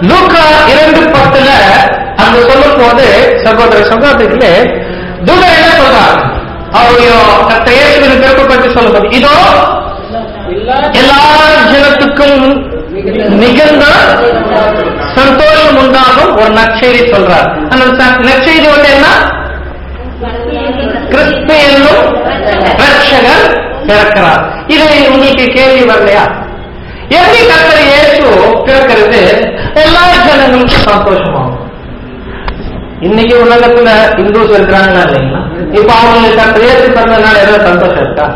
லூக்கா இரண்டு பத்துல அங்க சொல்லும் போது சகோதர சகோதரிகளே தூதர் என்ன சொல்றார் அவருடைய கத்த இயேசுவின் பிறப்பு பற்றி சொல்லும்போது இதோ எல்லா எல்லா ஜனத்துக்கும் மிகுந்த சந்தோஷம் உண்டாகும் ஒரு நற்செய்தி சொல்றார் அந்த ச- நற்செய்தி வந்து என்ன கிறிஸ்து என்னும் ரட்சகர் பிறக்கிறார் இது உங்களுக்கு கேள்வி வரலையா எப்படி கர்த்தர் இயேசு பிறக்கிறது எல்லா ஜனங்களுக்கும் சந்தோஷமாகும் இன்னைக்கு உலகத்துல இந்துஸ் இருக்கிறாங்களா இல்லைங்களா இப்ப அவங்களுக்கு கர்த்தர் இயேசு பிறந்ததுனால ஏதாவது சந்தோஷம் இருக்கா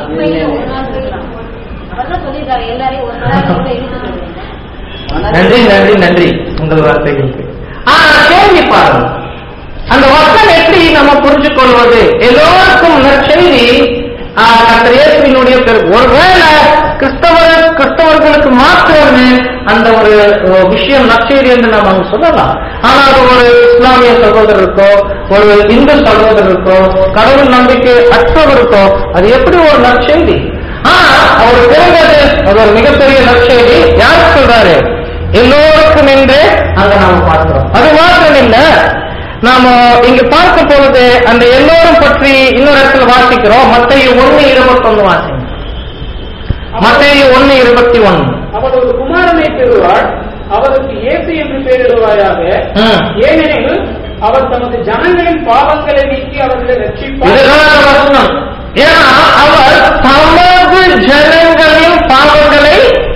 அவர்தான் சொல்லியிருக்காரு எல்லாரையும் ஒரு நாள் கூட இழுத்து சொல்லுங்க நன்றி நன்றி நன்றி உங்கள் வார்த்தைகளுக்கு ஆனா கேள்வி பாருங்க அந்த வசனம் எப்படி நம்ம புரிஞ்சு கொள்வது எல்லோருக்கும் நற்செய்தி ஆஹ், கர்த்தர் இயேசுவினுடைய பெரு ஒருவேளை கிறிஸ்தவர் கிறிஸ்தவர்களுக்கு மாத்திரமே அந்த ஒரு ஒரு விஷயம் நற்செய்தி என்று நாம் அங்க சொல்லலாம் ஆனா அது ஒரு இஸ்லாமிய சகோதரருக்கோ ஒரு இந்து சகோதரருக்கோ கடவுள் நம்பிக்கை அற்றவருக்கோ அது எப்படி ஒரு நற்செய்தி ஆனா அவர் பிறந்தது அது ஒரு மிகப்பெரிய நற்செய்தி யார் சொல்றாரு எல்லோருக்கும் என்று அங்க நாம பார்க்கிறோம் அது மாத்திரம் இல்ல நாம இங்க பார்க்க பொழுது அந்த எல்லோரும் பற்றி இன்னொரு இடத்துல வாசிக்கிறோம் மத்திய ஒண்ணு இருபத்தொன்னு வாசிங்க மத்திய ஒண்ணு இருபத்தி ஒண்ணு அவர் ஒரு குமாரனை பெறுவார் அவருக்கு இயேசு என்று பெயரிடுவாயாக ம். ஏனெனில் அவர் தமது ஜனங்களின் பாவங்களை நீக்கி அவர்களை ரட்சிப்பார் இதுதான் அந்த வசனம் ஏன்னா அவர் தமது ஜனங்களின் பாவங்களை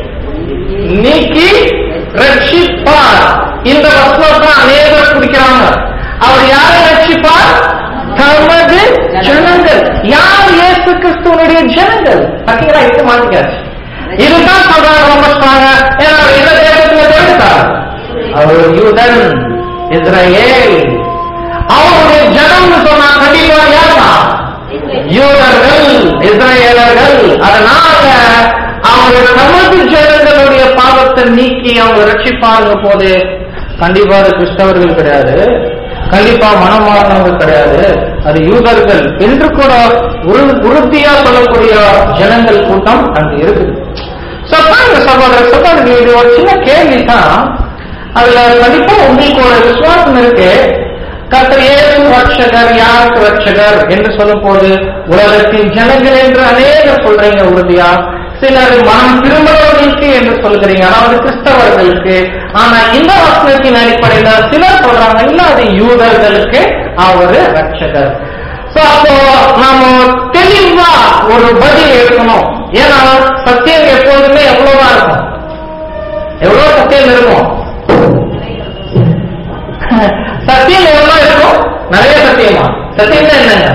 நீக்கி ரட்சிப்பார் இந்த வசனத்தை அநேகர் குடிக்கிறாங்க அவர் யாரை ரட்சிப்பார் தமது ஜனங்கள் யார் இயேசு கிறிஸ்துவனுடைய ஜனங்கள் பார்த்தீங்களா இது மாட்டிக்காச்சு இதுதான் சொல்றாங்க ரொம்ப ஸ்ட்ராங்க ஏன்னா அவர் எந்த தேசத்துல போயிருக்கார் அவர் யூதன் இஸ்ரேல் அவருடைய ஜனம்னு சொன்னா கண்டிப்பா யாருதான் யூதர்கள் இஸ்ரேலர்கள் அதனால அவங்க நமது ஜனங்களுடைய பாவத்தை நீக்கி அவங்க ரட்சிப்பாங்க போது கண்டிப்பா அது கிறிஸ்தவர்கள் கிடையாது கண்டிப்பா மனம் மாறினவங்க கிடையாது அது யூதர்கள் என்று கூட உறு- உறுதியா சொல்லக்கூடிய ஜனங்கள் கூட்டம் அங்க இருக்குது So, பாருங்க சகோதர சகோதரி இது ஒரு சின்ன கேள்வி தான் அதுல கண்டிப்பா உங்களுக்கு ஒரு விசுவாசம் இருக்கு கர்த்தர் இயேசு ரட்சகர் யாருக்கு ரட்சகர் என்று சொல்லும் போது உலகத்தின் ஜனங்கள் என்று அநேகர் சொல்றீங்க உறுதியா சிலர் மனம் திரும்புறவர்களுக்கு என்று சொல்கிறீங்க அதாவது கிறிஸ்தவர்களுக்கு ஆனா இந்த வசனத்தின் அடிப்படையில சிலர் சொல்றாங்க இல்ல அது யூதர்களுக்கு அவரு ரட்சகர் சோ அப்போ நாம தெளிவா ஒரு பதில் எடுக்கணும் ஏன்னா சத்தியம் எப்போதுமே எவ்வளவா இருக்கும் எவ்வளவு சத்தியம் இருக்கும் சத்தியம் எவ்வளவு இருக்கும் நிறைய சத்தியமா சத்தியம் என்னங்க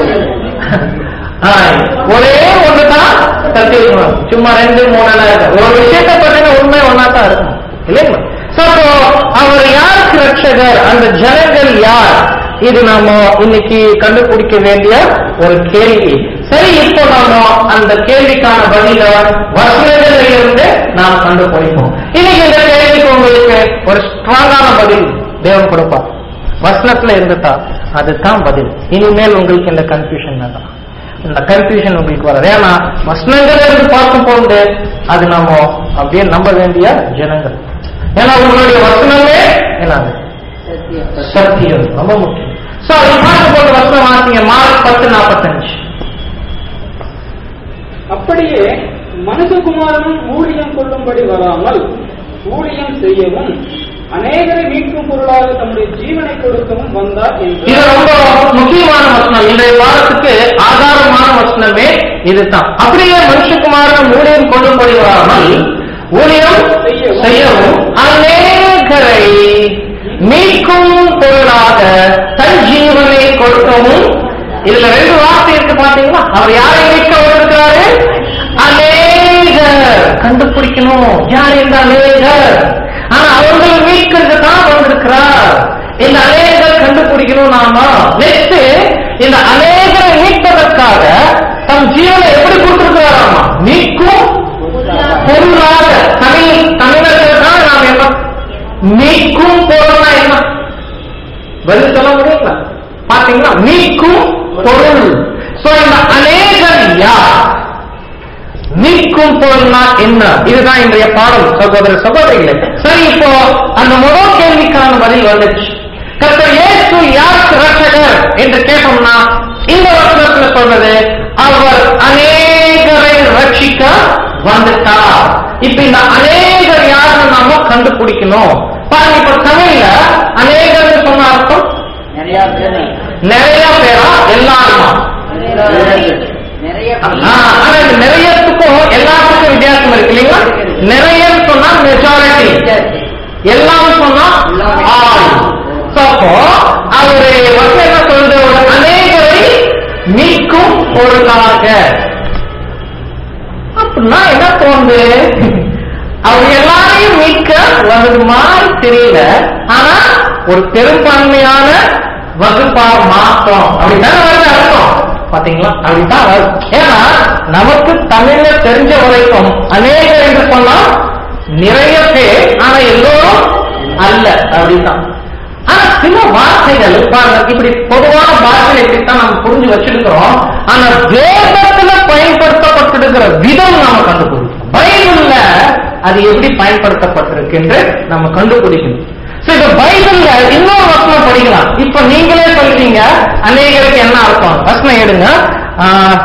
ஆ, ஒரே ஒண்ணுதான் சத்தியம் சும்மா ரெண்டு மூணு எல்லாம் இருக்கு ஒரு விஷயத்தை பத்தின உண்மை ஒன்னா தான் இருக்கும் இல்லைங்களா So, அப்போ அவர் யாருக்கு ரட்சகர் அந்த ஜனங்கள் யார் இது நாம இன்னைக்கு கண்டுபிடிக்க வேண்டிய ஒரு கேள்வி சரி இப்போ நாம அந்த கேள்விக்கான பதில வசனங்களில் இருந்து நாம் கண்டுபிடிப்போம் இன்னைக்கு இந்த கேள்விக்கு உங்களுக்கு ஒரு ஸ்ட்ராங்கான பதில் தேவன் கொடுப்பார் வசனத்துல இருந்துட்டா அதுதான் பதில் இனிமேல் உங்களுக்கு இந்த கன்ஃபியூஷன் வேண்டாம் இந்த கன்ஃபியூஷன் உங்களுக்கு வராது ஏன்னா வசனங்கள் இருந்து பார்க்கும் போது அது நாம அப்படியே நம்ப வேண்டிய ஜனங்கள் ஏன்னா உங்களுடைய வசனமே என்னது சத்தியம் ரொம்ப முக்கியம் சோ அது பார்க்க போது வசனம் வாசிங்க மார்க் பத்து நாற்பத்தஞ்சு அப்படியே மனுஷகுமாரனும் ஊழியம் கொள்ளும்படி வராமல் ஊழியம் செய்யவும் அநேகரை மீட்கும் பொருளாக தம்முடைய ஜீவனை கொடுக்கவும் வந்தார் என்று இது ரொம்ப முக்கியமான வசனம் இன்றைய வாரத்துக்கு ஆதாரமான வசனமே இதுதான் அப்படியே மனுஷகுமாரன் ஊழியம் கொள்ளும்படி வராமல் ஊழியம் செய்யவும் அநேகரை மீட்கும் பொருளாக தன் ஜீவனை கொடுக்கவும் இதுல ரெண்டு வார்த்தை இருக்கு பாத்தீங்களா அவர் யாரை மீட்க வந்திருக்கிறாரு அநேகர் கண்டுபிடிக்கணும் யார் இந்த அநேகர் ஆனா அவர்களை மீட்கிறது தான் வந்திருக்கிறார் இந்த அநேகர் கண்டுபிடிக்கணும் நாம நெக்ஸ்ட் இந்த அநேகரை மீட்பதற்காக தம் ஜீவனை எப்படி கொடுத்திருக்கிறாராமா மீட்கும் பொருளாக தமிழ் தமிழர்கள் தான் நாம் என்ன மீட்கும் பொருள்னா என்ன பதில் சொல்ல முடியுங்களா பாத்தீங்களா மீட்கும் பொருள் சோ இந்த அநேகர் யார் மீட்கும் பொருள்னா என்ன இதுதான் இன்றைய பாடம் சகோதர சகோதரிகளே சரி இப்போ அந்த முதல் வந்துச்சு கர்த்தர் இயேசு யாருக்கு ரட்சகர் என்று கேட்டோம்னா இந்த வசனத்துல சொன்னது அவர் அநேகரை ரட்சிக்க வந்துட்டார் இப்ப இந்த அநேகர் யாருன்னு நாம கண்டுபிடிக்கணும் பாருங்க இப்ப தமிழ்ல அநேகர்னு சொன்ன அர்த்தம் நிறைய பேர் நிறைய பேரா எல்லாருமா நிறைய ஆ, ஆனா இந்த நிறையத்துக்கும் எல்லாத்துக்கும் வித்தியாசம் இருக்கு இல்லைங்களா நிறைய சொன்னா மெஜாரிட்டி எல்லாம் சொன்னா ஆல் So, அப்போ அவரு வந்து என்ன சொல்றது ஒரு அநேகரை மீட்கும் பொருளாக அப்படின்னா என்ன தோணுது அவர் எல்லாரையும் மீட்க வருது மாதிரி தெரியல ஆனா ஒரு பெரும்பான்மையான வகுப்பா மாற்றம் அப்படிதான் வருது அர்த்தம் பாத்தீங்களா அப்படித்தான் வருது ஏன்னா நமக்கு தமிழ்ல தெரிஞ்ச வரைக்கும் அநேகர் என்று சொன்னா நிறைய பேர் ஆனா எல்லோரும் அல்ல அப்படித்தான் ஆனா சில வார்த்தைகள் பாருங்க இப்படி பொதுவான வார்த்தைகள் இப்படித்தான் நம்ம புரிஞ்சு வச்சிருக்கிறோம் ஆனா வேதத்துல பயன்படுத்தப்பட்டிருக்கிற விதம் நாம கண்டுபிடிக்கணும் பைபிள்ல அது எப்படி பயன்படுத்தப்பட்டிருக்கு என்று நம்ம கண்டுபிடிக்கணும் So, இந்த பைபிள்ல இன்னொரு வசனம் படிக்கலாம் இப்ப நீங்களே சொல்றீங்க அநேகருக்கு என்ன அர்த்தம் வசனம் எடுங்க ஆஹ்,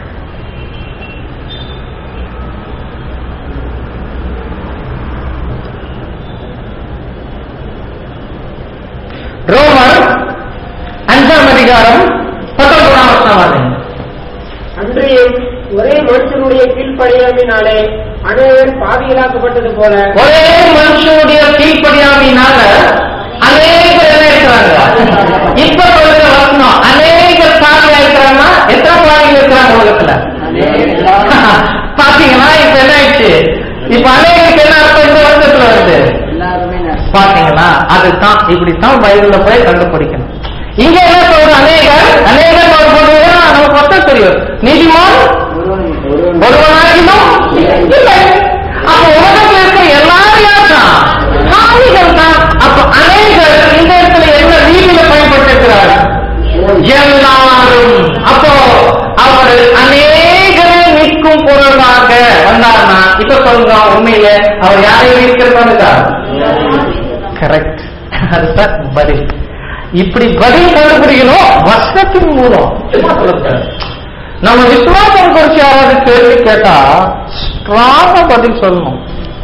ரோமர் அஞ்சாம் அதிகாரம் பத்தொன்பதாம் வசனம் வாருங்க அன்றியும் ஒரே மனுஷனுடைய கீழ்ப்படியாமையினாலே அநேகர் பாவிகளாக்கப்பட்டது போல ஒரே மனுஷனுடைய கீழ்ப்படியாமையினால அநேகர் என்ன இருக்கிறாங்க இப்ப சொல்லுங்க வசனம் அநேகர் பாவியா இருக்கிறாங்கன்னா எத்தனை பாவிகள் இருக்கிறாங்க உலகத்துல பாத்தீங்கன்னா இப்ப என்ன ஆயிடுச்சு இப்ப அநேகருக்கு என்ன அர்த்தம் இந்த வருஷத்துல வருது எல்லாருமே பாத்தீங்களா அதுதான் இப்படித்தான் பைபிள்ல போய் கண்டுபிடிக்கணும் இங்க என்ன சொல்ற அநேகர் அநேகர் சொல்றதுன்னா நமக்கு மொத்தம் தெரியும் நீதிமான் ஒருவனாகிலும் இல்லை அப்ப உலகத்துல இருக்க எல்லாரும் யார் தான் பாவிகள் தான் அப்ப அநேகர் இந்த இடத்துல என்ன ரீதியில பயன்பட்டிருக்கிறார் எல்லாரும் அப்போ அவர் அநேகரை மீட்கும் பொருளாக வந்தார்னா இப்ப சொல்லுங்க உண்மையில அவர் யாரையும் மீட்கிறதா கரெக்ட் அதுதான் பதில் இப்படி பதில் கண்டுபிடிக்கணும் வசனத்தின் மூலம் சும்மா சொல்லக்கூடாது நம்ம விசுவாசம் குறிச்சு யாராவது கேள்வி கேட்டா ஸ்ட்ராங்கா பதில் சொல்லணும்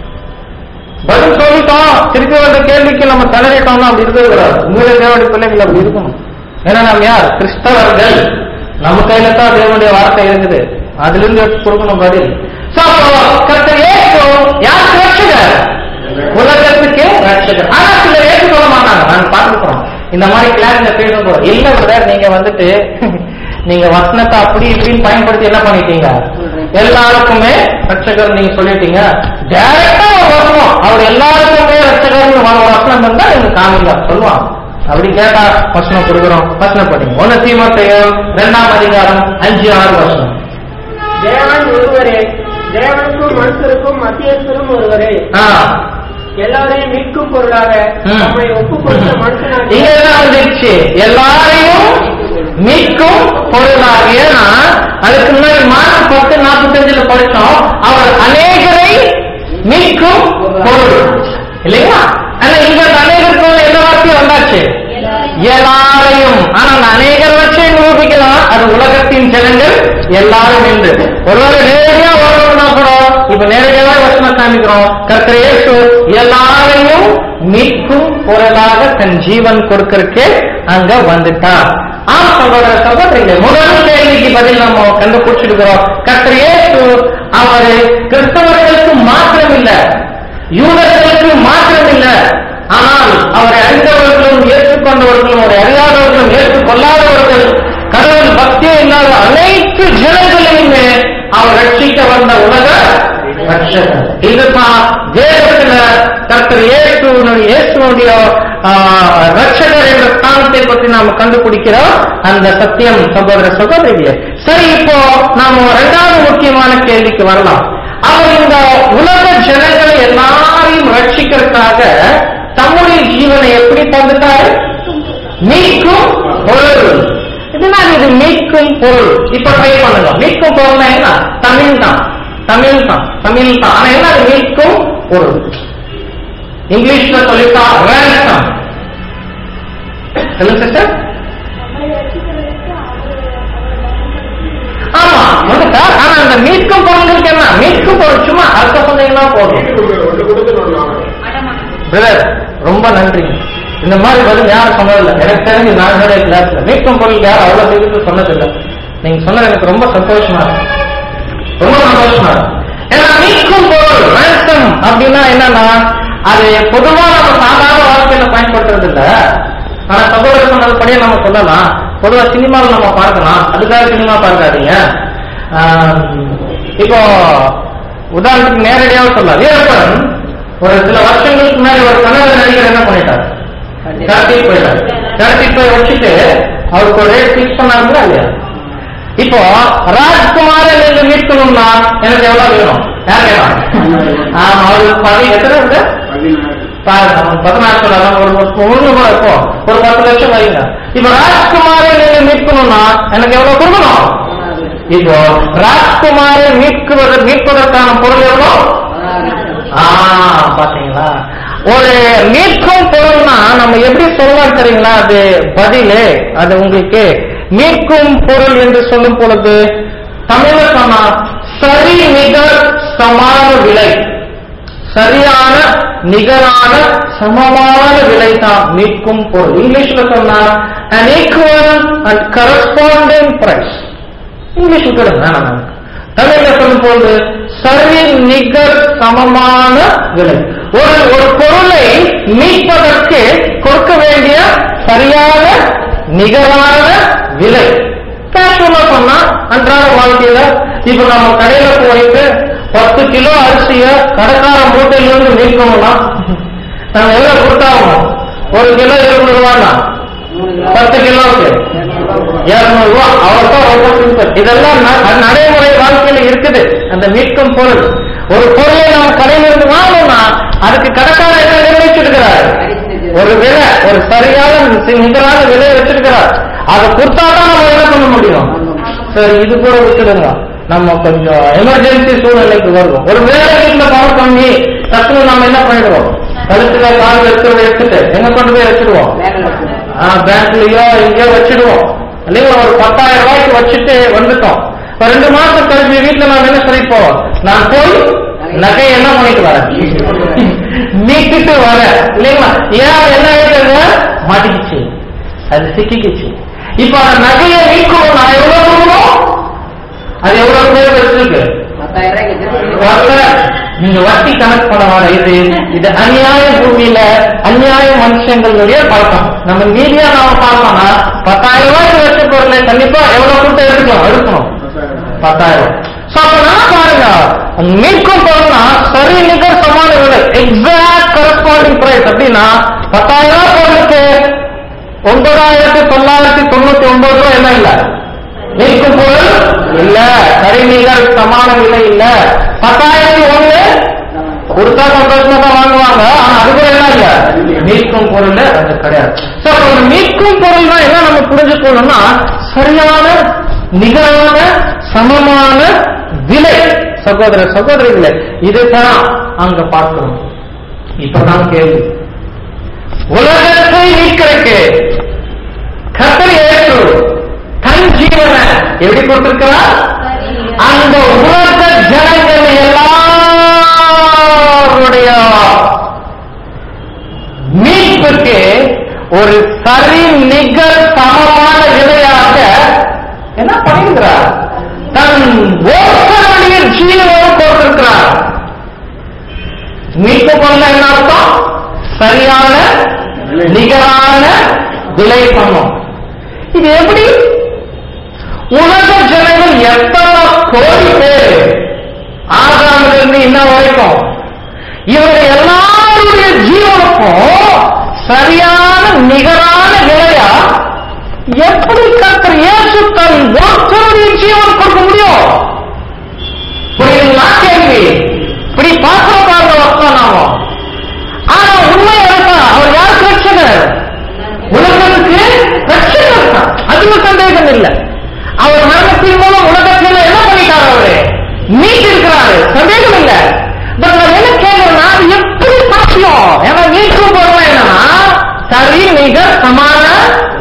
பதில் சொல்லிட்டோம் திருப்பி வந்த கேள்விக்கு நம்ம தலையிட்டோம்னா அப்படி இருக்கவே கூடாது உங்களுடைய தேவனுடைய பிள்ளைகள் அப்படி இருக்கணும் ஏன்னா நாம் யார் கிறிஸ்தவர்கள் நம்ம கையில தான் தேவனுடைய வார்த்தை இருக்குது அதுல இருந்து எடுத்து கொடுக்கணும் பதில் So, அப்போ கர்த்தர் இயேசு யாருக்கு ரட்சகர் உலகத்துக்கு ரட்சகர் ஆனா சிலர் ஏற்றுக்கொள்ள மாட்டாங்க நாங்க பார்த்துக்கிறோம் இந்த மாதிரி கிளாஸ்ல பேசும்போது இல்ல பிரதர் நீங்க வந்துட்டு நீங்க வசனத்தை அப்படி இப்படின்னு பயன்படுத்தி என்ன பண்ணிட்டீங்க எல்லாருக்குமே ரட்சகர் நீங்க சொல்லிட்டீங்க டைரக்டா ஒரு வசனம் அவர் எல்லாருக்குமே ரட்சகர்னு ஒரு வசனம் இருந்தா நீங்க காமிங்க சொல்லுவாங்க அப்படி கேட்டா வசனம் கொடுக்குறோம் வசனம் படிங்க ஒன்னு தீமத்தையும் ரெண்டாம் அதிகாரம் அஞ்சு ஆறு வருஷம் தேவன் ஒருவரே தேவனுக்கும் மனுஷருக்கும் மத்தியஸ்தரும் ஒருவரே ஆ எல்லாரையும் மீட்கும் பொருளாக ம். நம்மை ஒப்பு கொடுத்த இங்க மனுஷனாக என்ன வந்துருச்சு எல்லாரையும் மீட்கும் பொருளாக ஏன்னா அதுக்கு முன்னாடி மார்க் பத்து நாற்பத்தஞ்சுல படிச்சோம் அவர் அநேகரை மீட்கும் பொருள் இல்லைங்களா ஆனா இங்க அந்த அநேகருக்கு எந்த வார்த்தையும் வந்தாச்சு எல்லாரையும் ஆனா அந்த அநேகர் வச்சு நிரூபிக்கலாம் அது உலகத்தின் ஜனங்கள் எல்லாரும் என்று ஒருவேளை நேரடியா வரணும்னா கூட இப்ப நேரடியாக வசனம் காமிக்கிறோம் கர்த்தர் இயேசு எல்லாரையும் மீட்கும் பொருளாக தன் ஜீவன் கொடுக்கறதுக்கு அங்க வந்துட்டார் ஆமா சகோதர சகோதரிகள் முதல் கேள்விக்கு பதில் நம்ம கண்டுபிடிச்சிருக்கிறோம் கர்த்தர் இயேசு அவர் கிறிஸ்தவர்களுக்கு மாத்திரம் இல்ல யூதர்களுக்கு மாத்திரம் இல்ல ஆனால் அவரை அறிந்தவர்களும் ஏற்றுக்கொண்டவர்களும் அவரை அறியாதவர்களும் ஏற்றுக்கொள்ளாதவர்கள் கடவுள் பக்தியே இல்லாத அனைத்து ஜனங்களையுமே அவர் ரட்சிக்க வந்த உலக ரட்சகர் இதுதான் வேதத்துல கர்த்தர் இயேசுனுடைய இயேசுனுடைய ஆ, ரட்சகர் என்ற ஸ்தானத்தை பற்றி நாம் கண்டுபிடிக்கிறோம் அந்த சத்தியம் சகோதர சகோதரிகளே சரி இப்போ நாம இரண்டாவது முக்கியமான கேள்விக்கு வரலாம் அவர் இந்த உலக ஜனங்களை எல்லாரையும் ரட்சிக்கிறதுக்காக தம்முடைய ஜீவனை எப்படி தந்துட்டாரு மீட்கும் பொருள் இதனால் இது மீட்கும் பொருள் இப்ப ட்ரை பண்ணுங்க மீட்கும் பொருள்னா என்ன தமிழ் தான் தமிழ் தான் தமிழ் தான் ஆனா என்ன அது மீட்கும் பொருள் இங்கிலீஷ்ல சொல்லிட்டா ransom சொல்லுங்க சிஸ்டர் ஆமா வந்துட்டார் ஆனா அந்த மீட்கும் பொருளுக்கு என்ன மீட்கும் பொருள் சும்மா அர்த்தம் சொன்னீங்கன்னா போதும் பிரதர் ரொம்ப நன்றி இந்த மாதிரி பதில் யாரும் சொன்னதில்லை எனக்கு தெரிஞ்சு நான் என்னுடைய கிளாஸ்ல மீட்கும் பொருள் யாரும் அவ்வளவு பேருக்கு சொன்னதில்லை நீங்க சொன்னது எனக்கு ரொம்ப சந்தோஷமா இருக்கு ரொம்ப சந்தோஷமா இருக்கு ஏன்னா மீட்கும் பொருள் ransom அப்படின்னா என்னன்னா அது பொதுவா நம்ம சாதாரண வாழ்க்கையில பயன்படுத்துறது இல்ல ஆனா சகோதரர் சொன்னதுபடியே நம்ம சொல்லலாம் பொதுவா சினிமாவில் நம்ம பார்க்கலாம் அதுக்காக சினிமா பார்க்காதீங்க ஆஹ், இப்போ உதாரணத்துக்கு நேரடியாக சொல்லலாம் வீரப்பன் ஒரு சில வருஷங்களுக்கு முன்னாடி ஒரு கன்னட நடிகர் என்ன பண்ணிட்டார் கடத்திட்டு போயிட்டார் கடத்திட்டு போய் வச்சுட்டு அவருக்கு ஒரு ரேட் ஃபிக்ஸ் பண்ணாங்களா இல்லையா இப்போ ராஜ்குமாரை நீங்க மீட்கணும்னா எனக்கு எவ்வளவு வேணும் யார் கேட்பாங்க ஆமா அவருக்கு பதி எத்தனை இருக்கு பாருங்க அவன் பதினாறு சொல்லலாம் ஒரு ஒரு ஒண்ணு கூட இப்போ ஒரு பத்து லட்சம் வைங்க இப்போ ராஜ்குமாரை நீங்க மீட்கணும்னா எனக்கு எவ்வளவு கொடுக்கணும் இப்போ ராஜ்குமாரை மீட்குவது மீட்பதற்கான பொருள் எவ்வளவு ஆ பாத்தீங்களா ஒரு மீட்கும் பொருள்னா நம்ம எப்படி சொல்லலாம் தெரியுங்களா அது பதிலு அது உங்களுக்கு மீட்கும் பொருள் என்று சொல்லும் பொழுது தமிழ்ல சொன்னா சரி நிகர் சமான விலை சரியான நிகரான சமமான விலை தான் மீட்கும் பொருள் இங்கிலீஷ்ல சொன்னா an equal and corresponding price English விட்டுடுங்க வேணாம் வேணாம். தமிழ்ல சொல்லும் போது சரி நிகர் சமமான விலை ஒரு ஒரு பொருளை மீட்பதற்கு கொடுக்க வேண்டிய சரியான நிகரான விலை கேஷுவலா சொன்னா அன்றாட வாழ்க்கையில இப்ப நம்ம கடையில போயிட்டு பத்து கிலோ அரிசிய கடைக்கார மூட்டையிலிருந்து மீட்கணும்னா நம்ம எவ்வளவு கொடுத்தாகணும் ஒரு கிலோ இருபது ரூபான்னா பத்து கிலோவுக்கு இருநூறு ரூபா அவர்தான் ரொம்ப சிம்பிள் இதெல்லாம் ந- அது நடைமுறை வாழ்க்கையில இருக்குது அந்த மீட்கும் பொருள் ஒரு பொருளை நம்ம கடையில இருந்து வாங்கணும்னா அதுக்கு கடைக்காரர் என்ன நிர்ணயிச்சிருக்கிறார் ஒரு விலை ஒரு சரியான சி- நிகரான விலை வச்சிருக்கிறார் அதை கொடுத்தாதான் நம்ம என்ன பண்ண முடியும் சரி இது கூட விட்டுடுங்க நம்ம கொஞ்சம் எமர்ஜென்சி சூழ்நிலைக்கு வருவோம் ஒரு வேலை வீட்டுல பணம் பண்ணி டக்குனு நம்ம என்ன பண்ணிடுவோம் கழுத்துல கால் எடுத்து எடுத்துட்டு எங்க கொண்டு போய் வச்சிடுவோம் பேங்க்லயோ எங்கேயோ வச்சிடுவோம் இல்லைங்களா ஒரு பத்தாயிரம் ரூபாய்க்கு வச்சுட்டு வந்துட்டோம் இப்ப ரெண்டு மாசம் கழிச்சு வீட்டுல நான் என்ன சொல்லிப்போம் நான் போய் நகை என்ன பண்ணிட்டு வரேன் மீட்டுட்டு வரேன் இல்லைங்களா ஏன் என்ன ஆயிடுங்க மாட்டிக்கிச்சு அது சிக்கிக்கிச்சு இப்ப அந்த நகையை மீட்கணும் நான் எவ்வளவு கொடுக்கணும் அது எவ்வளவு பேர் வச்சிருக்கு வரல நீங்க வட்டி கணக்கு பண்ண வர இது இது அநியாய பூமியில அநியாய மனுஷங்களுடைய பழக்கம் நம்ம மீதியா நாம பார்த்தோம்னா பத்தாயிரம் ரூபாய்க்கு வச்ச பொருளை கண்டிப்பா எவ்வளவு கொடுத்து எடுக்கணும் எடுக்கணும் பத்தாயிரம் So, அப்ப நான் பாருங்க மீட்கும் பொருள்னா சரி நிகர் சமான விலை எக்ஸாக்ட் கரஸ்பாண்டிங் பிரைஸ் அப்படின்னா பத்தாயிரம் ரூபாய் பொருளுக்கு ஒன்பதாயிரத்தி தொள்ளாயிரத்தி தொண்ணூத்தி ஒன்பது ரூபாய் என்ன இல்ல மீட்கும் பொருள் இல்ல சரி நிகர் சமான விலை இல்ல பத்தாயிரத்தி ஒண்ணு கொடுத்தா சந்தோஷமா தான் வாங்குவாங்க ஆனா அது கூட என்ன இல்ல மீட்கும் பொருள் அது கிடையாது So, அப்ப ஒரு மீட்கும் பொருள்னா என்ன நம்ம புரிஞ்சுக்கணும்னா சரியான நிகரான சமமான விலை சகோதர சகோதரிகளே இதுதான் அங்க பார்க்கணும் இப்பதான் கேள்வி உலகத்தை மீட்கிறதுக்கு கத்தரி ஏற்று தன் ஜீவனை எப்படி கொடுத்திருக்கிறார் அந்த உலக ஜனங்கள் எல்லாருடைய மீட்புக்கு ஒரு சரி நிகர் சமமான விலையாக என்ன பண்ணிருக்கிறார் தன் ஒருவருடைய ஜீவனை கொடுத்திருக்கிறார் மீட்பு கொள்ள என்ன அர்த்தம் சரியான நிகரான விலை பணம் இது எப்படி உலக ஜனங்கள் எத்தனை கோடி பேர் ஆகாமிலிருந்து இன்ன வரைக்கும் இவங்க எல்லாருடைய ஜீவனுக்கும் சரியான நிகரான விலையா எப்படி கர்த்தர் இயேசு தன் ஒருத்தருடைய ஜீவன் கொடுக்க முடியும் புரியுதுங்களா கேள்வி இப்படி பார்க்கிற பாருங்க வசனம் நாம ஆனா உண்மை அதுதான் அவர் யாருக்கு ரட்சகர் உலகத்துக்கு ரட்சகர் தான் அதுல சந்தேகம் இல்லை அவர் மரணத்தின் மூலம் உலகத்தில் என்ன பண்ணிட்டார் அவரு மீட்டு இருக்கிறாரு சந்தேகம் இல்லை பட் நான் என்ன கேட்கிறேன்னா அது எப்படி சாத்தியம் ஏன்னா மீட்கும் பொருள் என்னன்னா சரி மிக சமான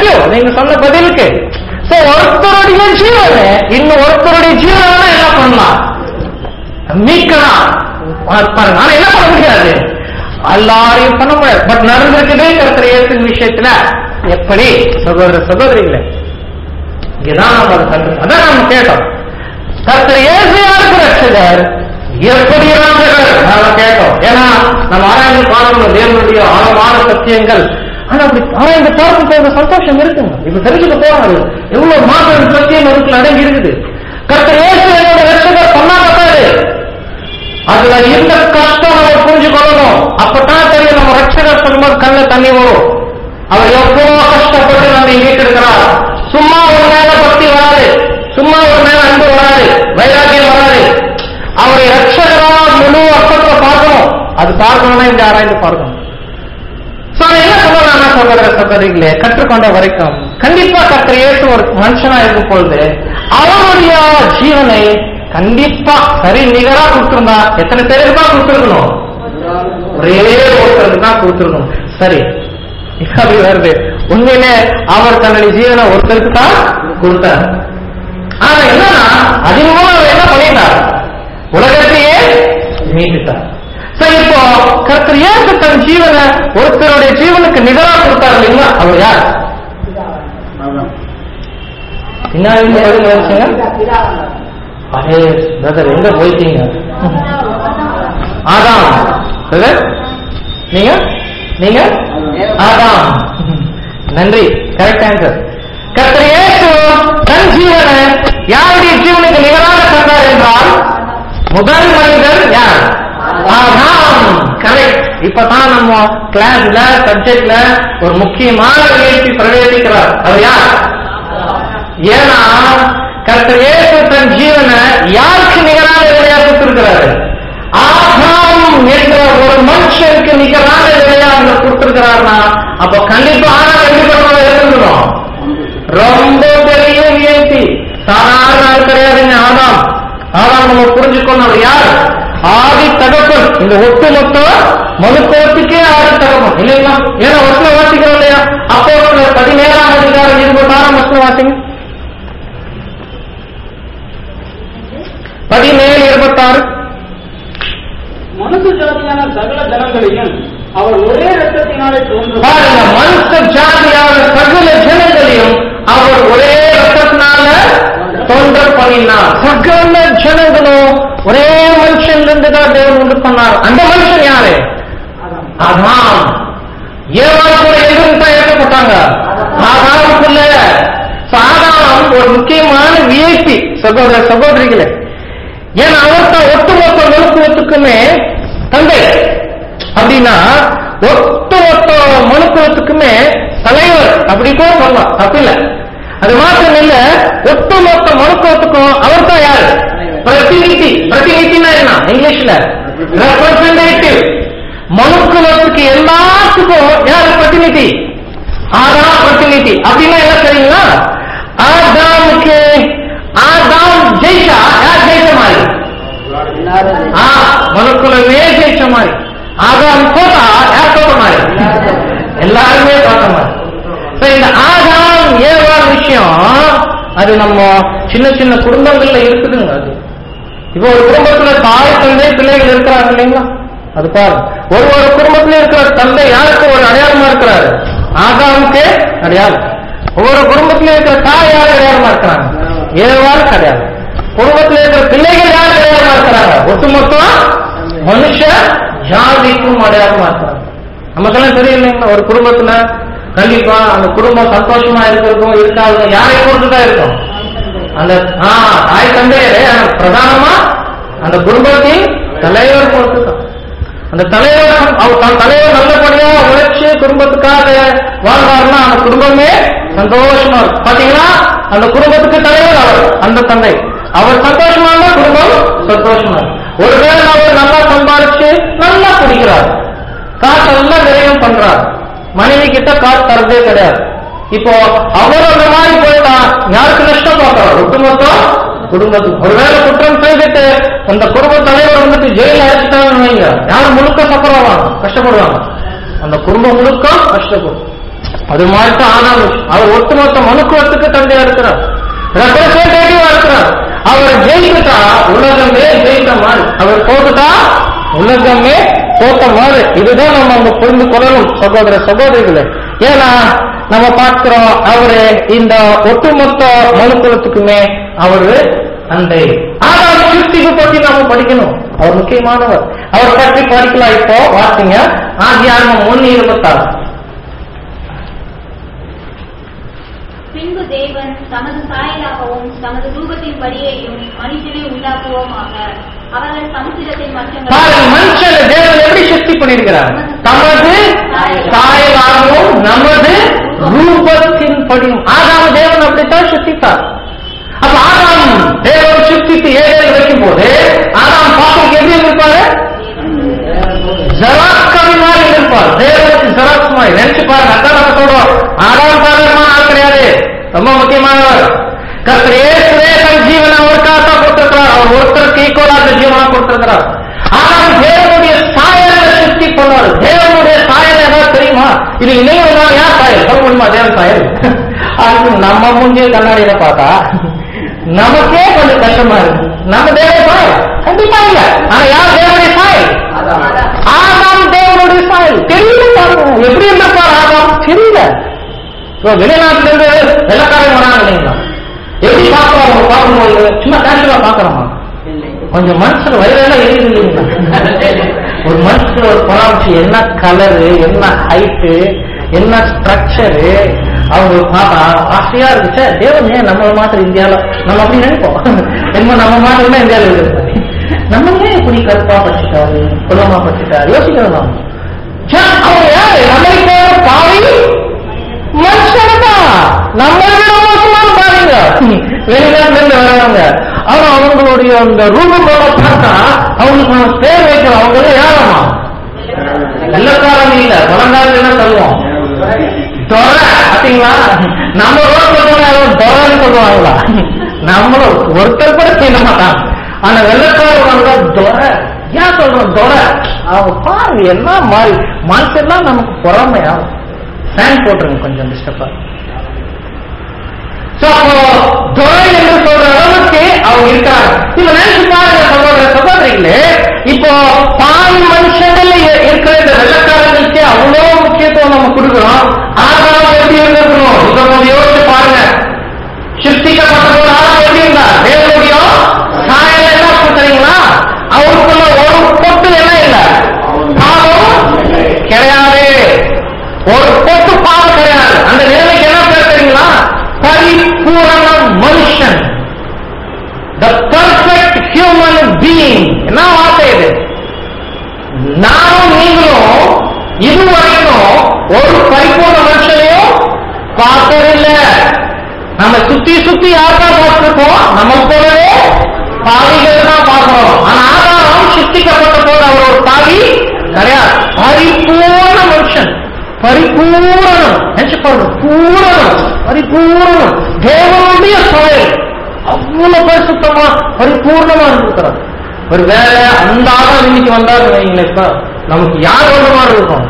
யூ நீங்க சொன்ன பதிலுக்கு So, ஒருத்தருடைய ஜீவனை இன்னும் ஒருத்தருடைய ஜீவனை என்ன பண்ணலாம் மீட்கலாம் பா- பாருங்க ஆனா என்ன பண்ண முடியாது எல்லாரையும் பண்ண முடியாது பட் நடந்திருக்குதே கருத்துற இயேசுவின் விஷயத்துல எப்படி சகோதர சகோதரிகளே இங்கதான் நம்ம அதை கண்டு அதான் நம்ம கேட்டோம் கர்த்தர் இயேசு யாருக்கு ரட்சகர் எப்படி ரட்சகர் நாம கேட்டோம் ஏன்னா நம்ம ஆராய்ந்து பார்க்கணும் தேவனுடைய ஆழமான சத்தியங்கள் ஆனா அப்படி ஆராய்ந்து பார்க்கும் போது சந்தோஷம் இருக்குங்க இப்ப தெரிஞ்சுக்க போறாரு எவ்வளவு மாபெரும் சத்தியம் அதுக்குள்ள அடங்கி இருக்குது கர்த்தர் இயேசு என்னோட ரட்சகர் சொன்னா பார்த்தாரு அதுல எந்த கஷ்டம் நம்ம புரிஞ்சு கொள்ளணும் அப்பதான் தெரியும் நம்ம ரட்சகர் சொல்லும்போது கண்ணு தண்ணி வரும் அவர் எவ்வளவு கஷ்டப்பட்டு நம்மை மீட்டெடுக்கிறார் சும்மா ஒரு மேல பக்தி வராது சும்மா ஒரு மேல அன்பு வராது வைராக்கியம் வராது அவரை ரட்சகரா முழு அர்த்தத்தை பார்க்கணும் அது பார்க்கணும்னா இந்த ஆராய்ந்து பார்க்கணும் So, நான் என்ன சொல்லலாம் சகோதர சகோதரிகளே கற்றுக்கொண்ட வரைக்கும் கண்டிப்பா கற்ற இயேசு ஒரு மனுஷனா இருக்கும் பொழுது அவருடைய ஜீவனை கண்டிப்பா சரி நிகரா கொடுத்திருந்தா எத்தனை பேருக்கு தான் கொடுத்திருக்கணும் ஒரே ஒருத்தருக்கு தான் கொடுத்திருக்கணும் சரி இப்ப அப்படி வருது உண்மையிலே அவர் தன்னுடைய ஜீவனை ஒருத்தருக்கு தான் கொடுத்தார் ஆனா என்னன்னா அதன் மூலம் அவர் என்ன பண்ணிட்டார் உலகத்தையே மீட்டுட்டார் சரி இப்போ கர்த்தர் ஏன் தன் ஜீவனை ஒருத்தருடைய ஜீவனுக்கு நிகரா கொடுத்தார் இல்லைங்களா அவர் யார் பின்னாடி இருந்து பதில் வந்துச்சுங்க அதே பிரதர் எங்க போயிட்டீங்க ஆதாம் பிரதர் நீங்க நீங்க ஆதாம் நன்றி கரெக்ட் ஆன்சர் கர்த்தர் இயேசு தன் ஜீவனை யாருடைய ஜீவனுக்கு நிகராக தந்தார் என்றால் முதல் மனிதர் யார் ஆதாம் கரெக்ட் இப்பதான் நம்ம கிளாஸ்ல சப்ஜெக்ட்ல ஒரு முக்கியமான நிகழ்ச்சி பிரவேசிக்கிறார் அவர் யார் ஏன்னா கர்த்தர் இயேசு தன் ஜீவனை யாருக்கு நிகரான விலையா கொடுத்திருக்கிறாரு ஆதாம் என்ற ஒரு மனுஷனுக்கு நிகரான விலையா அவங்க கொடுத்திருக்கிறார்னா அப்ப கண்டிப்பா ஆனா எப்படி பண்ணுவோம் இருந்துடும் ரொம்ப பெரிய விஐபி சாதாரண ஆள் கிடையாதுங்க ஆதாம் ஆதாம் நம்ம புரிஞ்சுக்கணும் அவர் யார் ஆதி தகப்பன் இந்த ஒட்டுமொத்த மனுக்கோட்டுக்கே ஆதி தகப்பன் இல்லைங்களா ஏன்னா வசனம் வாசிக்கிறோம் இல்லையா அப்போ பதினேழாம் அதிகாரம் இருபத்தாறாம் வசனம் வாசிங்க பதினேழு இருபத்தாறு மனுஷ ஜாதியான சகல ஜனங்களையும் அவர் ஒரே ரத்தத்தினாலே தோன்றும் பாருங்க மனுஷ ஜாதியான சகல ஜனங்களையும் அவர் ஒரே ரத்தத்தினால தோன்ற பண்ணினார் சகல ஜனங்களும் ஒரே மனுஷன் இருந்து தான் தேவன் உண்டு பண்ணார் அந்த மனுஷன் யாரு அதான் ஏவாள் கூட எதிர்த்து தான் ஏற்கப்பட்டாங்க ஆதாமுக்குள்ள சாதாரணம் ஒரு முக்கியமான விஐபி சகோதர சகோதரிகளே ஏன்னா அவர் தான் ஒட்டுமொத்த மனுக்குவத்துக்குமே தந்தை அப்படின்னா ஒட்டுமொத்த மனுக்குவத்துக்குமே தலைவர் அப்படி கூட சொல்லலாம் தப்பில்லை அது மாத்திரம் இல்ல ஒட்டுமொத்த மனுக்குவத்துக்கும் அவர் தான் யாரு பிரதிநிதி பிரதிநிதினா என்ன இங்கிலீஷ்ல ரெப்ரசன்டேட்டிவ் மனுக்குலத்துக்கு எல்லாத்துக்கும் யார் பிரதிநிதி ஆதாம் பிரதிநிதி அப்படின்னா என்ன தெரியுங்களா ஆதாமுக்கு ஆதாம் ஜெயிச்சா யார் ஜெயிச்ச மாதிரி ஆ, மனுக்குலமே ஜெயிச்ச மாதிரி ஆதாம் தோட்டா யார் தோட்ட மாதிரி எல்லாருமே தோட்ட மாதிரி So, இந்த ஆதாம் ஏவாள் விஷயம் அது நம்ம சின்ன சின்ன குடும்பங்கள்ல இருக்குதுங்க அது இப்போ ஒரு குடும்பத்துல தாய் தந்தை பிள்ளைகள் இருக்கிறாங்க இல்லைங்களா அது பாருங்க ஒரு ஒரு குடும்பத்துல இருக்கிற தந்தை யாருக்கு ஒரு அடையாளமா இருக்கிறாரு ஆதாமுக்கு அடையாளம் ஒவ்வொரு குடும்பத்திலும் இருக்கிற தாய் யார் அடையாளமா இருக்கிறாங்க ஏவாள் கிடையாது குடும்பத்தில் இருக்கிற பிள்ளைகள் யார் அடையாளமா இருக்கிறாங்க ஒட்டுமொத்தம் மனுஷ ஜாதிக்கும் அடையாளமா இருக்கிறாங்க நமக்கெல்லாம் தெரியும் இல்லைங்களா ஒரு குடும்பத்துல கண்டிப்பா அந்த குடும்பம் சந்தோஷமா இருக்கிறதும் இருக்காது யாரை பொறுத்துதான் இருக்கும் அந்த ஆ, தாய் தந்தையரே ஆனா பிரதானமா அந்த குடும்பத்தின் தலைவர் பொறுத்துதான் அந்த தலைவர் அவர் தன் தலைவர் நல்லபடியா உழைச்சு குடும்பத்துக்காக வாழ்ந்தாருன்னா அந்த குடும்பமே சந்தோஷமா இருக்கும் பாத்தீங்களா அந்த குடும்பத்துக்கு தலைவர் அவர் அந்த தந்தை அவர் சந்தோஷமா இருந்தா குடும்பம் சந்தோஷமா இருக்கும் ஒருவேளை அவர் நல்லா சம்பாதிச்சு நல்லா குடிக்கிறார் காசெல்லாம் விரயம் பண்றார் மனைவி கிட்ட காசு தரதே கிடையாது இப்போ அவர் அந்த மாதிரி போயிட்டா யாருக்கு நஷ்டம் பார்க்கறார் ஒட்டுமொத்தம் குடும்பத்துக்கு ஒருவேளை குற்றம் செய்துட்டு அந்த குடும்ப தலைவர் வந்துட்டு ஜெயில அழைச்சிட்டாங்கன்னு வைங்க யாரும் முழுக்க சப்பரவாங்க கஷ்டப்படுவாங்க அந்த குடும்பம் முழுக்க கஷ்டப்படும் அது மாதிரி தான் ஆனாலும் அவர் ஒட்டுமொத்த மனுக்குலத்துக்கு தந்தையா இருக்கிறார் ரெப்ரசன்டேட்டிவா இருக்கிறார் அவர் ஜெயித்துட்டா உலகமே ஜெயித்த மாதிரி அவர் தோத்துட்டா உலகமே தோத்த மாதிரி இதுதான் நம்ம அங்க புரிந்து கொள்ளணும் சகோதர சகோதரிகளே ஏன்னா நம்ம பார்க்கிறோம் அவரு இந்த ஒட்டுமொத்த மனுக்குலத்துக்குமே அவரு தந்தை ஆனால் சிருஷ்டிக்கு பற்றி நாம படிக்கணும் அவர் முக்கியமானவர் அவர் பற்றி படிக்கலாம் இப்போ வாசிங்க ஆதியாகமம் ஒன்னு இருபத்தாறு பின்பு தேவன் தமது சாயலாகவும் தமது ரூபத்தின் படியையும் மனுஷனை உண்டாக்குவோமாக அவர்கள் சமுத்திரத்தின் மற்றங்கள் பாருங்க மனுஷன் தேவன் எப்படி சக்தி பண்ணிருக்கிறார் தமது சாயலாகவும் நமது ரூபத்தின் படியும் ஆதாம தேவன் அப்படித்தான் சிருஷ்டித்தார் அப்ப ஆதாம் தேவன் சிருஷ்டித்து ஏழை வைக்கும் போது ஆதாம் பாப்பைக்கு எப்படி இருப்பாரு ஜெராக்ஸ் கவி மாதிரி இருப்பார் தேவனுக்கு ஜெராக்ஸ் மாதிரி நினைச்சு பாருங்க அதான் நம்ம சொல்றோம் ஆதாம் சாதாரணமான ஆள் கிடையாது ரொம்ப முக்கியமானவர் கர்த்தர் இயேசுவே தன் ஜீவனை அவருக்காக தான் கொடுத்திருக்கிறார் அவர் ஒருத்தருக்கு ஈக்குவலாக ஜீவனா கொடுத்திருக்கிறார் ஆனால் தேவனுடைய சாயலை சிருஷ்டி பண்ணுவார் தேவனுடைய சாயல் ஏதாவது தெரியுமா இது இணையமா யார் சாயல் சொல்ல முடியுமா தேவன் சாயல் அதுக்கு நம்ம முன்னே கண்ணாடியில பார்த்தா நமக்கே கொஞ்சம் கஷ்டமா இருக்கு நம்ம தேவ சாயல் கண்டிப்பா இல்ல ஆனா யார் தேவனுடைய சாயல் ஆதாம் தேவனுடைய சாயல் தெரியல பாருங்க எப்படி இருந்திருப்பார் ஆதாம் தெரியல இப்போ வெளிநாட்டுல இருந்து வெள்ளக்காரங்க வராங்க இல்லைங்களா எப்படி பார்க்கிறோம் அவங்க பார்க்கும்போது சும்மா கேஷுவலா பார்க்கறோமா கொஞ்சம் மனசுல வயிறெல்லாம் எரியுது இல்லைங்களா ஒரு மனுஷன் ஒரு பராமரிச்சு என்ன கலரு என்ன ஹைட்டு என்ன ஸ்ட்ரக்சரு அவங்க பார்த்தா ஆசையா இருந்துச்சு தேவன் ஏன் நம்மள மாத்திரம் இந்தியால நம்ம அப்படி நினைப்போம் என்ன நம்ம மாத்திரம் தான் இந்தியாவில் இருக்கு நம்ம ஏன் இப்படி கருப்பா பட்டுட்டாரு குலமா பட்டுட்டாரு யோசிக்கிறோம் நாம. ச்சே, அவங்க யாரு நம்மளுக்கு பாவி மனுஷன்தான் நம்மளை விட மோசமான பாருங்க வெளிநாட்டுல இருந்து வர்றவங்க ஆனா அவங்களுடைய அந்த ரூபங்களோட பார்த்தா அவங்களுக்கு நம்ம பேர் வைக்கிறோம் அவங்க யாரம்மா வெள்ளக்காரங்க இல்ல பழங்காலம் என்ன சொல்லுவோம் தொரை பாத்தீங்களா நம்ம ரோட்ல போனா யாரும் தொரைன்னு சொல்லுவாங்களா நம்மளும் ஒருத்தர் கூட செய்ய மாட்டான் ஆனா வெள்ளக்காரங்க தொரை ஏன் சொல்றோம் தொரை அவங்க பாருங்க எல்லாம் மாறி மனசெல்லாம் நமக்கு பொறாமையாகும் ஃபேன் போட்டுருங்க கொஞ்சம் டிஸ்டர்பா சோ அப்போ துறை என்று சொல்ற அளவுக்கு அவங்க இருக்காங்க இப்ப நினைச்சு பாருங்க சகோதர சகோதரிகளே இப்போ பால் மனுஷங்கள் இ- இருக்கிற இந்த வெள்ளக்காரங்களுக்கு அவ்வளவு முக்கியத்துவம் நம்ம கொடுக்கிறோம் ஆதாரம் எப்படி இருந்திருக்கணும் இதை நம்ம யோசிச்சு பாருங்க சிருஷ்டிக்கப்பட்டதோட ஆதாரம் எப்படி இருந்தா தேவனுடைய சாயல் என்ன இருக்கும் தெரியுங்களா அவருக்குள்ள ஒரு பொட்டு என்ன இல்லை பாவம் கிடையாது ஒரு பொட்டு பாவம் கிடையாது அந்த நிலைமைக்கு என்ன பேர் தெரியுங்களா பரிபூரண மனுஷன் த பர்ஃபெக்ட் ஹியூமன் பீயிங் என்ன வார்த்தை இது நானும் நீங்களும் இதுவரைக்கும் ஒரு பரிபூர்ண மனுஷனையும் பார்த்ததில்லை நம்ம சுத்தி சுத்தி யார் தான் பார்த்திருக்கோம் நம்ம போலவே பாவிகள் தான் பார்க்கிறோம் ஆனா ஆதாரம் சிருஷ்டிக்கப்பட்ட போது அவர் ஒரு பாவி கிடையாது பரிபூர்ண மனுஷன் பரிபூரணம் நினைச்சு பாருங்க பூரணம் பரிபூரணம் தேவனுடைய சாயல் அவ்வளவு பரிசுத்தமா பரிபூர்ணமா இருந்திருக்கிறார் ஒரு வேலை அந்த ஆதாரம் இன்னைக்கு வந்தாரு வைங்களேன் இப்ப நமக்கு யார் வந்த மாதிரி இருக்கும்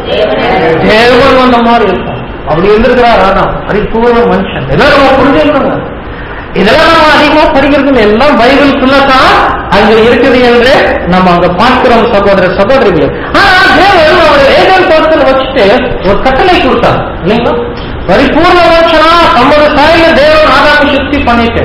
தேவன் வந்த மாதிரி இருக்கும் அப்படி இருந்திருக்கிறார் ஆதாம் பரிபூர்ண மனுஷன் இதெல்லாம் நம்ம புரிஞ்சுக்கணுங்க இதெல்லாம் நம்ம அதிகமா படிக்கிறது எல்லாம் பைபிளுக்குள்ள தான் அங்க இருக்குது என்று நம்ம அங்க பார்க்கிறோம் சகோதர சகோதரிகளே ஆனா தேவன் அவர் ஏதேன் தோட்டத்தில் வச்சுட்டு ஒரு கட்டளை கொடுத்தார் இல்லைங்களா பரிபூர்ண மனுஷனா தம்மது சாயில தேவன் ஆதாம சுத்தி பண்ணிட்டு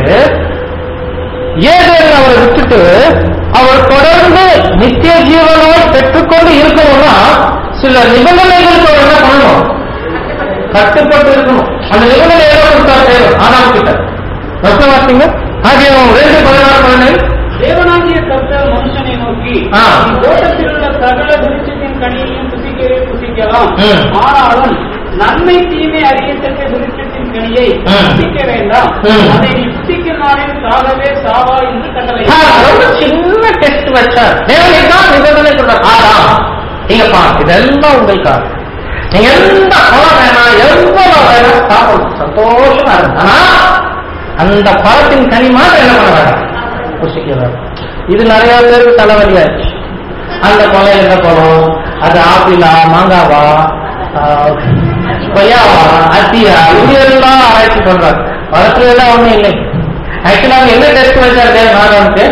ஏதேன் அவரை விட்டுட்டு அவர் தொடர்ந்து நித்திய ஜீவனோடு பெற்றுக்கொண்டு இருக்கணும்னா சில நிபந்தனைகளுக்கு அவர் என்ன பண்ணணும் கட்டுப்பட்டு இருக்கணும் அந்த நிபந்தனை எவ்வளவு கொடுத்தார் தேவன் ஆதாம் கிட்ட ரசம் வாசிங்க ஆகியம் ரெண்டு பதினாறு பதினேழு தேவனாகிய கர்த்தர் மனுஷனை நோக்கி ஆ. நீ தோட்டத்தில் உள்ள சகல விருட்சத்தின் கனியையும் புசிக்கவே புசிக்கலாம் ம். ஆனாலும் நன்மை தீமை அறியத்தக்க விருட்சத்தின் கனியை ம். புசிக்க வேண்டாம் ம். அதை நீ புசிக்கும் நாளில் சாகவே சாவா என்று கட்டளை ஆ, ரொம்ப சின்ன டெஸ்ட் வச்சார் தேவன் இதான் நிபந்தனை சொல்றார் ஆதாம் நீங்க பாருங்க இதெல்லாம் உங்களுக்காக நீங்க எந்த பழம் வேணாம் எவ்வளவு வேணாம் சாப்பிடலாம் சந்தோஷமா இருக்கு ஆனா அந்த பழத்தின் கனி மாதிரி என்ன பண்ண வேண்டாம் புசிக்க வேண்டாம் இது நிறைய பேருக்கு தலைவலியாச்சு அந்த பழம் எந்த பழம் அது ஆப்பிளா மாங்காவா ஆ, கொய்யாவா அத்தியா இது எல்லாம் ஆராய்ச்சி பண்றாங்க பழத்துல எல்லாம் ஒண்ணும் இல்லை ஆக்சுவலா அவங்க என்ன டெஸ்ட் வச்சாரு தேவன் ஆதாமுக்கு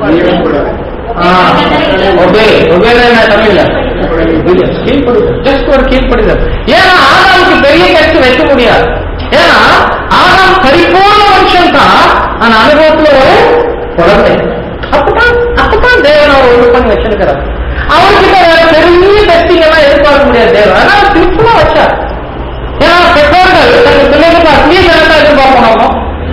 ஒபே ஒபேல என்ன தமிழ்ல கீழ்ப்படுதல் ஜஸ்ட் ஒரு கீழ்ப்படுதல் ஏன்னா ஆதாமுக்கு பெரிய டெஸ்ட் வைக்க முடியாது ஏன்னா ஆதாம் பரிபூர்ண மனுஷன் தான் ஆனா அனுபவத்துல ஒரு குழந்தை அப்பதான் அப்பதான் தேவன் அவர் ஒன்று பண்ணி வச்சிருக்கிறார் அவர்கிட்ட வேற பெரிய டெஸ்டிங் எல்லாம் எதிர்பார்க்க முடியாது தேவன் ஆனா சிம்பிளா வச்சார் ஏன்னா பெற்றோர்கள் தங்கள் பிள்ளைகளுக்கு அட்லீஸ்ட் என்ன எதிர்பார்க்கணும் நம்ம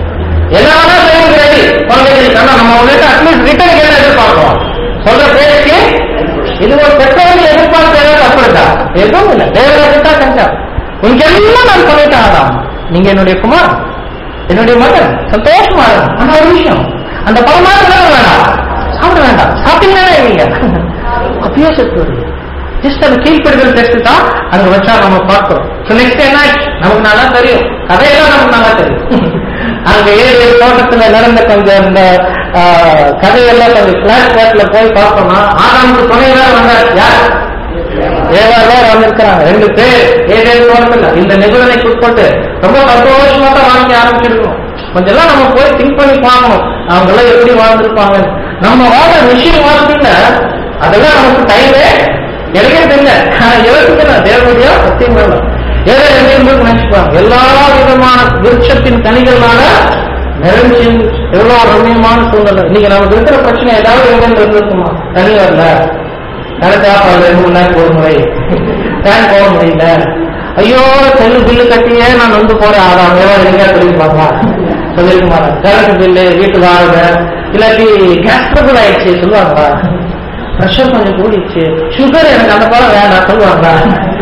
என்ன வேணா செய்வது ரெடி குழந்தைகளுக்கு ஆனா நம்ம அவங்ககிட்ட அட்லீஸ்ட் ரிட்டர்ன் என்ன எதிர்பார்க்கிறோம் சொல்ற பேருக்கு இது ஒரு பெற்றோர்கள் எதிர்பார்க்க ஏதாவது அப்படிதா எதுவும் இல்லை தேவராஜா செஞ்சா உங்க எல்லாம் நான் சொல்லிட்டேன் ஆதாம் நீங்க என்னுடைய குமார் என்னுடைய மகன் சந்தோஷமா இருக்கும் ஆனா ஒரு விஷயம் அந்த பழமாக வேண்டாம் சாப்பிட வேண்டாம் சாப்பிட்டீங்கன்னா நீங்க அப்படியே செத்து வருது ஜஸ்ட் அந்த கீழ்ப்படுதல் டெஸ்ட் தான் அங்க வச்சா நம்ம பார்க்கிறோம் ஸோ நெக்ஸ்ட் என்ன ஆச்சு? நமக்கு நல்லா தெரியும் கதையெல்லாம் நமக்கு நல்லா தெரியும் அங்க ஏழு தோட்டத்துல நடந்த கொஞ்சம் இந்த ஆஹ், கதையெல்லாம் கொஞ்சம் பிளாஷ் பேக்ல போய் பார்த்தோம்னா ஆதாமுக்கு துணை வேற வந்தார் யார் ஏழாறு பேர் வந்திருக்கிறாங்க ரெண்டு பேர் ஏழேழு தோட்டத்துல இந்த நிபந்தனைக்கு உட்பட்டு ரொம்ப சந்தோஷமா தான் வாழ்க்கை ஆரம்பிச்சிருக்கோம் கொஞ்சம் எல்லாம் நம்ம போய் திங்க் பண்ணி பார்க்கணும் அவங்க எல்லாம் எப்படி வாழ்ந்திருப்பாங்க நம்ம வாழ விஷயம் வாழ்க்கையில அதெல்லாம் நமக்கு டைமே கிடைக்கிறது இல்லை யோசிக்கிறேன் தேவனுடைய சத்தியம் வேணும் ஏதோ எங்கேயும் நினைச்சுப்பாங்க எல்லா விதமான விருட்சத்தின் கனிகளால நிறைஞ்சு எவ்வளவு ரம்மியமான சூழ்நிலை இன்னைக்கு நமக்கு இருக்கிற பிரச்சனை ஏதாவது எங்க இருந்திருக்குமா தனி வரல நடந்தா பல ரெண்டு மணி நேரம் ஒரு முறை ஃபேன் போட முடியல ஐயோ செல்லு பில்லு கட்டியே நான் வந்து போறேன் ஆதாம் ஏதாவது எங்க சொல்லியிருப்பாங்களா சொல்லியிருக்க மாட்டேன் கரண்ட் பில்லு வீட்டு வாடகை இல்லாட்டி கேஸ் ட்ரபிள் ஆயிடுச்சு சொல்லுவாங்களா ப்ரெஷர் கொஞ்சம் கூடிடுச்சு சுகர் எனக்கு அந்த பழம் வேண்டாம் சொல்லுவாங்களா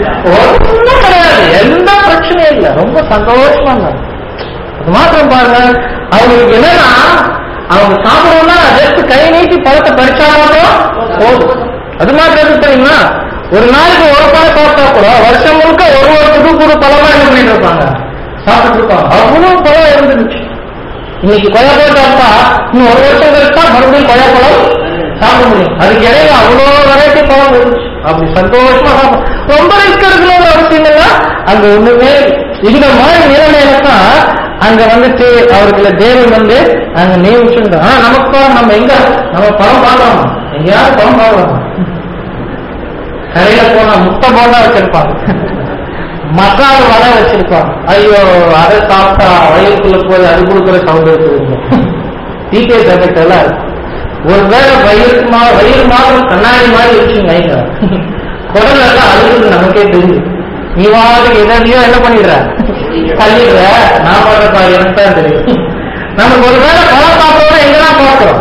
ஒன்றும் கிடையாது எந்த பிரச்சனையும் இல்லை ரொம்ப சந்தோஷமா இருந்தாங்க அது மாத்திரம் பாருங்க அவங்களுக்கு என்னன்னா அவங்க சாப்பிடணும்னா ஜஸ்ட் கை நீட்டி பழத்தை பறிச்சா மட்டும் போதும் அது மாத்திரம் எதுக்கு தெரியுமா ஒரு நாளைக்கு ஒரு பழம் சாப்பிட்டா கூட வருஷம் முழுக்க ஒரு ஒரு புது புது பழமா என்ன பண்ணிட்டு இருப்பாங்க சாப்பிட்டு இருப்பாங்க அவ்வளவு பழம் இருந்துச்சு இன்னைக்கு கொய்யாப்பழம் சாப்பிட்டா இன்னும் ஒரு வருஷம் கழிச்சா மறுபடியும் கொய்யாப்பழம் சாப்பிட முடியும் அதுக்கு இடையில அவ்வளோ வெரைட்டி பழம் இருந்துச்சு அப்படி சந்தோஷமா சாப்பிடும் ரொம்ப ரிஸ்க் எடுக்கணும்னு அவசியம் இல்லை அங்க ஒண்ணுமே இந்த மாதிரி நிலைமையில தான் அங்க வந்துட்டு அவர்களை தேவன் வந்து அங்க நியமிச்சுருந்தோம் ஆனா நமக்கு பாருங்க, நம்ம எங்க நம்ம பழம் பார்க்கலாம் எங்கேயாவது பழம் பார்க்கலாம் கடையில போனா முட்டை போண்டா வச்சிருப்பாங்க மசாலா வடை வச்சிருப்பாங்க ஐயோ அதை சாப்பிட்டா வயிறுக்குள்ள போய் அது கொடுக்குற சவுண்ட் இருக்குதுங்க டிகேஸ் எஃபெக்ட் எல்லாம் இருக்கு. ஒருவேளை வயிறுக்கு மா வயிறு மாத்திரம் கண்ணாடி மாதிரி வச்சுங்க வைங்க குடல் எல்லாம் அழுகுது நமக்கே தெரியுது நீ வாட்டுக்கு எதையோ என்ன பண்ணிடுற தள்ளிடுற நான் பண்றப்பா எனக்கு தான் தெரியும் நமக்கு ஒருவேளை பழம் சாப்பிடணும் எங்கதான் பார்க்கிறோம்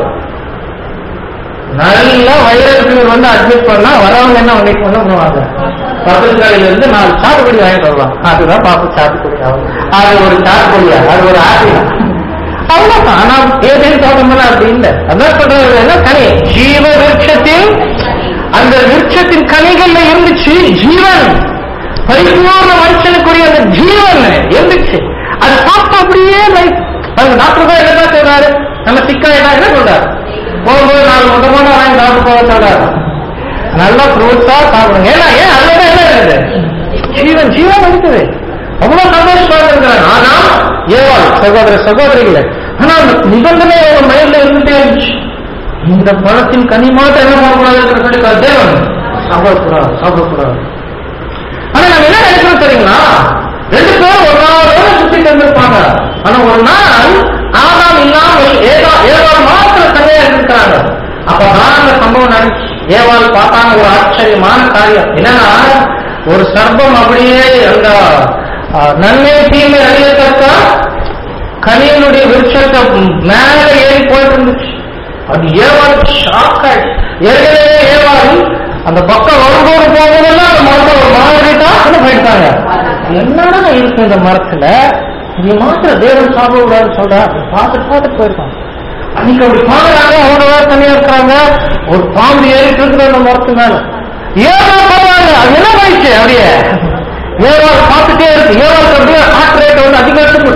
நல்ல வைரல் ஃபீவர் வந்து அட்மிட் பண்ணா வரவங்க என்ன பண்ணி பண்ண பண்ணுவாங்க பக்கத்து கடையில இருந்து நாலு சாத்துக்குடி வாங்கிட்டு வருவாங்க அதுதான் பாப்பு சாத்துக்குடி ஆகும் அது ஒரு சாத்துக்குடியா அது ஒரு ஆப்பிளா அவ்வளவுதான் ஆனா ஏதேனும் தோட்டமெல்லாம் அப்படி இல்லை அதான் சொல்றது என்ன கனி ஜீவ விருட்சத்தில் அந்த விருட்சத்தின் கனிகள்ல இருந்துச்சு ஜீவன் பரிபூர்ண மனுஷனுக்குரிய அந்த ஜீவன் இருந்துச்சு அது சாப்பிட்ட அப்படியே லைஃப் அந்த டாக்டர் தான் என்னதான் சொல்றாரு நம்ம சிக்கா என்ன சொல்றாரு போகும்போது நாலு முட்டை போன வாங்கி சாப்பிட்டு போக சொல்றாரு நல்ல ஃப்ரூட்ஸா சாப்பிடுங்க ஏன்னா ஏன் அதுல என்ன இருக்குது ஜீவன் ஜீவன் இருக்குது அவ்வளவு சந்தோஷமா இருக்கிறாங்க ஆனா ஏவாள் சகோதர சகோதரிகளை ஆனா அந்த நிபந்தனை அவங்க மைண்ட்ல இருந்துட்டே இருந்துச்சு இந்த பழத்தின் கனி மாட்டம் என்ன பண்ணக்கூடாது சொல்லி தேவன் சாப்பிடக்கூடாது சாப்பிடக்கூடாது ஆனா நம்ம என்ன நினைக்கிறோம் தெரியுங்களா ரெண்டு பேரும் ஒரு நாள் சுத்திட்டு இருந்திருப்பாங்க ஆனா ஒரு நாள் ஆதாம் இல்லாமல் ஏதா ஏவாள் மாத்திரம் தனியா இருந்திருக்காங்க அப்பதான் அந்த சம்பவம் நடந்துச்சு ஏவாள் பார்த்தாங்க ஒரு ஆச்சரியமான காரியம் என்னன்னா ஒரு சர்ப்பம் அப்படியே அந்த அஹ், நன்மை தீமை அறியத்தக்க கனியனுடைய விருட்சத்தை மேல ஏறி போயிட்டு இருந்துச்சு அது ஏவாள் ஷாக் ஆயிடுச்சு ஏற்கனவே ஏவாள் அந்த பக்கம் வரும்போது போகும்போதெல்லாம் அந்த மரத்தை ஒரு மாறிட்டா என்ன போயிட்டாங்க என்னடா இருக்கு இந்த மரத்துல இது மாத்திர தேவன் சாப்பிட கூடாதுன்னு சொல்றா பார்த்துட்டு பார்த்துட்டு போயிருக்காங்க அன்னைக்கு அப்படி பாக்குறாங்க அவங்க வேற தனியா இருக்கிறாங்க ஒரு பாம்பு ஏறிட்டு இருக்குது அந்த மரத்து மேல ஏவா போறாங்க அது என்ன ஆயிடுச்சு அப்படியே ஏவாள் பார்த்துட்டே இருக்கு ஏவாளுக்கு அப்படியே ஹார்ட் ரேட் வந்து அதிகரிச்சு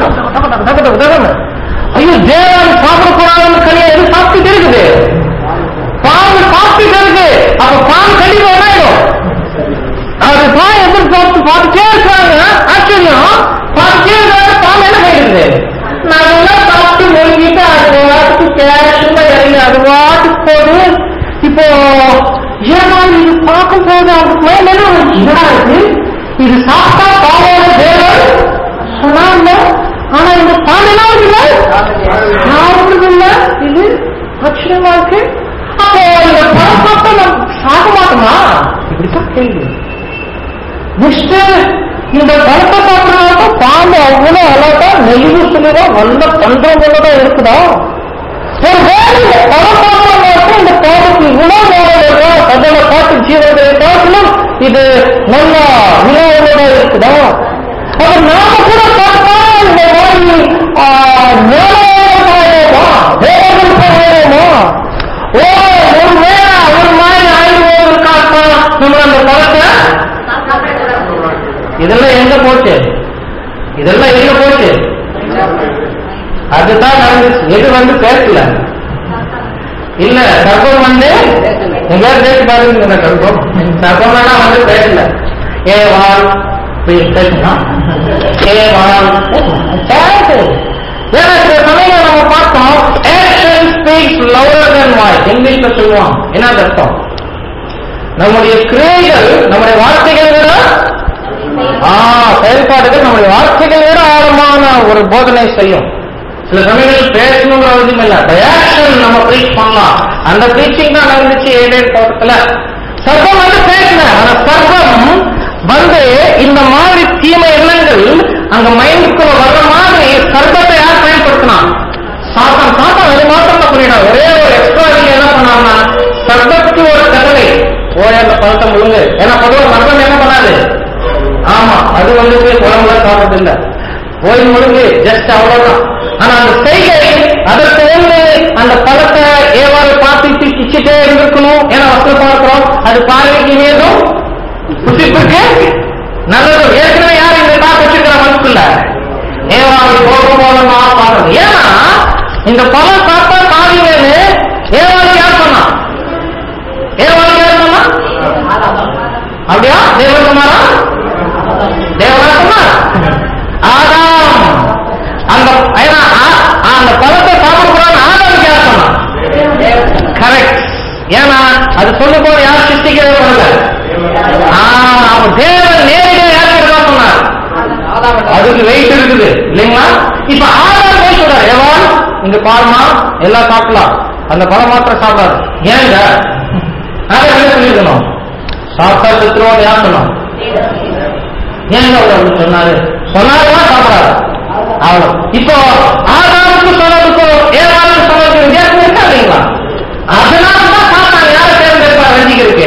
ஐயோ தேவன் சாப்பிடக்கூடாதுன்னு கனியா எது சாப்பிட்டுட்டு இருக்குது பாம்பு சாப்பிட்டுட்டு இருக்கு அப்ப பாம்பு கண்டிப்பா என்ன ஆயிடும் அது பாய் எதிர்த்து பார்த்து பார்த்துட்டே இருக்காங்க ஆக்சுவலி நிச்சயமா இருக்கு அப்போ இந்த பழம் சாப்பிட்டா நம்ம சாக மாட்டோமா இப்படித்தான் கேள்வி நெக்ஸ்ட் இந்த பழத்தை சாப்பிடுறப்ப பாம்பு அவ்வளவு அழகா நெளிவு சுழிவா நல்ல பண்றவங்களதான் இருக்குதா ஒரு வேலை இந்த பழம் சாப்பிடுறப்ப இந்த பாம்புக்கு இவ்வளவு நேரம் இருக்கா அதோட காட்டு ஜீவனங்களை காட்டிலும் இது நல்ல உணவுகளோட இருக்குதா அப்ப நாம கூட பார்த்தா இந்த மாதிரி ஆ, மேலோகமா வேலைகள் போவோமா ஓ ஒரு வேளை ஒரு மாதிரி ஆயுர்வேதம் நம்ம அந்த பழத்தை இதெல்லாம் எங்க போச்சு இதெல்லாம் எங்க போச்சு அதுதான் நடந்துச்சு எது வந்து பேசல இல்ல சர்ப்பம் வந்து எங்கேயாவது பேசி பாருங்க இந்த சர்ப்பம் சர்ப்பம்னா வந்து பேசல ஏ வாழ் பேசணும் ஏ வாழ் பேசு. ஏன்னா சில சமயம் நம்ம பார்த்தோம் action speaks louder than voice இங்கிலீஷ்ல சொல்லுவாங்க என்ன அர்த்தம் நம்முடைய கிரியைகள் நம்முடைய வார்த்தைகள் விட ஆ, செயல்பாடுகள் நம்முடைய வார்த்தைகள் விட ஆழமான ஒரு போதனை செய்யும் சில சமயங்கள் பேசணுங்கிற அவசியம் இல்ல ரியாக்ஷன் நம்ம ப்ரீச் பண்ணலாம் அந்த ப்ரீச்சிங் தான் நடந்துச்சு ஏதேன் தோட்டத்துல சர்வம் வந்து பேசல ஆனா சர்வம் வந்து இந்த மாதிரி தீமை எண்ணங்கள் அங்க மைண்டுக்குள்ள வர்ற மாதிரி சர்வத்தை யார் பயன்படுத்தினான் சாத்தம் சாத்தம் அது மாத்திரம் தான் பண்ணிடும் ஒரே ஒரு எக்ஸ்ட்ரா என்ன பண்ணாங்கன்னா சர்வத்துக்கு ஒரு கட்டளை ஓய அந்த பழத்தை முழுங்கு ஏன்னா பொதுவாக சர்வம் என்ன பண்ணாது ஆமா அது வந்துட்டு குழம்புல சாப்பிட்டது இல்ல போய் முழுங்கு ஜஸ்ட் அவ்வளவுதான் ஆனா அந்த செய்கை அதற்கு வந்து அந்த பழத்தை ஏவாறு பார்த்துட்டு கிச்சிட்டே இருந்திருக்கணும் ஏன்னா வசனம் பார்க்கிறோம் அது பார்வைக்கு இனியதும் புசிப்புக்கு நல்லது ஏற்கனவே யார் இந்த காப்பு வச்சிருக்கிற மனசுக்குள்ள ஏவாறு போக போலமா பாக்குறது ஏன்னா இந்த பழம் சாப்பிட்டா காவியன்னு ஏவாறு யார் சொன்னா ஏவாறு யார் சொன்னா அப்படியா தேவன் சொன்னாரா தேவனா சொன்னார் ஆதாம் அந்த ஏன்னா, ஆ- அந்த பழத்தை சாப்பிடக்கூடாது ஆதாம் யார் சொன்னான் கரெக்ட் ஏன்னா அது சொல்லும் போது யார் சிருஷ்டிக்கவே வரல ஆ, அப்ப தேவன் நேரடியா யாருக்கு தான் சொன்னார் அதுக்கு வெயிட் இருக்குது இல்லைங்களா இப்ப ஆதார் போய் சொல்றாரு ஏவான் இங்க பாருமா எல்லாம் சாப்பிடலாம் அந்த பழம் மாத்திரம் சாப்பிடாது ஏங்க அதை என்ன சொல்லிருக்கணும் சாப்பிட்டா செத்துருவோம் யார் சொன்னோம் ஏங்க அவர் அப்படி சொன்னாரு சொன்னாருன்னா சாப்பிடாது அவ்வளவு இப்போ ஆதாமுக்கு சொன்னதுக்கும் ஏவாளுக்கு சொன்னதுக்கும் வித்தியாசம் இருக்கா இல்லைங்களா அதனால தான் சாப்பிட்டாங்க யாரை தேர்ந்தெடுப்பா ரஞ்சிக்கிறதுக்கு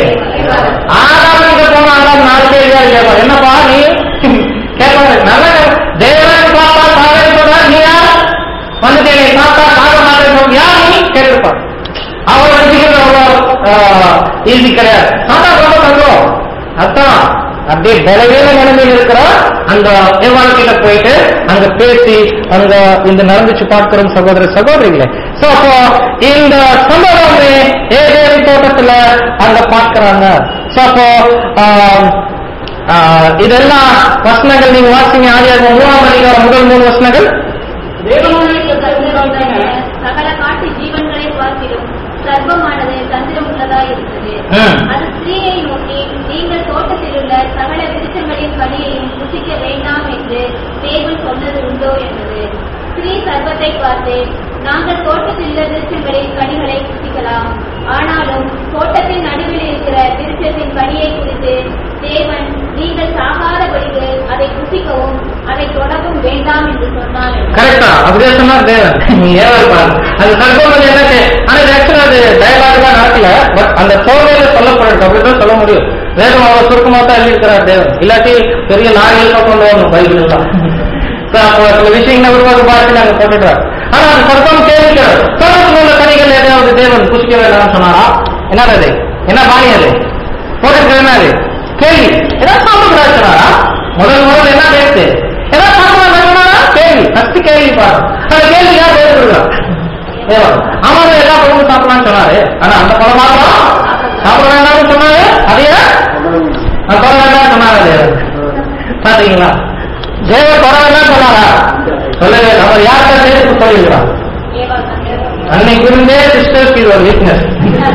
ஆதாம் கிட்ட போன ஆதாம் நாலு பேர் கேட்பார் என்னப்பா நீ கேட்பாரு நல்ல தேவன் பாப்பா சாதனை சொல்றா நீ யார் வந்துட்டு என்னை சாப்பிட்டா சாக மாட்டேன்னு சொல்ற யார் நீ கேட்டிருப்பார் அவர் ரஞ்சிக்கிறது அவ்வளோ ஈஸி கிடையாது சாப்பிட்டா ரொம்ப தங்கம் அதான் அப்படியே பலவீன நிலைமையில் இருக்கிற அந்த வாழ்க்கையில போயிட்டு அங்க பேசி அங்க இந்த நடந்துச்சு பார்க்கிறோம் சகோதர சகோதரிகளே சோ அப்போ இந்த சம்பவம் ஏதேனும் தோட்டத்துல அங்க பார்க்கறாங்க சோ அப்போ ஆம், ஆ, இதெல்லாம் வசனங்கள் நீங்க வாசிங்க ஆதியாக மூணாம் அதிகாரம் முதல் மூணு வசனங்கள் தேவனுடைய கருணையான சகல காட்டு ஜீவன்களை பார்க்கிலும் சர்வமானது தந்திரம் உள்ளதாய் இருந்தது ம். அது ஸ்திரீயை நோக்கி நீங்கள் தோட்டத்தில் உள்ள சகல விருட்சங்களின் கனியையும் புசிக்க வேண்டாம் என்று தேவன் சொன்னது உண்டோ என்றது ஸ்திரீ சர்வத்தை பார்த்து நாங்கள் தோட்டத்தில் உள்ள விருட்சங்களின் கனிகளை புசிக்கலாம் ஆனாலும் தோட்டத்தின் நடுவில் இருக்கிற விருட்சத்தின் கனியை குறித்து தேவன் நீங்கள் சாகாதபடிக்கு அதை புசிக்கவும் அதை தொடவும் வேண்டாம் என்று சொன்னார் என்றார். கரெக்டா அப்படியே சொன்னார் தேவன் நீ ஏவாள் பாருங்க அது சர்வம் வந்து என்னது ஆனா இது ஆக்சுவலா அது டயலாக் தான் நடக்கல பட் அந்த தோல்வியில சொல்லப்படுறது அப்படிதான் சொல்ல முடியும் வேதம் அவ்வளவு சுருக்கமா தான் எழுதியிருக்கிறார் தேவன் இல்லாட்டி பெரிய நாளில் கொண்டு வரணும் பைபிள் தான் So, அப்போ சில விஷயங்களை உருவாக்க பார்த்து நாங்க போட்டுட்டார் ஆனா அந்த சர்வம் கேள்விக்கிறார் சர்வத்தில் உள்ள கனிகள் ஏதாவது தேவன் புசிக்க வேண்டாம்னு சொன்னாரா என்னது அது என்ன பாணி அது போட்டுக்கிறது என்ன அது கேள்வி ஏதாவது சாப்பிடக்கூடாது சொன்னாரா முதல் முதல் என்ன பேசு ஏதாவது சாப்பிடலாம் சொன்னாரா கேள்வி ஃபர்ஸ்ட் கேள்வி பாரு அந்த கேள்வி யார் பேசுறா தேவன் ஆமாம் எல்லா பழமும் சாப்பிடலாம்னு சொன்னாரு ஆனா அந்த பழம் மாத்திரம் சாப்பிட வேண்டாம்னு சொன்னாரு அதையே நான் தொட வேண்டாம்னு சொன்னாரு தேவன் பாத்தீங்களா தேவன் தொட வேண்டாம்னு சொன்னாரா சொல்லவே இல்லை. அவர் யார்கிட்ட சேர்த்து சொல்லியிருக்கிறான் ஏவாள் கண்டது. அன்னைக்கு இருந்தே சிஸ்டர்ஸ் இது ஒரு வீக்னஸ்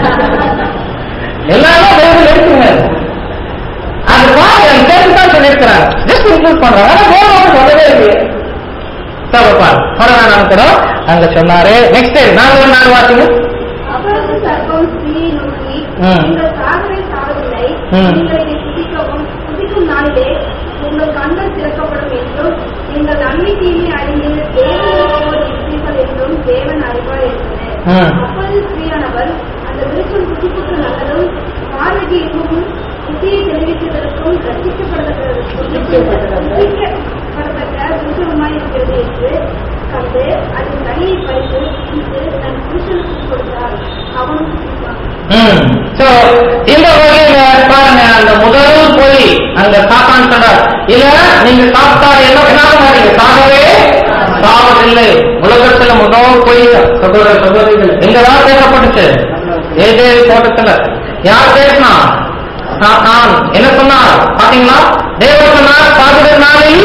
எல்லாமே பைபிள் இருக்குங்க அது பாருங்க சேர்த்து தான் சொல்லியிருக்கிறாங்க ஜஸ்ட் இன்க்ளூட் பண்றாங்க ஆனா தேவன் சொல்லவே இல்லையே சபப்பா பரவாயில்ல கூட அங்க சொன்னாரு நெக்ஸ்ட் டைம் நாங்க ஒரு நாள் வாசிங்க அப்பொழுது சர்ப்பம் ஸ்திரீயை நோக்கி ம். நீங்கள் சாகவே சாவதில்லை ம். நீங்கள் இதை புதிக்கவும் புதிக்கும் நாளிலே உங்கள் கண்கள் திறக்கப்படும் என்றும் நீங்கள் நன்மை தீமை அறிந்து தேவனோடு இருப்பீர்கள் என்றும் தேவன் அறிவார் என்றது ம். அப்பொழுது ஸ்ரீயானவர் அந்த விருட்சம் புதிப்புக்கு நல்லதும் பார்வைக்கு இன்பமும் புத்தியை தெரிவிப்பதற்கும் ரசிக்கப்படுவதற்கும் ரசிக்கப்படத்தக்க விருட்சமாய் இருக்கிறது என்று கண்டு அதன் கனியை பறித்து பிடித்து தன் புருஷனுக்கு கொடுத்தார் அவனும் புசித்தான். ம். So, இந்த வகையில பாருங்க அந்த முதல் பொய் அந்த சாத்தான் சொன்னார் இல்ல நீங்க சாப்பிட்டா என்ன என்ன மாறீங்க சாகவே சாவதில்லை உலகத்துல முதல் பொய் சகோதர சகோதரிகள் எங்கதான் பேசப்பட்டுச்சு ஏதேல் தோட்டத்துல யார் பேசினா சாத்தான் என்ன சொன்னார் பாத்தீங்களா தேவன் சொன்னார் சாகுற நாளில்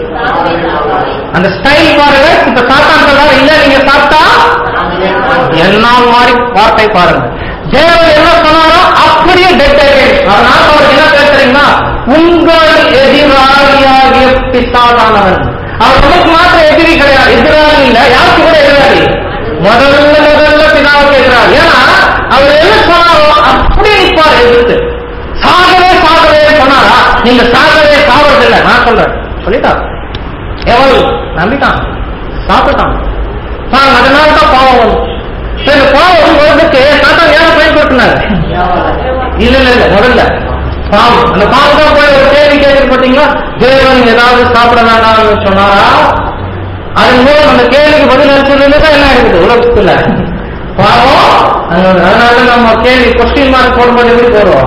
அந்த ஸ்டைல் பாருங்க இப்ப சாத்தான் சொல்றாரு இல்ல நீங்க சாப்பிட்டா என்ன மாதிரி வார்த்தை பாருங்க தேவன் என்ன சொன்னாரோ அப்படியே டெட் அதனால அவர் என்ன பேசுறீங்கன்னா உங்கள் எதிராளியாகிய பிசாதானவன் அவர் நமக்கு மாத்திரம் எதிரி கிடையாது எதிராளி இல்ல யாருக்கு கூட எதிராளி முதல்ல முதல்ல பிதாவுக்கு எதிராளி ஏன்னா அவர் என்ன சொன்னாரோ அப்படியே நிற்பார் எதிர்த்து சாகவே சாகவே சொன்னாரா நீங்க சாகவே சாவறதில்லை நான் சொல்றேன் சொல்லிட்டா எவள் நம்பிட்டான் சாப்பிட்டான் பாருங்க அதனால தான் பாவம் வந்துச்சு சரி இந்த பாவம் வருவதற்கு சாத்தான் ஏன் பயன்படுத்தினார் இல்ல இல்ல இல்ல முதல்ல பாவம் அந்த பாவம் தான் போய் ஒரு கேள்வி கேட்குது பாத்தீங்களா தேவன் ஏதாவது சாப்பிட வேண்டாம்னு சொன்னாரா அதன் மூலம் அந்த கேள்விக்கு பதில் அளிச்சதுல தான் என்ன இருக்குது உலகத்துல பாவம் அதனால அதனால நம்ம கேள்வி கொஸ்டின் மார்க் போடும்போது எப்படி போடுவோம்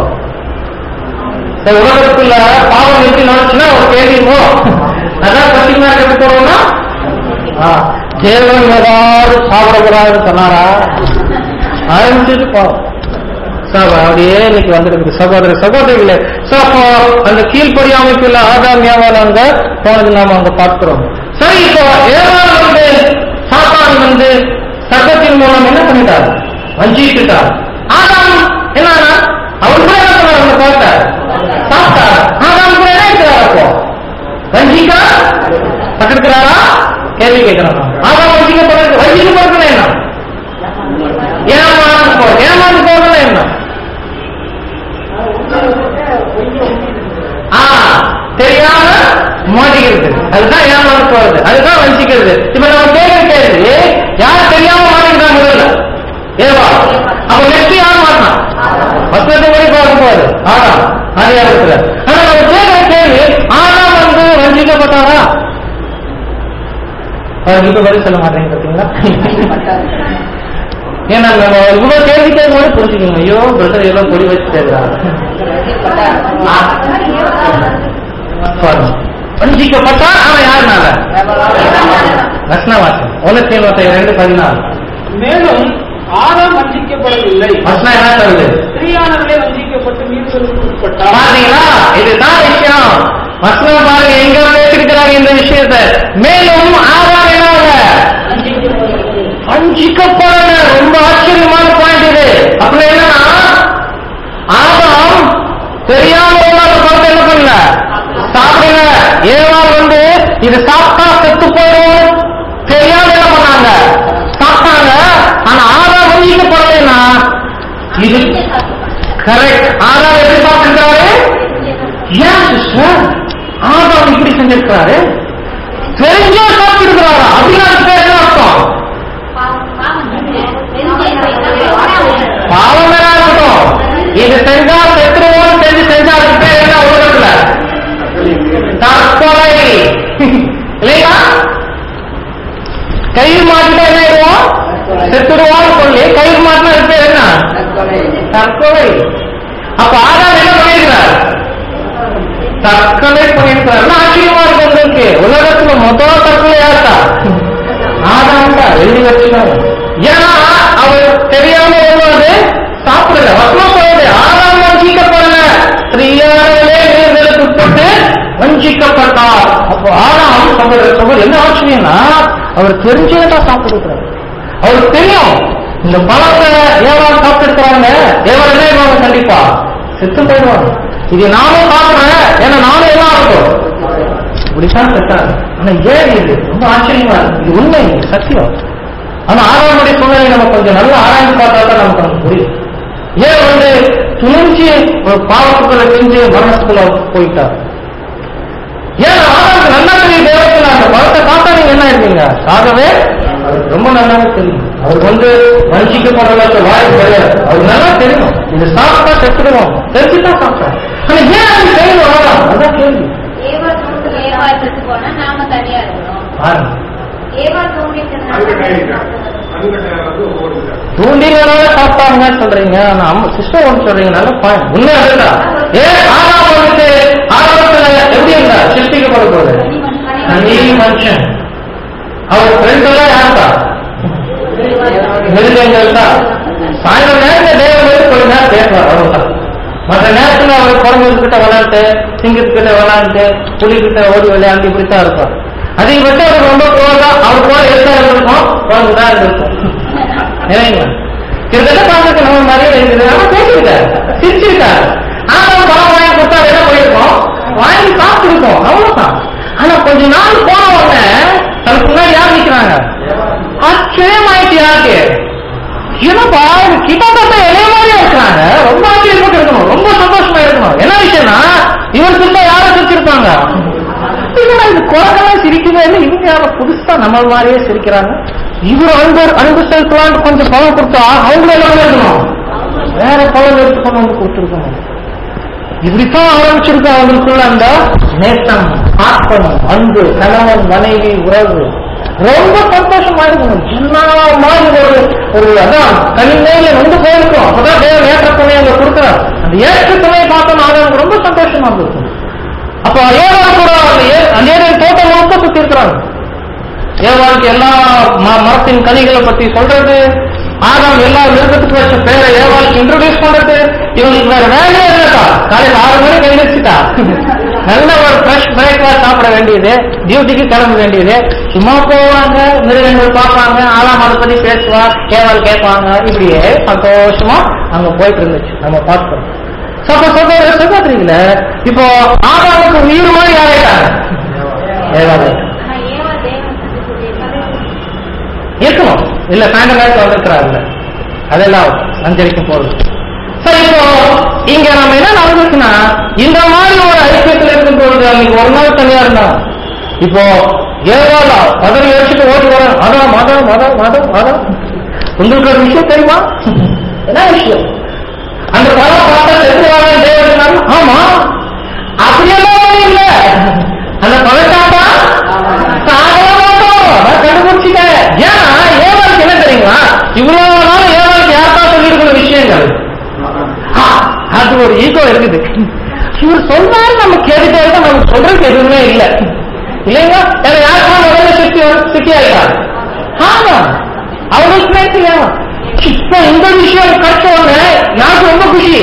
இந்த உலகத்துல பாவம் எப்படி நடந்துச்சுன்னா ஒரு கேள்வி போடும் அதான் கொஸ்டின் மார்க் எப்படி போடுவோம்னா ஆ, தேவன் ஏதாவது சாப்பிடக்கூடாதுன்னு சொன்னாரா ஆரம்பிச்சுட்டு பாவம் சார் அப்படியே இன்னைக்கு வந்திருக்கு சகோதர சகோதரிகளே சோ அப்போ அந்த கீழ்ப்படியாமைக்குள்ள ஆதாம் ஏவாள் அங்க போனது நாம அங்க பார்க்கிறோம் சரி இப்போ ஏவாள் வந்து சாத்தான் வந்து சட்டத்தின் மூலம் என்ன பண்ணிட்டார் வஞ்சிக்கிட்டார் ஆதாம் என்னன்னா அவர் கூட என்ன பண்ணார் அந்த பழத்தை சாப்பிட்டார் ஆதாம் கூட என்ன இருக்கிறார் அப்போ வஞ்சிக்கா பட்டிருக்கிறாரா கேள்வி கேட்கிறாரா ஆதாம் வஞ்சிக்கப்படுறது வஞ்சிக்கப்படுறது என்ன ஏமாந்து போ ஏமாந்து போகிறது என்ன ஆ தெரியாம மாட்டிக்கிறது அதுதான் ஏமாந்து போறது அதுதான் வஞ்சிக்கிறது இப்ப நம்ம கேட்கிற கேள்வி யார் தெரியாம மாட்டிக்கிறா முதல்ல ஏவா அப்ப நெக்ஸ்ட் யார் மாட்டான் பத்தத்தை வரை பார்க்க போகுது ஆனா அது இருக்கிற ஆனா நம்ம கேட்கிற கேள்வி ஆனா வந்து வஞ்சிக்கப்பட்டாரா அவர் இப்ப பதில் சொல்ல மாட்டேங்க பாத்தீங்களா ஏன்னா நம்ம இவ்வளவு கேள்வி கேட்கும்போது புரிஞ்சுக்கோங்க ஐயோ பிரதர் ஏதோ பொடி வச்சு கேட்கிறாங்க வஞ்சிக்கப்பட்டா அவன் யாருனால வசனவாசம் ஒன்னு தீர்வத்தை ரெண்டு பதினாலு மேலும் ஆதாம் வஞ்சிக்கப்படவில்லை வசனம் என்ன சொல்லுது ஸ்திரீயானவர்களே வஞ்சிக்கப்பட்டு மீறுதலுக்கு உட்பட்டார் பாத்தீங்களா இதுதான் விஷயம் வசனம் பாருங்க எங்க பேசிருக்கிறாங்க இந்த விஷயத்தை மேலும் ஆதாரம் என்ன வஞ்சிக்கப்படல ரொம்ப ஆச்சரியமான பாயிண்ட் இது அப்படி என்னன்னா ஆதாம் தெரியாம ஒரு அந்த பழத்தை என்ன பண்ணல சாப்பிடல ஏவாள் வந்து இது சாப்பிட்டா செத்து போயிடும் தெரியாம என்ன பண்ணாங்க சாப்பிட்டாங்க ஆனா ஆதாம் வஞ்சிக்கப்படலைன்னா இது கரெக்ட் ஆதாம் எப்படி சாப்பிட்டுருக்காரு ஏன் சிஸ்டர் ஆதாம் இப்படி செஞ்சிருக்கிறாரு தெரிஞ்சா சாப்பிட்டுருக்கிறாரா அப்படின்னா அதுக்கு பேர் என்ன அர்த்தம் பாவம் வேணா இருக்கட்டும் இது செஞ்சா செத்துருவோம் செஞ்சு செஞ்சா அதுக்கு பேர் என்ன உலகத்துல தற்கொலை இல்லையா கயிறு மாட்டினா என்ன ஆயிடுவோம் செத்துருவோம்னு சொல்லி கயிறு மாட்டினா அதுக்கு பேர் என்ன தற்கொலை அப்ப ஆதார் என்ன பண்ணியிருக்கிறார் தற்கொலை பண்ணியிருக்கிறார் ஆச்சரியமா இருக்கு உங்களுக்கு உலகத்துல மொத்தம் தற்கொலை யாருக்கா ஆதாம் தான் எழுதி வச்சுக்கோங்க ஏன்னா அவர் தெரியாம வருவாரு சாப்பிடல வசனம் போகுது ஆதாம் வஞ்சிக்கப்படல ஸ்திரீயானவர்களே நீர்களுக்கு உட்பட்டு வஞ்சிக்கப்பட்டார் அப்போ ஆதாம் சகோதர சகோதரர் என்ன ஆச்சரியம்னா அவர் தெரிஞ்சதான் சாப்பிட்டுருக்கிறார் அவருக்கு தெரியும் இந்த பழத்தை ஏவாள் சாப்பிட்டுருக்கிறாங்க ஏவாள் என்ன ஆயிடுவாங்க கண்டிப்பா செத்து போயிடுவாங்க இது நானும் சாப்பிடுறேன் ஏன்னா நானும் எல்லாம் இருக்கும் இப்படித்தான் செத்தாங்க ஆனா ஏன் இது ரொம்ப ஆச்சரியமா இருக்கு இது உண்மை இது சத்தியம் ஆனா ஆறாமுடைய சூழ்நிலை நம்ம கொஞ்சம் நல்லா ஆராய்ந்து பார்த்தா தான் நமக்கு நமக்கு புரியும் ஏன் வந்து துணிஞ்சு ஒரு பாவத்துக்குள்ள செஞ்சு மரணத்துக்குள்ள போயிட்டார் ஏன் ஆறாவது நல்லா தெரியும் தேவத்துல அந்த பழத்தை பார்த்தா நீங்க என்ன இருக்கீங்க ஆகவே அவருக்கு ரொம்ப நல்லாவே தெரியும் அவருக்கு வந்து வஞ்சிக்கப்படுறதுக்கு வாய்ப்பு கிடையாது அவருக்கு நல்லா தெரியும் இது சாப்பிட்டா செத்துடுவோம் தெரிஞ்சுதான் சாப்பிட்டா ஆனா ஏன் அது செய்யணும் ஆறாம் அதான் கேள்வி ஏவா தூண்டு ஏவா செத்து போனா நாம தனியா இருக்கிறோம் பாருங்க ஏவா தூண்டிட்டு தூண்டினால சாப்பிட்டாங்கன்னு சொல்றீங்க ஆனா அம்மா சிஸ்டர் ஒன்று சொல்றீங்க நல்ல பாயிண்ட் உண்மை அதுதான் ஏன் ஆறாம் வந்து ஆரம்பத்துல எப்படி இருந்தா சிருஷ்டிக்கப்பட போகுது தனி மனுஷன் அவர் ஃப்ரெண்ட் எல்லாம் யாருக்கா மிருகங்கள் தான் சாயந்தரம் நேரத்தில் தேவன் வந்து கொஞ்ச நேரம் பேசுவார் அவ்வளவுதான் மற்ற நேரத்துல அவர் குரங்குகிட்ட விளையாண்டு சிங்கத்துக்கிட்ட விளையாண்டு புலிகிட்ட ஓடி விளையாண்டு இப்படித்தான் இருப்பார் அதிகபட்சம் அவர் ரொம்ப க்ளோஸா அவர் கூட எதுதான் இருந்திருக்கும் குரங்கு தான் இருந்திருக்கும் நினைங்களா கிட்டத்தட்ட பார்த்துட்டு நம்ம மாதிரியே இருக்குது ஆனா பேசியிருக்காரு சிரிச்சிருக்காரு ஆனா அவன் பணம் வாங்கி கொடுத்தா என்ன போயிருக்கோம் வாங்கி சாப்பிட்டுருக்கோம் அவ்வளவுதான் ஆனா கொஞ்ச நாள் போன உடனே தனக்கு முன்னாடி யார் நிக்கிறாங்க ஆச்சரியமாயிட்டு யாருக்கு என்னப்பா இது கிட்டத்தட்ட இளைய மாதிரியா இருக்கிறாங்க ரொம்ப ஆச்சரியப்பட்டு இருக்கணும் ரொம்ப சந்தோஷமா இருக்கணும் என்ன விஷயம்னா இவர் கிட்ட யாரை சிரிச்சிருப்பாங்க என்னடா இது குழந்தைலாம் சிரிக்கவே இல்லை இவங்க யாரோ புதுசா நம்ம மாதிரியே சிரிக்கிறாங்க இவர் அன்பு அன்பு செலுத்தலான்னு கொஞ்சம் பணம் கொடுத்தா அவங்க எல்லாம் இருக்கணும் வேற பணம் எடுத்து கொண்டு வந்து கொடுத்துருக்கணும் இப்படித்தான் ஆரம்பிச்சிருக்கோம் அவங்களுக்குள்ள அந்த நேசம் ஆக்கம் அன்பு கணவன் மனைவி உறவு ரொம்ப சந்தோஷமா இருக்கணும் சின்ன மாதிரி ஒரு ஒரு அதான் கண்ணிலேயே வந்து போயிருக்கும் அப்பதான் தேவன் ஏற்ற துணையை அங்க கொடுக்குறார் அந்த ஏற்ற துணையை பார்த்தோம் அவங்களுக்கு ரொம்ப சந்தோஷமா இருக்கும் அப்ப ஏவாள் கூட அந்த ஏ- அந்த ஏரியா தோட்டம் முழுக்க சுத்தி இருக்கிறாங்க ஏவாளுக்கு எல்லா ம- மரத்தின் கனிகளை பத்தி சொல்றது ஆதாம் எல்லா மிருகத்துக்கு வச்ச பேரை ஏவாளுக்கு இன்ட்ரோடியூஸ் பண்றது இவங்களுக்கு வேற வேலையே இல்லக்கா காலையில் ஆறு மணிக்கு எழுந்திரிச்சுட்டா நல்ல ஒரு ஃப்ரெஷ் பிரேக்ஃபாஸ்ட் சாப்பிட வேண்டியது டியூட்டிக்கு கிளம்ப வேண்டியது சும்மா போவாங்க மிருகங்கள் பார்ப்பாங்க ஆறாம் அதை பத்தி பேசுவா ஏவாள் கேட்பாங்க இப்படியே சந்தோஷமா அங்க போயிட்டு இருந்துச்சு நம்ம பார்க்கிறோம் சப்ப சகோதர சகோதரிகள இப்போ ஆதாமுக்கு உயிர் மாதிரி யாராயிட்டாங்க ஏவாள் ஆனா ஏவா தேவன் சந்திச்சது கதை இருக்கணும் இல்ல சாயந்தர நேரத்தில் வந்திருக்கிறாருல்ல அதெல்லாம் அஞ்சலிக்கும் போகுது சரி இப்போ இங்க நம்ம என்ன நடந்துச்சுன்னா இந்த மாதிரி ஒரு ஐக்கியத்தில் இருக்கும் பொழுது அன்னைக்கு ஒரு நாள் தனியா இருந்தான் இப்போ ஏவாளா பதவி வச்சுட்டு ஓடி வர மதம் மதம் மதம் மதம் மதம் உங்களுக்கு ஒரு விஷயம் தெரியுமா என்ன விஷயம் அந்த பழம் பார்த்தா செத்து வாங்க தேவன் ஆமா அப்படியெல்லாம் ஒண்ணும் இல்ல அந்த பழம் சாப்பிட்டா சாகவே மாட்டோம் நான் கண்டுபிடிச்சிட்டேன் ஏன்னா ஏவாளுக்கு என்ன தெரியுங்களா இவ்வளவு நாள் ஏவாளுக்கு யாருக்கா சொல்லியிருக்கிற விஷயங்கள் ஆ, அது ஒரு ஈகோ இருக்குது இவர் சொன்னாரு நம்ம கேட்டுட்டே இருக்கோம் நமக்கு சொல்றதுக்கு எதுவுமே இல்ல இல்லைங்களா ஏன்னா யாருக்கா முதல்ல சுத்தி சுத்தி ஆயிட்டா ஆமா அவங்களுக்கு நினைக்கலையா இப்ப இந்த விஷயம் கிடைச்ச உடனே எனக்கு ரொம்ப குஷி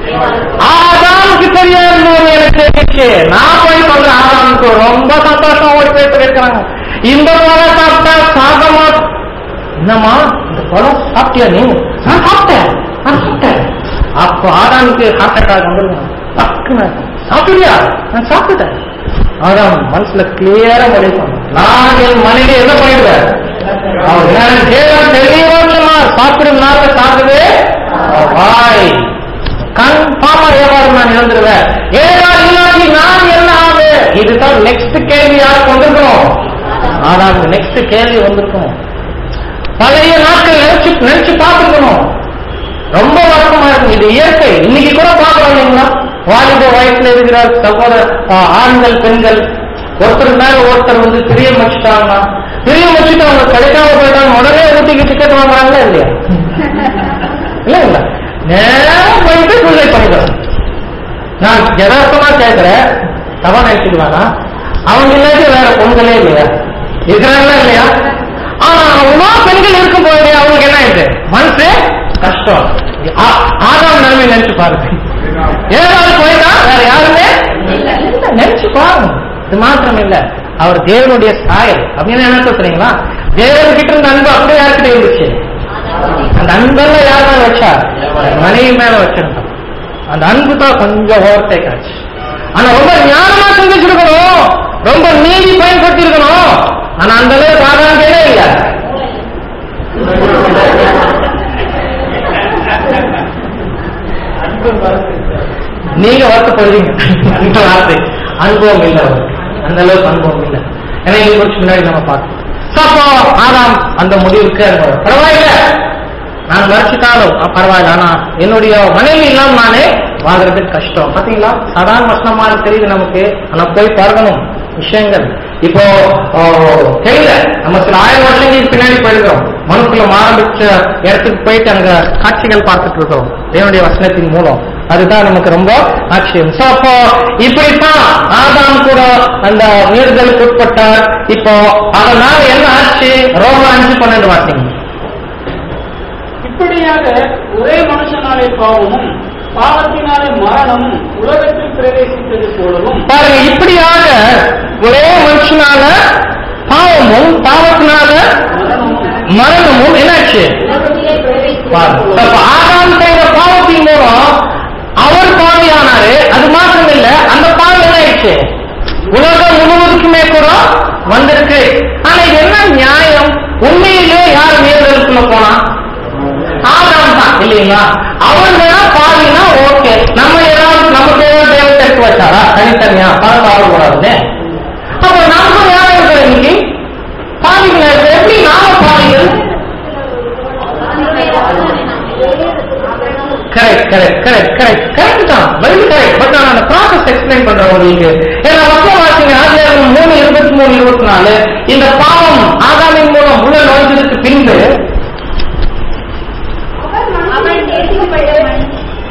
ஆதாமுக்கு தெரியாது எனக்கு தெரிஞ்சிச்சு நான் போய் சொல்றேன் ஆதாமுக்கு ரொம்ப சந்தோஷம் ஓடி போய் சொல்லியிருக்கிறாங்க இந்த பழம் சாப்பிட்டா சாக மாட்டோம் என்னம்மா இந்த பழம் சாப்பிட்டியா நீ நான் சாப்பிட்டேன் நான் சாப்பிட்டேன் அப்போ ஆதாமுக்கு ஹார்ட் அட்டாக் வந்துருங்க டக்குன்னு சாப்பிடுறியா நான் சாப்பிட்டேன் ஆதாம் மனசுல கிளியரா முடிக்கும் நான் என் மனைவி என்ன பண்ணிடுவேன் அவர் நான் தேவன் தெளிவா சொன்னார் சாப்பிடும் நாள்ல சாப்பிடுவே வாய் கன்ஃபார்மா ஏவாறு நான் இழந்துருவேன் ஏவாறு இல்லாட்டி நான் என்ன ஆகு இதுதான் நெக்ஸ்ட் கேள்வி யாருக்கு வந்திருக்கணும் ஆனால் நெக்ஸ்ட் கேள்வி வந்திருக்கும் பழைய நாட்கள் நினைச்சு நினைச்சு பார்த்துக்கணும் ரொம்ப வருத்தமா இருக்கும் இது இயற்கை இன்னைக்கு கூட பார்க்கலாம் இல்லைங்களா வாலிப வயசுல இருக்கிற சகோதர ஆ, ஆண்கள் பெண்கள் ஒருத்தர் மேல ஒருத்தர் வந்து பிரியம் வச்சுட்டாங்கன்னா பிரியம் வச்சுட்டு அவங்க கிடைக்காம போயிட்டாங்க உடனே ஊட்டிக்கு டிக்கெட் வாங்குறாங்களா இல்லையா இல்லைங்களா நேரம் போயிட்டு சூசைட் பண்ணிடுறாங்க நான் யதார்த்தமா கேட்கிறேன் தவா நினைச்சுக்குவானா அவங்க இல்லாட்டி வேற பொண்களே இல்லையா இருக்கிறாங்களா இல்லையா ஆனா அவ்வளோ பெண்கள் இருக்கும் போது அவங்களுக்கு என்ன ஆயிடுது மனசு கஷ்டம் ஆ- ஆதாம் நிலைமை நினைச்சு பாருங்க ஏதாவது போயிட்டா வேற யாருமே இல்ல, நினைச்சு பாருங்க இது மாத்திரம் இல்ல அவர் தேவனுடைய சாயல் அப்படின்னு என்ன சொல்றீங்களா தேவன் கிட்ட இருந்த அன்பு அப்படியே யார்கிட்ட இருந்துச்சு அந்த அன்பெல்லாம் யார் மேல வச்சா மனைவி மேல வச்சிருந்தோம் அந்த அன்பு தான் கொஞ்சம் ஓவர்டேக் ஆச்சு ஆனா ரொம்ப ஞானமா சிந்திச்சிருக்கணும் ரொம்ப நீதி பயன்படுத்தி இருக்கணும் ஆனா அந்த அளவு சாதாரண இல்ல நீங்க வருத்தப்படுவீங்க அந்த வார்த்தை அனுபவம் இல்லை அவருக்கு அந்த அளவுக்கு அனுபவம் இல்லை ஏன்னா இது கொஞ்சம் முன்னாடி நம்ம பார்த்தோம் So, அப்போ ஆதாம் அந்த முடிவுக்கு அவங்க, பரவாயில்ல நான் மறைச்சிட்டாலும் அஹ், பரவாயில்ல ஆனா என்னுடைய மனைவி இல்லாம நானே வாழ்றது கஷ்டம் பாத்தீங்களா சாதாரண வசனமா தெரியுது நமக்கு ஆனா போய் பழகணும் விஷயங்கள் இப்போ தெரியல நம்ம சில ஆயிரம் வருஷங்களுக்கு பின்னாடி போயிருக்கிறோம் மனுக்குள்ள ஆரம்பிச்ச இடத்துக்கு போயிட்டு அங்க காட்சிகள் பார்த்துட்டு இருக்கோம் தேவனுடைய வசனத்தின் மூலம் அதுதான் நமக்கு ரொம்ப ஆச்சரியம் சோ அப்போ இப்படித்தான் ஆதாம் கூட அந்த மீறுதலுக்கு உட்பட்டார் இப்போ அதனால என்ன ஆச்சு ரோம அஞ்சு பன்னெண்டு வாசிங்க இப்படியாக ஒரே மனுஷனாலே பாவமும் பாவத்தினாலே மரணமும் உலகத்தில் பிரவேசித்தது போலவும் பாருங்க இப்படியாக ஒரே மனுஷனால பாவமும் பாவத்தினால மரணமும் என்னாச்சு உலகத்திலே பிரவேசித்தது அப்ப ஆதாம் செய்த பாவத்தின் மூலம் அவர் பாவியானாரு அது மாத்திரம் இல்ல அந்த பாவம் என்ன ஆயிடுச்சு உலகம் முழுவதுக்குமே கூட வந்திருக்கு ஆனா இது என்ன நியாயம் உண்மையிலே யார் மீறுதலுக்குள்ள போனா ஆதாம் தான் இல்லைங்களா அவர் வேணா பாவினா ஓகே நம்ம ஏதாவது நமக்கு ஏதாவது தேவை எடுத்து வச்சாரா தனித்தனியா பணம் பாவக்கூடாதுன்னு அப்ப நம்ம யாரும் இருக்கிற இன்னைக்கு பாவிகள் இருக்கு. எப்படி நாம பாவிகள் correct correct correct correct correct தான் வெரி கரெக்ட் பட் நான் அந்த ப்ராசஸ் எக்ஸ்பிளைன் பண்றேன் உங்களுக்கு ஏன்னா மக்கள் வாசிங்க ஆதியாகமம் மூணு இருபத்தி மூணு இருபத்தி நாலு இந்த பாவம் ஆதாமின் மூலம் உள்ள நுழைஞ்சதுக்கு பின்பு அவன் எடுக்கப்பட்ட மண்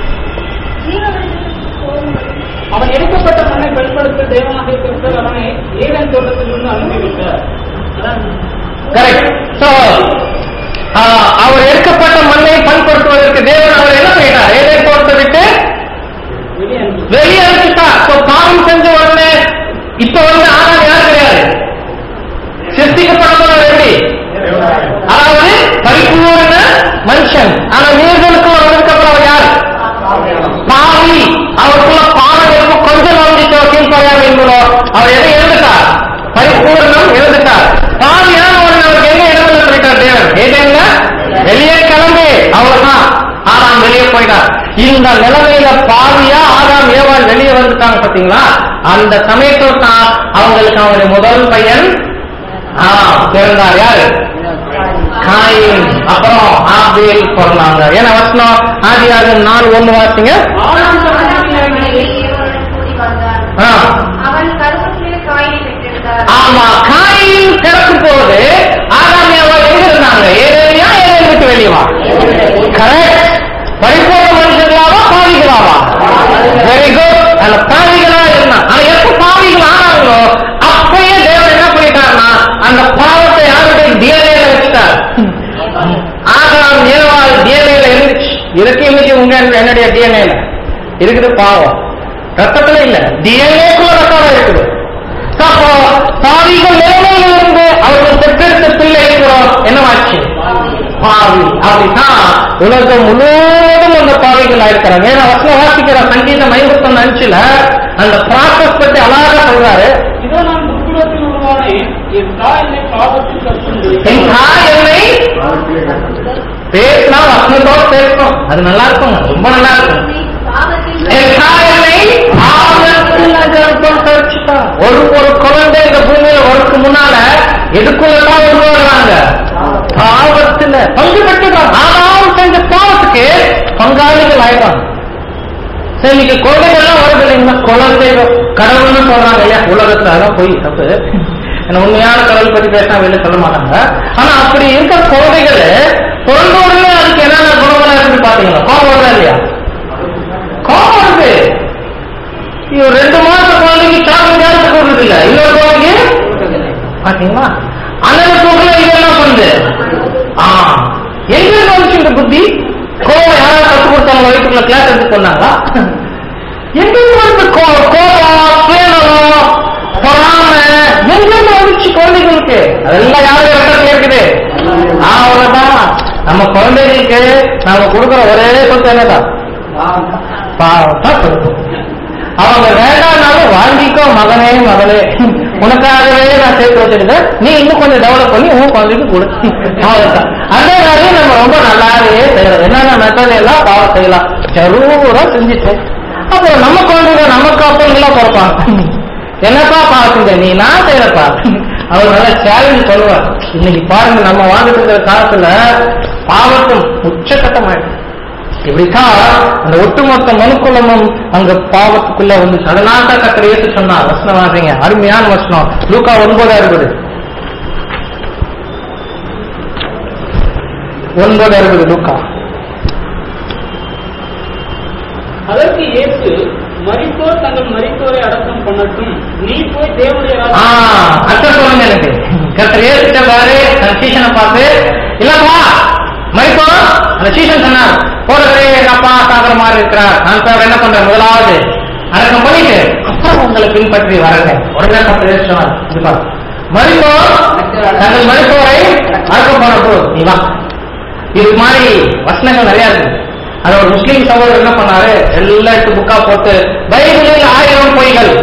அவன் எடுக்கப்பட்ட மண்ணை வெளிப்படுத்த தேவனாக கிறிஸ்தர் அவனை ஏதன் தோட்டத்திலிருந்து அனுப்பிவிட்டார் அதான் கரெக்ட் சோ அவர் எடுக்கப்பட்ட மண்ணை பண்படுத்துவதற்கு தேவன் அவர் என்ன பண்ணிட்டார் ஏதே தோட்டத்தை விட்டு வெளியே அனுப்பி வெளியே அனுப்பிட்டார் சோ பாவம் செஞ்ச உடனே இப்ப வந்து ஆதாம் யார் கிடையாது சிருஷ்டிக்கப்பட்டவர் எப்படி அதாவது பரிபூர்ண மனுஷன் ஆனா நீர்களுக்குள்ள வந்ததுக்கு அப்புறம் அவர் யார் பாவி அவருக்குள்ள பாவம் இருக்கும் கொஞ்சம் நம்பிக்கை கீழ்ப்படையாம இருந்தோம் அவர் எதை எழுந்துட்டார் பரிபூர்ணம் எழுந்துட்டார் பாவியான உடனே அவருக்கு எங்க இடத்துல போயிட்டார் தேவன் ஏதேங்க வெளியே கிளம்பி அவர்தான் ஆறாம் வெளியே போயிட்டார் இந்த நிலைமையில பாவியா ஆறாம் ஏவாள் வெளியே வந்துட்டாங்க பாத்தீங்களா அந்த சமயத்துல தான் அவங்களுக்கு அவருடைய முதல் பையன் ஆ, பிறந்தார் யாரு காயின் அப்புறம் ஆபேல் பிறந்தாங்க ஏன்னா வசனம் ஆதியாக நாலு ஒண்ணு வாசிங்க ஆறாம் தலைமுறையாகிய ஆ, அவன் கருவத்திலே காயினை பெற்றெடுத்தார் ஆமா காயின் பிறக்கும் போது ஆதாம் ஏவாள் எங்க இருந்தாங்க ஏதேனியா ஏதேன் விட்டு வெளியே வா கரெக்ட் பரிபூர்ண மனுஷங்களாவா பாவிகளாவா வெரி குட் அந்த பாவிகளா இருந்தான் ஆனா எப்ப பாவிகள் ஆனாங்களோ அப்பயே தேவன் என்ன பண்ணிட்டாருன்னா அந்த பாவத்தை யாருடைய டிஎன்ஏல வச்சுட்டார் ஆதாம் ஏவாள் டிஎன்ஏல இருந்துச்சு இருக்கு இன்னைக்கு உங்க என்னுடைய டிஎன்ஏல இருக்குது பாவம் ரத்தத்துல இல்ல டிஎன்ஏக்குள்ள ரத்தம் இருக்குது அப்போ பாவிகள் நிலைமையில இருந்து அவர்கள் பெற்றெடுத்த பிள்ளை கூட என்னவாச்சு பாவி அப்படித்தான் உலகம் முழுவதும் அந்த பாவிகள் ஆயிருக்கிறாங்க ஏன்னா வசனம் வாசிக்கிற சங்கீதம் ஐம்பத்தொன்னு அஞ்சுல அந்த ப்ராசஸ் பத்தி அழகா சொல்றாரு இதோ நான் துர்குணத்தில் உருவானேன் என் தாய் என்னை பாவத்தில் கற்று என் தாய் என்னை பேசினா வசனத்தோடு பேசணும் அது நல்லா இருக்கும் ரொம்ப நல்லா இருக்கும் பாவத்தில் என் தாய் என்னை பாவத்தில் கர்ப்பம் தரிச்சுட்டா. ஒரு ஒரு குழந்தை இந்த பூமியில ஒருக்கு முன்னால எதுக்குள்ளதான் உருவாடுறாங்க பாவத்துல பங்கு பெற்றுதான் ஆனாலும் செஞ்ச பாவத்துக்கு பங்காளிகள் ஆயிடுவாங்க சரி இன்னைக்கு குழந்தைகள்லாம் வருது இல்லைங்களா குழந்தைகள் கடவுள்னு சொல்றாங்க இல்லையா உலகத்துல அதான் போய் தப்பு ஏன்னா உண்மையான கடவுள் பத்தி பேசினா வெளியே சொல்ல மாட்டாங்க ஆனா அப்படி இருக்கிற குழந்தைகள் பிறந்த உடனே அதுக்கு என்னென்ன குணங்களா இருக்கு பாத்தீங்களா கோபம் வருதா இல்லையா கோபம் வருது இது ரெண்டு மாசம் குழந்தைக்கு சாப்பிட்டு யாருக்கு கொடுக்குறது இல்ல இன்னொரு குழந்தைக்கு பாத்தீங்களா அண்ணன் தூக்கல இது என்ன பண்ணுது ஆ எங்க இருந்து வந்துச்சு இந்த புத்தி கோவம் யாராவது கத்து கொடுத்தாங்க வயிற்றுக்குள்ள கிளாஸ் எடுத்து சொன்னாங்களா எங்க இருந்து வந்து கோ- கோபம் சுயநலம் பொறாம எங்க இருந்து வந்துச்சு குழந்தைகளுக்கு அதெல்லாம் யாருக்கு ரத்தத்துல இருக்குது ஆ, அவ்வளவுதான் நம்ம குழந்தைகளுக்கு நாம கொடுக்குற ஒரே சொத்து என்னதான் பாவம் தான் கொடுக்கும் அவங்க வேண்டாம்னாலும் வாங்கிக்கோ மகனே மகளே உனக்காகவே நான் சேர்த்து வச்சிருக்கேன் நீ இன்னும் கொஞ்சம் டெவலப் பண்ணி உன் குழந்தைக்கு கொடு அவ்வளவுதான் அதே மாதிரி நம்ம ரொம்ப நல்லாவே செய்யலாம் என்னென்ன மெத்தட் எல்லாம் பாவம் செய்யலாம் ஜரூரா செஞ்சுட்டு அப்புறம் நம்ம குழந்தைங்க நமக்கு அப்பங்களா பிறப்பாங்க என்னப்பா பாக்குங்க நீ நான் செய்யறப்பா அவர் நல்ல சேலஞ்ச் சொல்லுவார் இன்னைக்கு பாருங்க நம்ம வாழ்ந்துட்டு இருக்கிற காலத்துல பாவத்தம் உச்சகட்டமாயிடுச்சு இப்படித்தான் அந்த ஒட்டுமொத்த மனுக்குலமும் அங்க பாவத்துக்குள்ள வந்து அதனால கத்திர இயேசு சொன்னார் வசனம் வாசிங்க அருமையான வசனம் லூக்கா ஒன்பதா இருக்குது ஒன்பதா இருக்குது லூக்கா அதற்கு இயேசு மரித்தோர் தங்கள் மரித்தோரை அடக்கம் பண்ணட்டும் நீ போய் தேவனுடைய ஆ, ராஜ்யம் அர்த்தம் சொல்லுங்க எனக்கு கத்திர இயேசுட்ட பாரு அந்த சீசனை பார்த்து இல்லப்பா மரிப்போ அந்த சீசன் சொன்னார் போறது எங்க அப்பா சாகர மாதிரி இருக்கிறார் நான் சார் என்ன பண்றேன் முதலாவது அடக்கம் பண்ணிட்டு அப்புறம் உங்களை பின்பற்றி வரங்க உடனே கத்திர இயேசு சொன்னார் இது பாரு மரிப்போ தங்கள் மருத்துவரை அடக்கம் பண்ணப்போ நீ வா இது மாதிரி வசனங்கள் நிறைய இருக்கு அது ஒரு முஸ்லீம் சகோதரர் என்ன பண்ணாரு எல்லாம் எடுத்து புக்கா போட்டு பைபிளில் ஆயிரம் பொய்கள்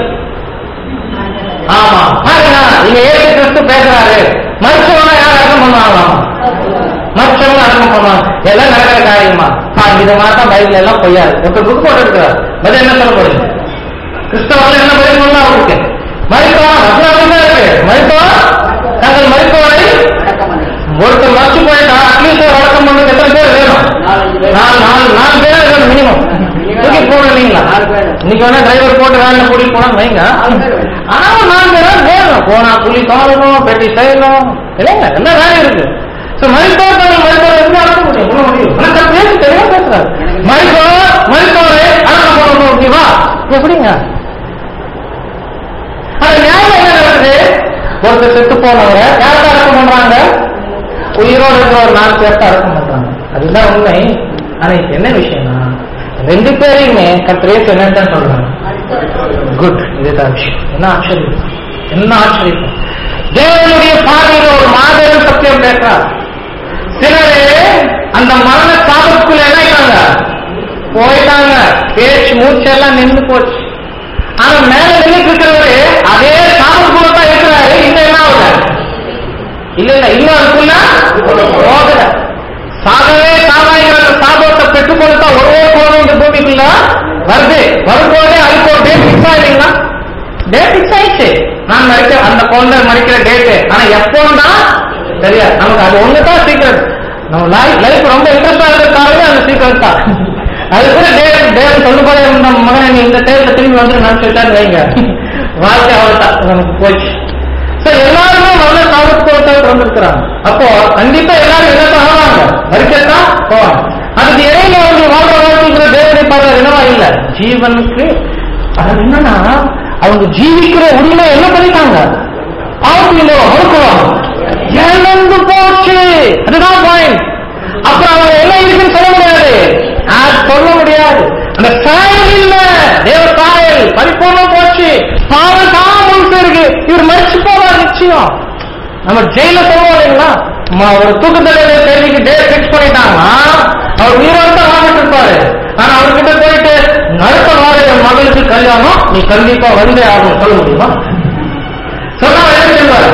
ஆமா பாருங்க இங்க ஏழு கிறிஸ்து பேசுறாரு மருத்துவனா யார் அடக்கம் பண்ணுவாங்களாம் மற்றவங்க அடக்கம் பண்ணுவாங்க எல்லாம் நடக்கிற காரியமா ஆ, இது மாதிரி தான் பைபிள் எல்லாம் பொய்யாது ஒருத்தர் புக் போட்டு இருக்கிறார் பதில் என்ன சொல்ல போறீங்க கிறிஸ்தவர்கள் என்ன பதில் சொல்லலாம் அவருக்கு மருத்துவம் வசனம் தான் இருக்கு மருத்துவம் தங்கள் மருத்துவரை ஒருத்தர் மறைச்சு போயிட்டா அட்லீஸ்ட் ஒரு அடக்கம் பண்ணுறது எத்தனை பேர் வேணும் நாலஞ்சு பேர். நாலு நாலு நாலு பேர் வேணும் மினிமம் தூக்கி போகணும் இல்லைங்களா நாலு பேர். இன்னைக்கு வேணா டிரைவர் போட்டு வேலை கூட்டிட்டு போனா வைங்க நாலு பேர் வேணும். ஆனா ஒரு நாலு பேர் வேணும் போனா புலி காலணும் பெட்டி செய்யணும் இல்லைங்க என்ன வேலை இருக்கு சோ மருத்துவர் தங்கள் மருத்துவர் எப்படி அடக்க முடியும் பண்ண முடியும் ஆனா பேச தெளிவா பேசுறாரு மருத்துவர் மருத்துவரை அடக்கம் பண்ணணும் ஓகேவா எப்படிங்க அது நியாயம் என்ன நடக்குது ஒருத்தர் செத்து போனவரை யாருக்கு அடக்கம் பண்றாங்க உயிரோடு இருக்கிற ஒரு நாலு பேர்த்த அடக்கம் பண்றாங்க அதுதான் உண்மை ஆனா இப்ப என்ன விஷயம்னா ரெண்டு பேரையுமே கத்திரேஸ் என்னன்னு சொல்றாங்க குட் இதுதான் விஷயம் என்ன ஆச்சரியம் என்ன ஆச்சரியம் தேவனுடைய பார்வையில் ஒரு மாபெரும் சத்தியம் பேசுறார் சிலரு அந்த மரண சாபத்துக்குள்ள என்ன ஆயிட்டாங்க போயிட்டாங்க பேச்சு மூச்செல்லாம் நின்று போச்சு ஆனா மேல நின்றுட்டு இருக்கிறவரு அதே சாபத்துக்குள்ள தான் இருக்கிறாரு இன்னும் என்ன ஆகல இல்ல இல்ல இன்னும் அதுக்குள்ள போகல சாகவே சாகாய்கிற அந்த சாபத்தை பெற்றுக்கொள்ளத்தான் ஒரு ஒரு குழந்தை இந்த பூமிக்குள்ள வருது வரும்போதே அதுக்கு ஒரு டேட் ஃபிக்ஸ் ஆயிடுங்களா டேட் ஃபிக்ஸ் ஆயிடுச்சு நான் மறிக்க அந்த குழந்தை மறிக்கிற டேட்டு ஆனா எப்போன்னா தெரியாது நமக்கு அது ஒண்ணுதான் சீக்கிரம் நம்ம லைஃப் லைஃப் ரொம்ப இன்ட்ரெஸ்டா இருக்கிறதுக்காகவே அந்த சீக்கிரம் தான் அது கூட டேட் டேட் சொல்லும் போது நம்ம மகனை நீ இந்த தேர்தல் திரும்பி வந்து நினைச்சுட்டான்னு வைங்க வாழ்க்கை அவ்வளவுதான் நமக்கு போச்சு So, எல்லாருமே நல்ல சாபத்தோட்ட வந்திருக்கிறாங்க அப்போ கண்டிப்பா எல்லாரும் என்ன ஆவாங்க மறிக்கத்தான் போவாங்க அதுக்கு இடையில அவங்க வாழ்ற வாழ்க்கைங்கிற தேவனை பார்வை என்னவா இல்ல ஜீவனுக்கு அது என்னன்னா அவங்க ஜீவிக்கிற உரிமை என்ன பண்ணிட்டாங்க பாவத்திலோ மறுக்குவாங்க இழந்து போச்சு அதுதான் பாயிண்ட் அப்புறம் அவங்க என்ன இருக்குன்னு சொல்ல முடியாது அது சொல்ல முடியாது அந்த சாயல் இல்ல தேவ சாயல் பரிபூர்ணம் போச்சு பாவம் சாமம் இருக்கு இவர் மறிச்சு போவார் நிச்சயம் நம்ம ஜெயில சொல்லுவோம் இல்லைங்களா ம- ஒரு தூக்கு தண்டனை தேதிக்கு டேட் ஃபிக்ஸ் பண்ணிட்டாங்கன்னா அவர் உயிரோட தான் வாழ்ந்துட்டு இருப்பாரு ஆனா அவர்கிட்ட போயிட்டு நடத்த வார என் மகளுக்கு கல்யாணம் நீ கண்டிப்பா வந்தே ஆகணும் சொல்ல முடியுமா சொன்னா அவர் என்ன சொல்லுவாரு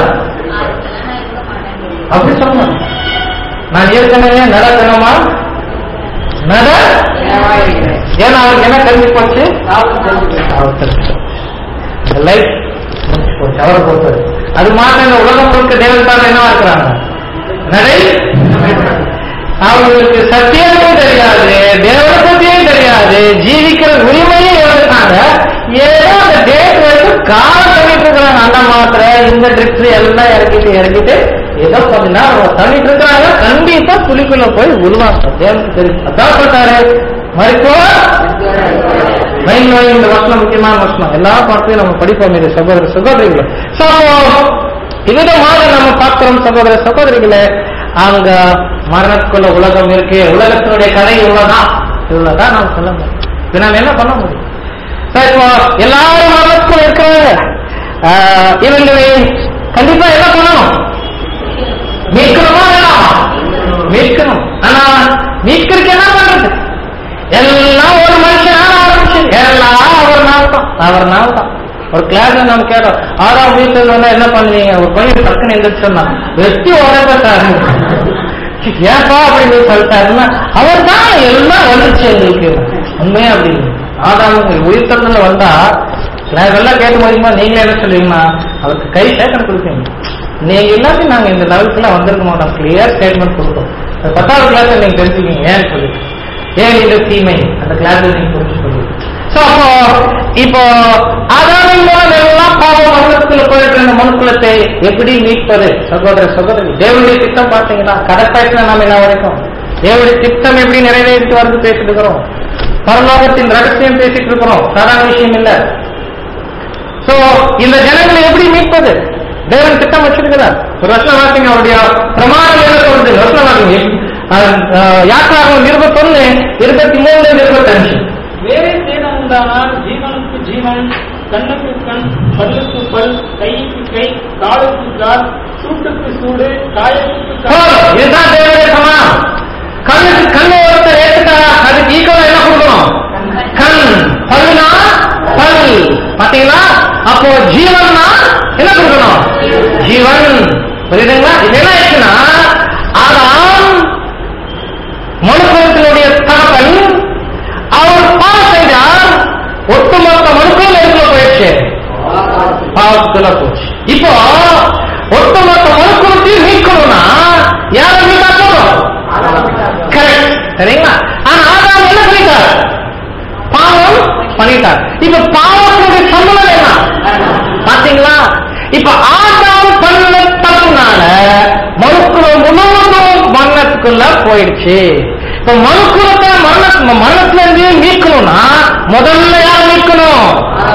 அப்படி சொல்லணும் நான் ஏற்கனவே நடக்கணுமா நட ஏன்னா அவருக்கு என்ன கல்வி போச்சு லைஃப் முடிச்சு போச்சு அவரை பொறுத்தது அது மாத்திரம் இந்த உலகம் முழுக்க தேவத்தால் என்னவா இருக்கிறாங்க நடை அவங்களுக்கு சத்தியமும் தெரியாது தேவ பத்தியும் தெரியாது ஜீவிக்கிற உரிமையும் இழந்துட்டாங்க ஏதோ அந்த டேட் வந்து காலம் பண்ணிட்டு இருக்கிறாங்க அந்த மாத்திரை இந்த ட்ரிப்ஸ் எல்லாம் இறக்கிட்டு இறக்கிட்டு ஏதோ கொஞ்ச நேரம் தள்ளிட்டு இருக்கிறாங்க கண்டிப்பா புலிக்குள்ள போய் விழுவாங்க தேவனுக்கு தெரியும் அதான் சொல்றாரு மருத்துவம் மைண்ட் நோய் இந்த வசனம் முக்கியமான வசனம் எல்லா பாட்டையும் நம்ம படிப்போம் இது சகோதர சகோதரிகளே So, இவ்விதமாக நம்ம பார்க்கிறோம் சகோதர சகோதரிகளே அங்க மரணத்துக்குள்ள உலகம் இருக்கு உலகத்தினுடைய கதை இவ்வளவுதான் இவ்வளவுதான் நாம் சொல்ல முடியும் இப்ப நாம் என்ன பண்ண முடியும் So, இப்போ எல்லாரும் மரணத்துக்குள்ள இருக்கிறாங்க ஆஹ், இவங்களை கண்டிப்பா என்ன பண்ணணும் மீட்கணுமா வேணாமா மீட்கணும் ஆனா மீட்கிறதுக்கு என்ன பண்றது எல்லாம் ஒரு மனுஷன் ஆரம்பிச்சு எல்லாம் அவர் நாள் தான் அவர் நாள் தான் ஒரு கிளாஸ்ல நம்ம கேட்டோம் ஆறாம் வீட்டுல வந்தா என்ன பண்ணுவீங்க ஒரு பையன் டக்குன்னு எந்திரிச்சு சொன்னான் வெட்டி உடப்பாரு ஏப்பா அப்படின்னு சொல்லிட்டாருன்னா அவர் தான் எல்லாம் வந்துச்சு எங்களுக்கு உண்மையா அப்படி ஆதாம் உயிர்த்தத்துல வந்தா நான் எல்லாம் கேட்டு முடியுமா நீங்களே என்ன சொல்லுவீங்கன்னா அவருக்கு கை சேட்டம் கொடுப்பீங்க நீங்க இல்லாட்டி நாங்க இந்த லெவலுக்குலாம் வந்திருக்க மாட்டோம் கிளியர் ஸ்டேட்மெண்ட் கொடுப்போம் அந்த பத்தாவது கிளாஸ் நீங்க தெரிஞ்சுக்கீங்க ஏன்னு சொல்லிட்டு ஏன் இந்த தீமை அந்த கிளாஸ் நீங்க புரிஞ்சு சொல்லுங்க சோ அப்போ இப்போ ஆதாமின் மூலம் எல்லாம் பாவ மரணத்துல போயிட்டு இருந்த மனுக்குலத்தை எப்படி மீட்பது சகோதர சகோதரி தேவனுடைய திட்டம் பார்த்தீங்கன்னா கடைப்பாய்க்குல நாம என்ன வரைக்கும் தேவனுடைய திட்டம் எப்படி நிறைவேறிட்டு வருது பேசிட்டு இருக்கிறோம் பரலோகத்தின் ரகசியம் பேசிட்டு இருக்கிறோம் சாதாரண விஷயம் இல்ல சோ இந்த ஜனங்களை எப்படி மீட்பது தேவன் திட்டம் வச்சிருக்கிறார் ஒரு வருஷம் வாசிங்க அவருடைய பிரமாணம் என்ன சொல்றது வருஷம் வாசிங்க யாத்திராகம் இருபத்தொன்னு இருபத்தி மூணு இருபத்தஞ்சு வேறே சேதம் உண்டானால் ஜீவனுக்கு ஜீவன் கண்ணுக்கு கண் பல்லுக்கு பல் கைக்கு கை காலுக்கு கால் சூட்டுக்கு சூடு காயத்துக்கு So, காயம் இதுதான் தேவனுடைய சமானம் கண்ணுக்கு கண்ணு ஒருத்தர் ஏத்துட்டா அதுக்கு ஈக்குவலா என்ன கொடுக்கணும் கண் பல்லுனா பல் பாத்தீங்களா அப்போ ஜீவன்னா என்ன கொடுக்கணும் ஜீவன் புரியுதுங்களா இது என்ன ஆயிடுச்சுன்னா ஆதாம் மனுக்குலத்தினுடைய தகப்பன் அவர் பாவம் செஞ்சார் ஒட்டுமொத்த மனுக்குலம் எதுக்குள்ள போயிடுச்சு பாவத்துல போச்சு இப்போ ஒட்டுமொத்த மனுக்குலத்தையும் மீட்கணும்னா யாரை மீட்டா போதும் கரெக்ட் சரிங்களா ஆனா ஆதாம் என்ன பண்ணிட்டார் பாவம் பண்ணிட்டார் இப்ப பாவத்தினுடைய சம்பளம் என்ன பாத்தீங்களா இப்ப ஆதாம் பண்ண தப்புனால மனுக்குலம் முழுவதும் மரணத்துக்குள்ள போயிடுச்சு இப்ப மனுக்குலத்தை மரண மரணத்துல இருந்து மீட்கணும்னா முதல்ல யார் மீட்கணும்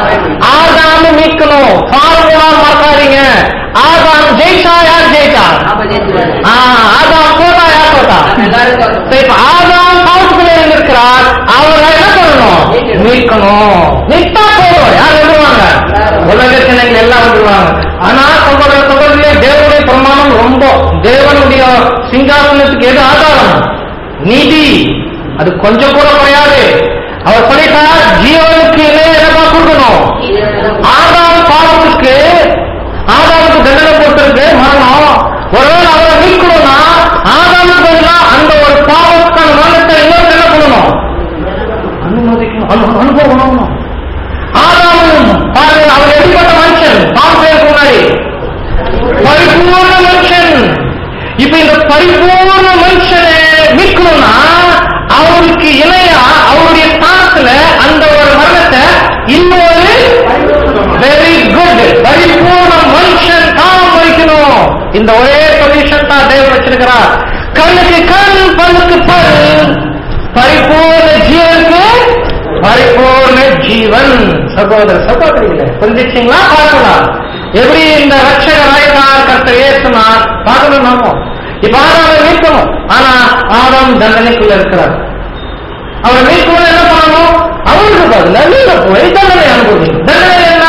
ஆதாம் மீட்கணும் ஃபார்முலா மறக்காதீங்க ஆதாம் ஜெயிச்சா யார் ஜெயிச்சா ஆ, ஆதாம் போட்டா யார் போட்டா இப்ப இப்ப ஆதாம் பாவத்துல இருக்கிறார் அவரை என்ன பண்ணணும் மீட்கணும் மீட்டா போதும் யார் வந்துருவாங்க உலக ஜனங்கள் எல்லாம் வந்துருவாங்க ஆனா சகோதர சகோதரியே தேவனுடைய பிரமாணம் ரொம்ப தேவனுடைய சிங்காசனத்துக்கு எது ஆதாரம் நீதி அது கொஞ்சம் கூட குறையாது அவர் சொல்லிட்டார் ஜீவனுக்கு இணைய இடமா கொடுக்கணும் ஆதாம் பாவத்துக்கு ஆதாமுக்கு தண்டனை போட்டிருக்கு மரணம் ஒருவேளை அவரை மீட்கணும்னா ஆதாமுக்கு பதிலா அந்த ஒரு பாவத்துக்கான மரணத்தை இன்னொரு என்ன பண்ணணும் அனுமதிக்கணும் அனு- அனுபவம் ஆதாமும் பாருங்க அவர் எப்படிப்பட்ட மனுஷன் பாவம் செய்யறதுக்கு முன்னாடி பரிபூர்ண மனுஷன் இப்ப இந்த பரிபூர்ண மனுஷனை மீட்கணும்னா அவருக்கு இணையா அவருடைய தானத்துல அந்த ஒரு மரணத்தை இன்னொரு வெரி குட் பரிபூர்ண மனுஷன் தானம் வைக்கணும் இந்த ஒரே சொல்யூஷன் தான் தேவன் வச்சிருக்கிறார் கண்ணுக்கு கண் பல்லுக்கு பல் பரிபூர்ண ஜீவனுக்கு பரிபூர்ண ஜீவன் சகோதர சகோதரிகளே புரிஞ்சிச்சிங்களா பார்க்கலாம் எப்படி இந்த ரட்சகர் ஆயிட்டார் கர்த்தர் ஏசுனார் பார்க்கணும் நாம இப்ப ஆதாமை மீட்கணும் ஆனா ஆதாம் தண்டனைக்குள்ள இருக்கிறார் அவர் மீட்கணும் என்ன பண்ணணும் அவருக்கு பதிலா நீங்க போய் தண்டனை அனுபவிங்க தண்டனை என்ன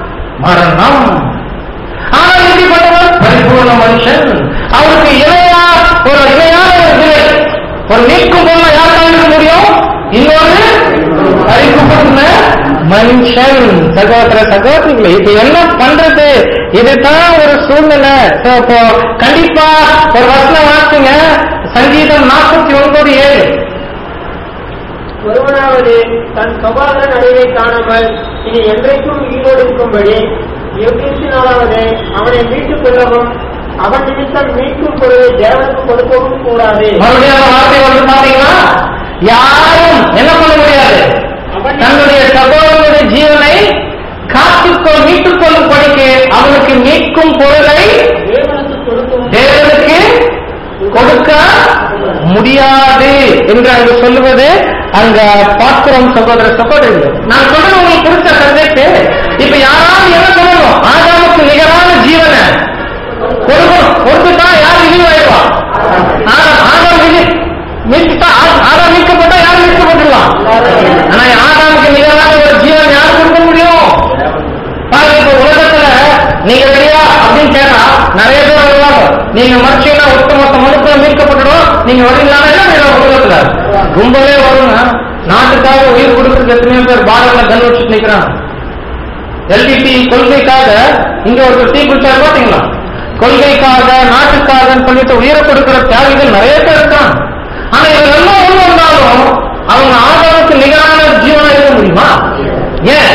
மரணம் ஆனா எப்படிப்பட்டவர் பரிபூர்ண மனுஷன் அவருக்கு இணையா ஒரு இணையான ஒரு நிலை ஒரு மீட்கும் போல யார் இருக்க முடியும் இன்னொரு பரிபூர்ண மனுஷன் சகோதர சகோதரிகளை இப்ப என்ன பண்றது இதுதான் ஒரு சூழ்நிலை So, இப்போ கண்டிப்பா ஒரு வசனம் வாசிங்க சங்கீதம் நாற்பத்தி ஒன்பது ஏழு ஒருவனாவது தன் சகோதரன் அழிவை காணாமல் இனி என்றைக்கும் உயிரோடு இருக்கும்படி எவ்விசினாலாவது அவனை மீட்டுக் கொள்ளவும் அவன் நிமித்தம் மீட்கும் பொருளை தேவனுக்கு கொடுக்கவும் கூடாது மறுபடியும் அந்த வார்த்தை வந்து பாத்தீங்கன்னா யாரும் என்ன பண்ண முடியாது தன்னுடைய சகோதரனுடைய ஜீவனை காத்துக்கொள் மீட்டுக் கொள்ளும் படிக்கு அவனுக்கு மீட்கும் பொருளை தேவனுக்கு கொடுக்கவும் தேவனுக்கு கொடுக்க முடியாது என்று அங்கு சொல்லுவது அங்க பார்க்கிறோம் சகோதர சகோதரிகள் நான் சொல்றது உங்களுக்கு புரிச்ச சப்ஜெக்ட் இப்ப யாராவது என்ன சொல்லணும் ஆதாமுக்கு நிகரான ஜீவனை கொடுக்கணும் கொடுத்துட்டா யார் இழிவாய்ப்பா ஆதாம் ஆதாம் விழி மீட்பா ஆதாம் மீட்கப்பட்டா யார் மீட்கப்பட்டுருவான் ஆனா ஆதாமுக்கு நிகரான ஒரு ஜீவன் யார் கொடுக்க முடியும் பாருங்க இப்ப உலகத்துல நீங்க ரெடியா அப்படின்னு கேட்டா நிறைய பேர் வருவாங்க நீங்க மறுச்சீங்கன்னா ஒட்டுமொத்த மனுக்களை மீட்கப்பட்டுடும் நீங்க வரீங்களா என்ன செய்யலாம் உலகத்துல கும்பலே வருங்க நாட்டுக்காக உயிர் கொடுக்கறதுக்கு எத்தனையோ பேர் பாரதில கல் வச்சுட்டு நிக்கிறாங்க எல்டிடி கொள்கைக்காக இங்க ஒருத்தர் தீ குடிச்சாரு பாத்தீங்களா கொள்கைக்காக நாட்டுக்காகன்னு சொல்லிட்டு உயிரை கொடுக்கிற தியாகிகள் நிறைய பேர் இருக்காங்க ஆனா இதெல்லாம் ஒண்ணு வந்தாலும் அவங்க ஆதாரத்துக்கு நிகரான ஜீவனா இருக்க முடியும் முடியுமா ஏன்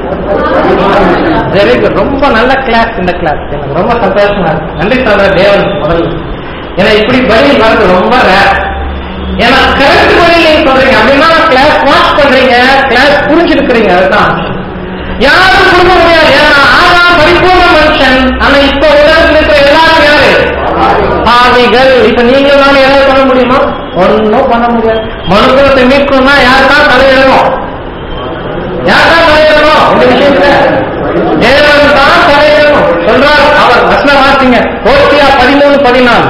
வெரி குட் ரொம்ப நல்ல கிளாஸ் இந்த கிளாஸ் எனக்கு ரொம்ப சந்தோஷமா இருக்கு நன்றி சொல்ற தேவன் முதல்ல ஏன்னா இப்படி பதில் வரது ரொம்ப ரேர் ஏன்னா கரெக்ட் பதில் நீங்க சொல்றீங்க அப்படின்னா கிளாஸ் வாட்ச் பண்றீங்க கிளாஸ் புரிஞ்சிருக்கிறீங்க அதுதான் யாரும் கொடுக்க முடியாது ஏன்னா ஆனா பரிபூர்ண மனுஷன் ஆனா இப்ப உலகத்தில் இருக்கிற எல்லாரும் யாரு பாவிகள் இப்ப நீங்க நானும் ஏதாவது பண்ண முடியுமா ஒன்னும் பண்ண முடியாது மனுக்குலத்தை மீட்கணும்னா யார் தான் தலையிடணும் யார் தான் தலையிடணும் இந்த விஷயத்துல தேவன் தான் தலையிடணும் சொல்றார் அவர் வசனம் வாசிங்க ஓசியா பதிமூணு பதினாலு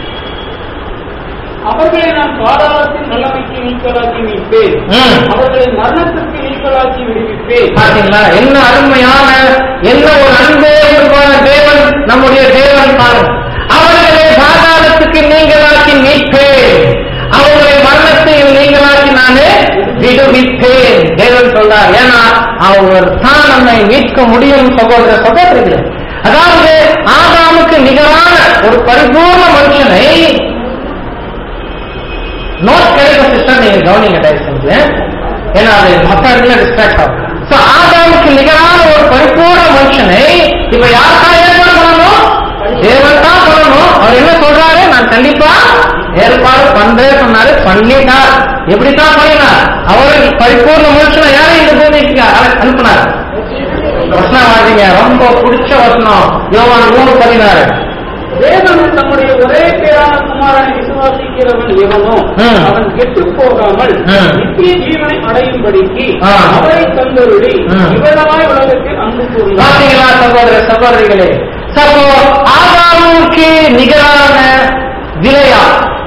அவர்களை நான் பாதாளத்தின் வல்லமைக்கு நீக்கலாக்கி மீட்பேன் ம். அவர்களை மரணத்திற்கு நீக்கலாக்கி விடுவிப்பேன் பாத்தீங்களா என்ன அருமையான என்ன ஒரு அன்பே இருப்பான தேவன் நம்முடைய தேவன் பாருங்க அவர்களை பாதாளத்துக்கு நீங்களாக்கி மீட்பேன் அவர்களை மரணத்தையும் நீங்களாக்கி நானே விடுவிப்பேன் தேவன் சொல்றார் ஏன்னா அவர் தான் நம்மை மீட்க முடியும் சகோதர சகோதரிகளே அதாவது ஆதாமுக்கு நிகரான ஒரு பரிபூர்ண மனுஷனை நோட் கிடைக்க சிஸ்டம் நீங்க கவனிங்க தயவு செஞ்சு ஏன்னா அது மற்ற இடத்துல டிஸ்ட்ராக்ட் ஆகும் So, ஆதாமுக்கு நிகரான ஒரு பரிபூர்ண மனுஷனை இப்ப யாருக்கா ஏற்பாடு பண்ணணும் தேவன் தான் பண்ணணும் அவர் என்ன சொல்றாரு நான் கண்டிப்பா ஏற்பாடு பண்றேன் சொன்னாரு பண்ணிட்டார் எப்படித்தான் பண்ணினார் அவர் பரிபூர்ண மனுஷனை யாரை இந்த பூமிக்கு அனு- அனுப்புனார் வசனம் வாசிங்க ரொம்ப பிடிச்ச வசனம் யோவான் மூணு பதினாறு தேவன் தம்முடைய ஒரே பேரான குமாரனை விசுவாசிக்கிறவன் எவனோ ம். அவன் கெட்டு போகாமல் ம். நித்திய ஜீவனை அடையும்படிக்கு ஆ. அவரை தந்தருளி ம். இவராய் உலகத்தில் அன்பு கூறினார் பாத்தீங்களா சகோதர சகோதரிகளே சப்போ ஆதாமுக்கு நிகரான விலையா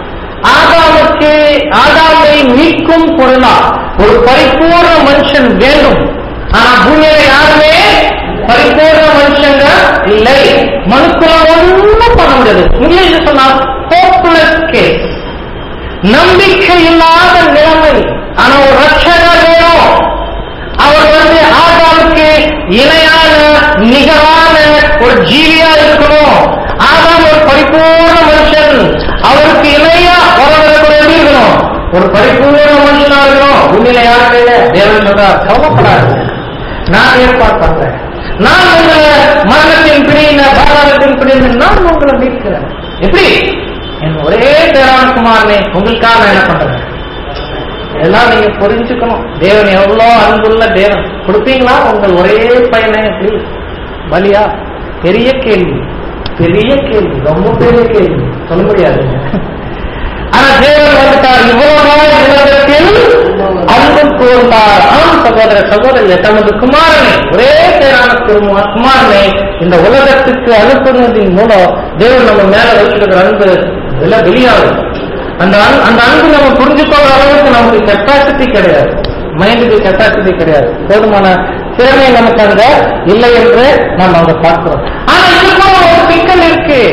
ஆதாமுக்கு ஆதாமை மீட்கும் பொருளா ஒரு பரிபூர்ண மனுஷன் வேண்டும் ஆனா பூமியில யாருமே பரிபூர்ண மனுஷங்க இல்லை மனுக்குள்ள ஒண்ணும் பண்ண முடியாது இங்கிலீஷ் சொன்னா ஹோப்லெஸ் கேஸ் நம்பிக்கை இல்லாத நிலைமை ஆனா ஒரு ரட்சகர் வேணும் அவர் வந்து ஆதாமுக்கு இணையான நிகரான ஒரு ஜீவியா இருக்கணும் ஆதாம் ஒரு பரிபூர்ண மனுஷன் அவருக்கு இணையா வரவரக்கூடிய எப்படி இருக்கணும் ஒரு பரிபூர்ண மனுஷனா இருக்கணும் உண்மையில யாரும் இல்லை தேவன் சொல்றார் கவலைப்படாது நான் ஏற்பாடு பண்றேன் நான் உங்களை மரணத்தின் பிடியின பாதாளத்தின் பிடியின நான் உங்களை மீட்கிறேன் எப்படி என் ஒரே தேரான குமாரனே உங்களுக்காக நான் என்ன பண்றேன் எல்லாம் நீங்க புரிஞ்சுக்கணும் தேவன் எவ்வளவு அன்புள்ள தேவன் கொடுப்பீங்களா உங்கள் ஒரே பையனை எப்படி பலியா பெரிய கேள்வி பெரிய கேள்வி ரொம்ப பெரிய கேள்வி சொல்ல முடியாது ஆனா தேவன் வந்துட்டார் இவ்வளவு நாள் உலகத்தில் அன்பு கூர்ந்தார் ஆம் சகோதர சகோதரி தமது குமாரனை ஒரே பேரான குருமா- குமாரனை இந்த உலகத்துக்கு அனுப்புவதன் மூலம் தேவன் நம்ம மேல வச்சிருக்கிற அன்பு எல்லாம் வெளியாகும் அந்த அன்பு- அந்த அன்பு நம்ம புரிஞ்சுக்கொள்ள அளவுக்கு நமக்கு கெப்பாசிட்டி கிடையாது மைண்டுக்கு கெப்பாசிட்டி கிடையாது போதுமான திறமை நமக்கு அங்க இல்லை என்று நாம் அங்க பார்க்கிறோம் ஆனா இதுக்கும் ஒரு சிக்கல் இருக்கு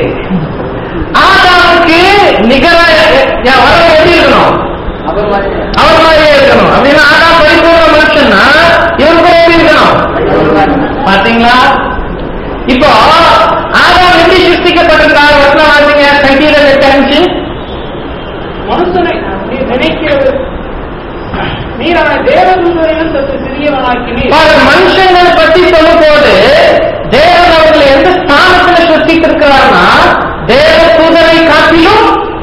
ஆதாமுக்கு நிகர வர எப்படி இருக்கணும் அவர் மாதிரி அவர் மாதிரியே இருக்கணும் அப்படின்னா ஆதா பரிபூர்ண மனுஷன்னா இவன் கூட எப்படி இருக்கணும் பாத்தீங்களா இப்போ ஆதாம் எப்படி சிருஷ்டிக்கப்பட்டிருக்கார் வசனம் வாசிங்க சங்கீதம் எட்டு அஞ்சு மனுஷனை நீ நினைக்கிறது நீர் அவனை தேவதூதரையும் சற்று சிறியவனாக்கினீர் பாரு, மனுஷங்களை பத்தி சொல்லும் போது தேவன் அவர்களை எந்த ஸ்தானத்துல சிருஷ்டித்திருக்கிறார்னா தேவ தூதரை காட்டிலும்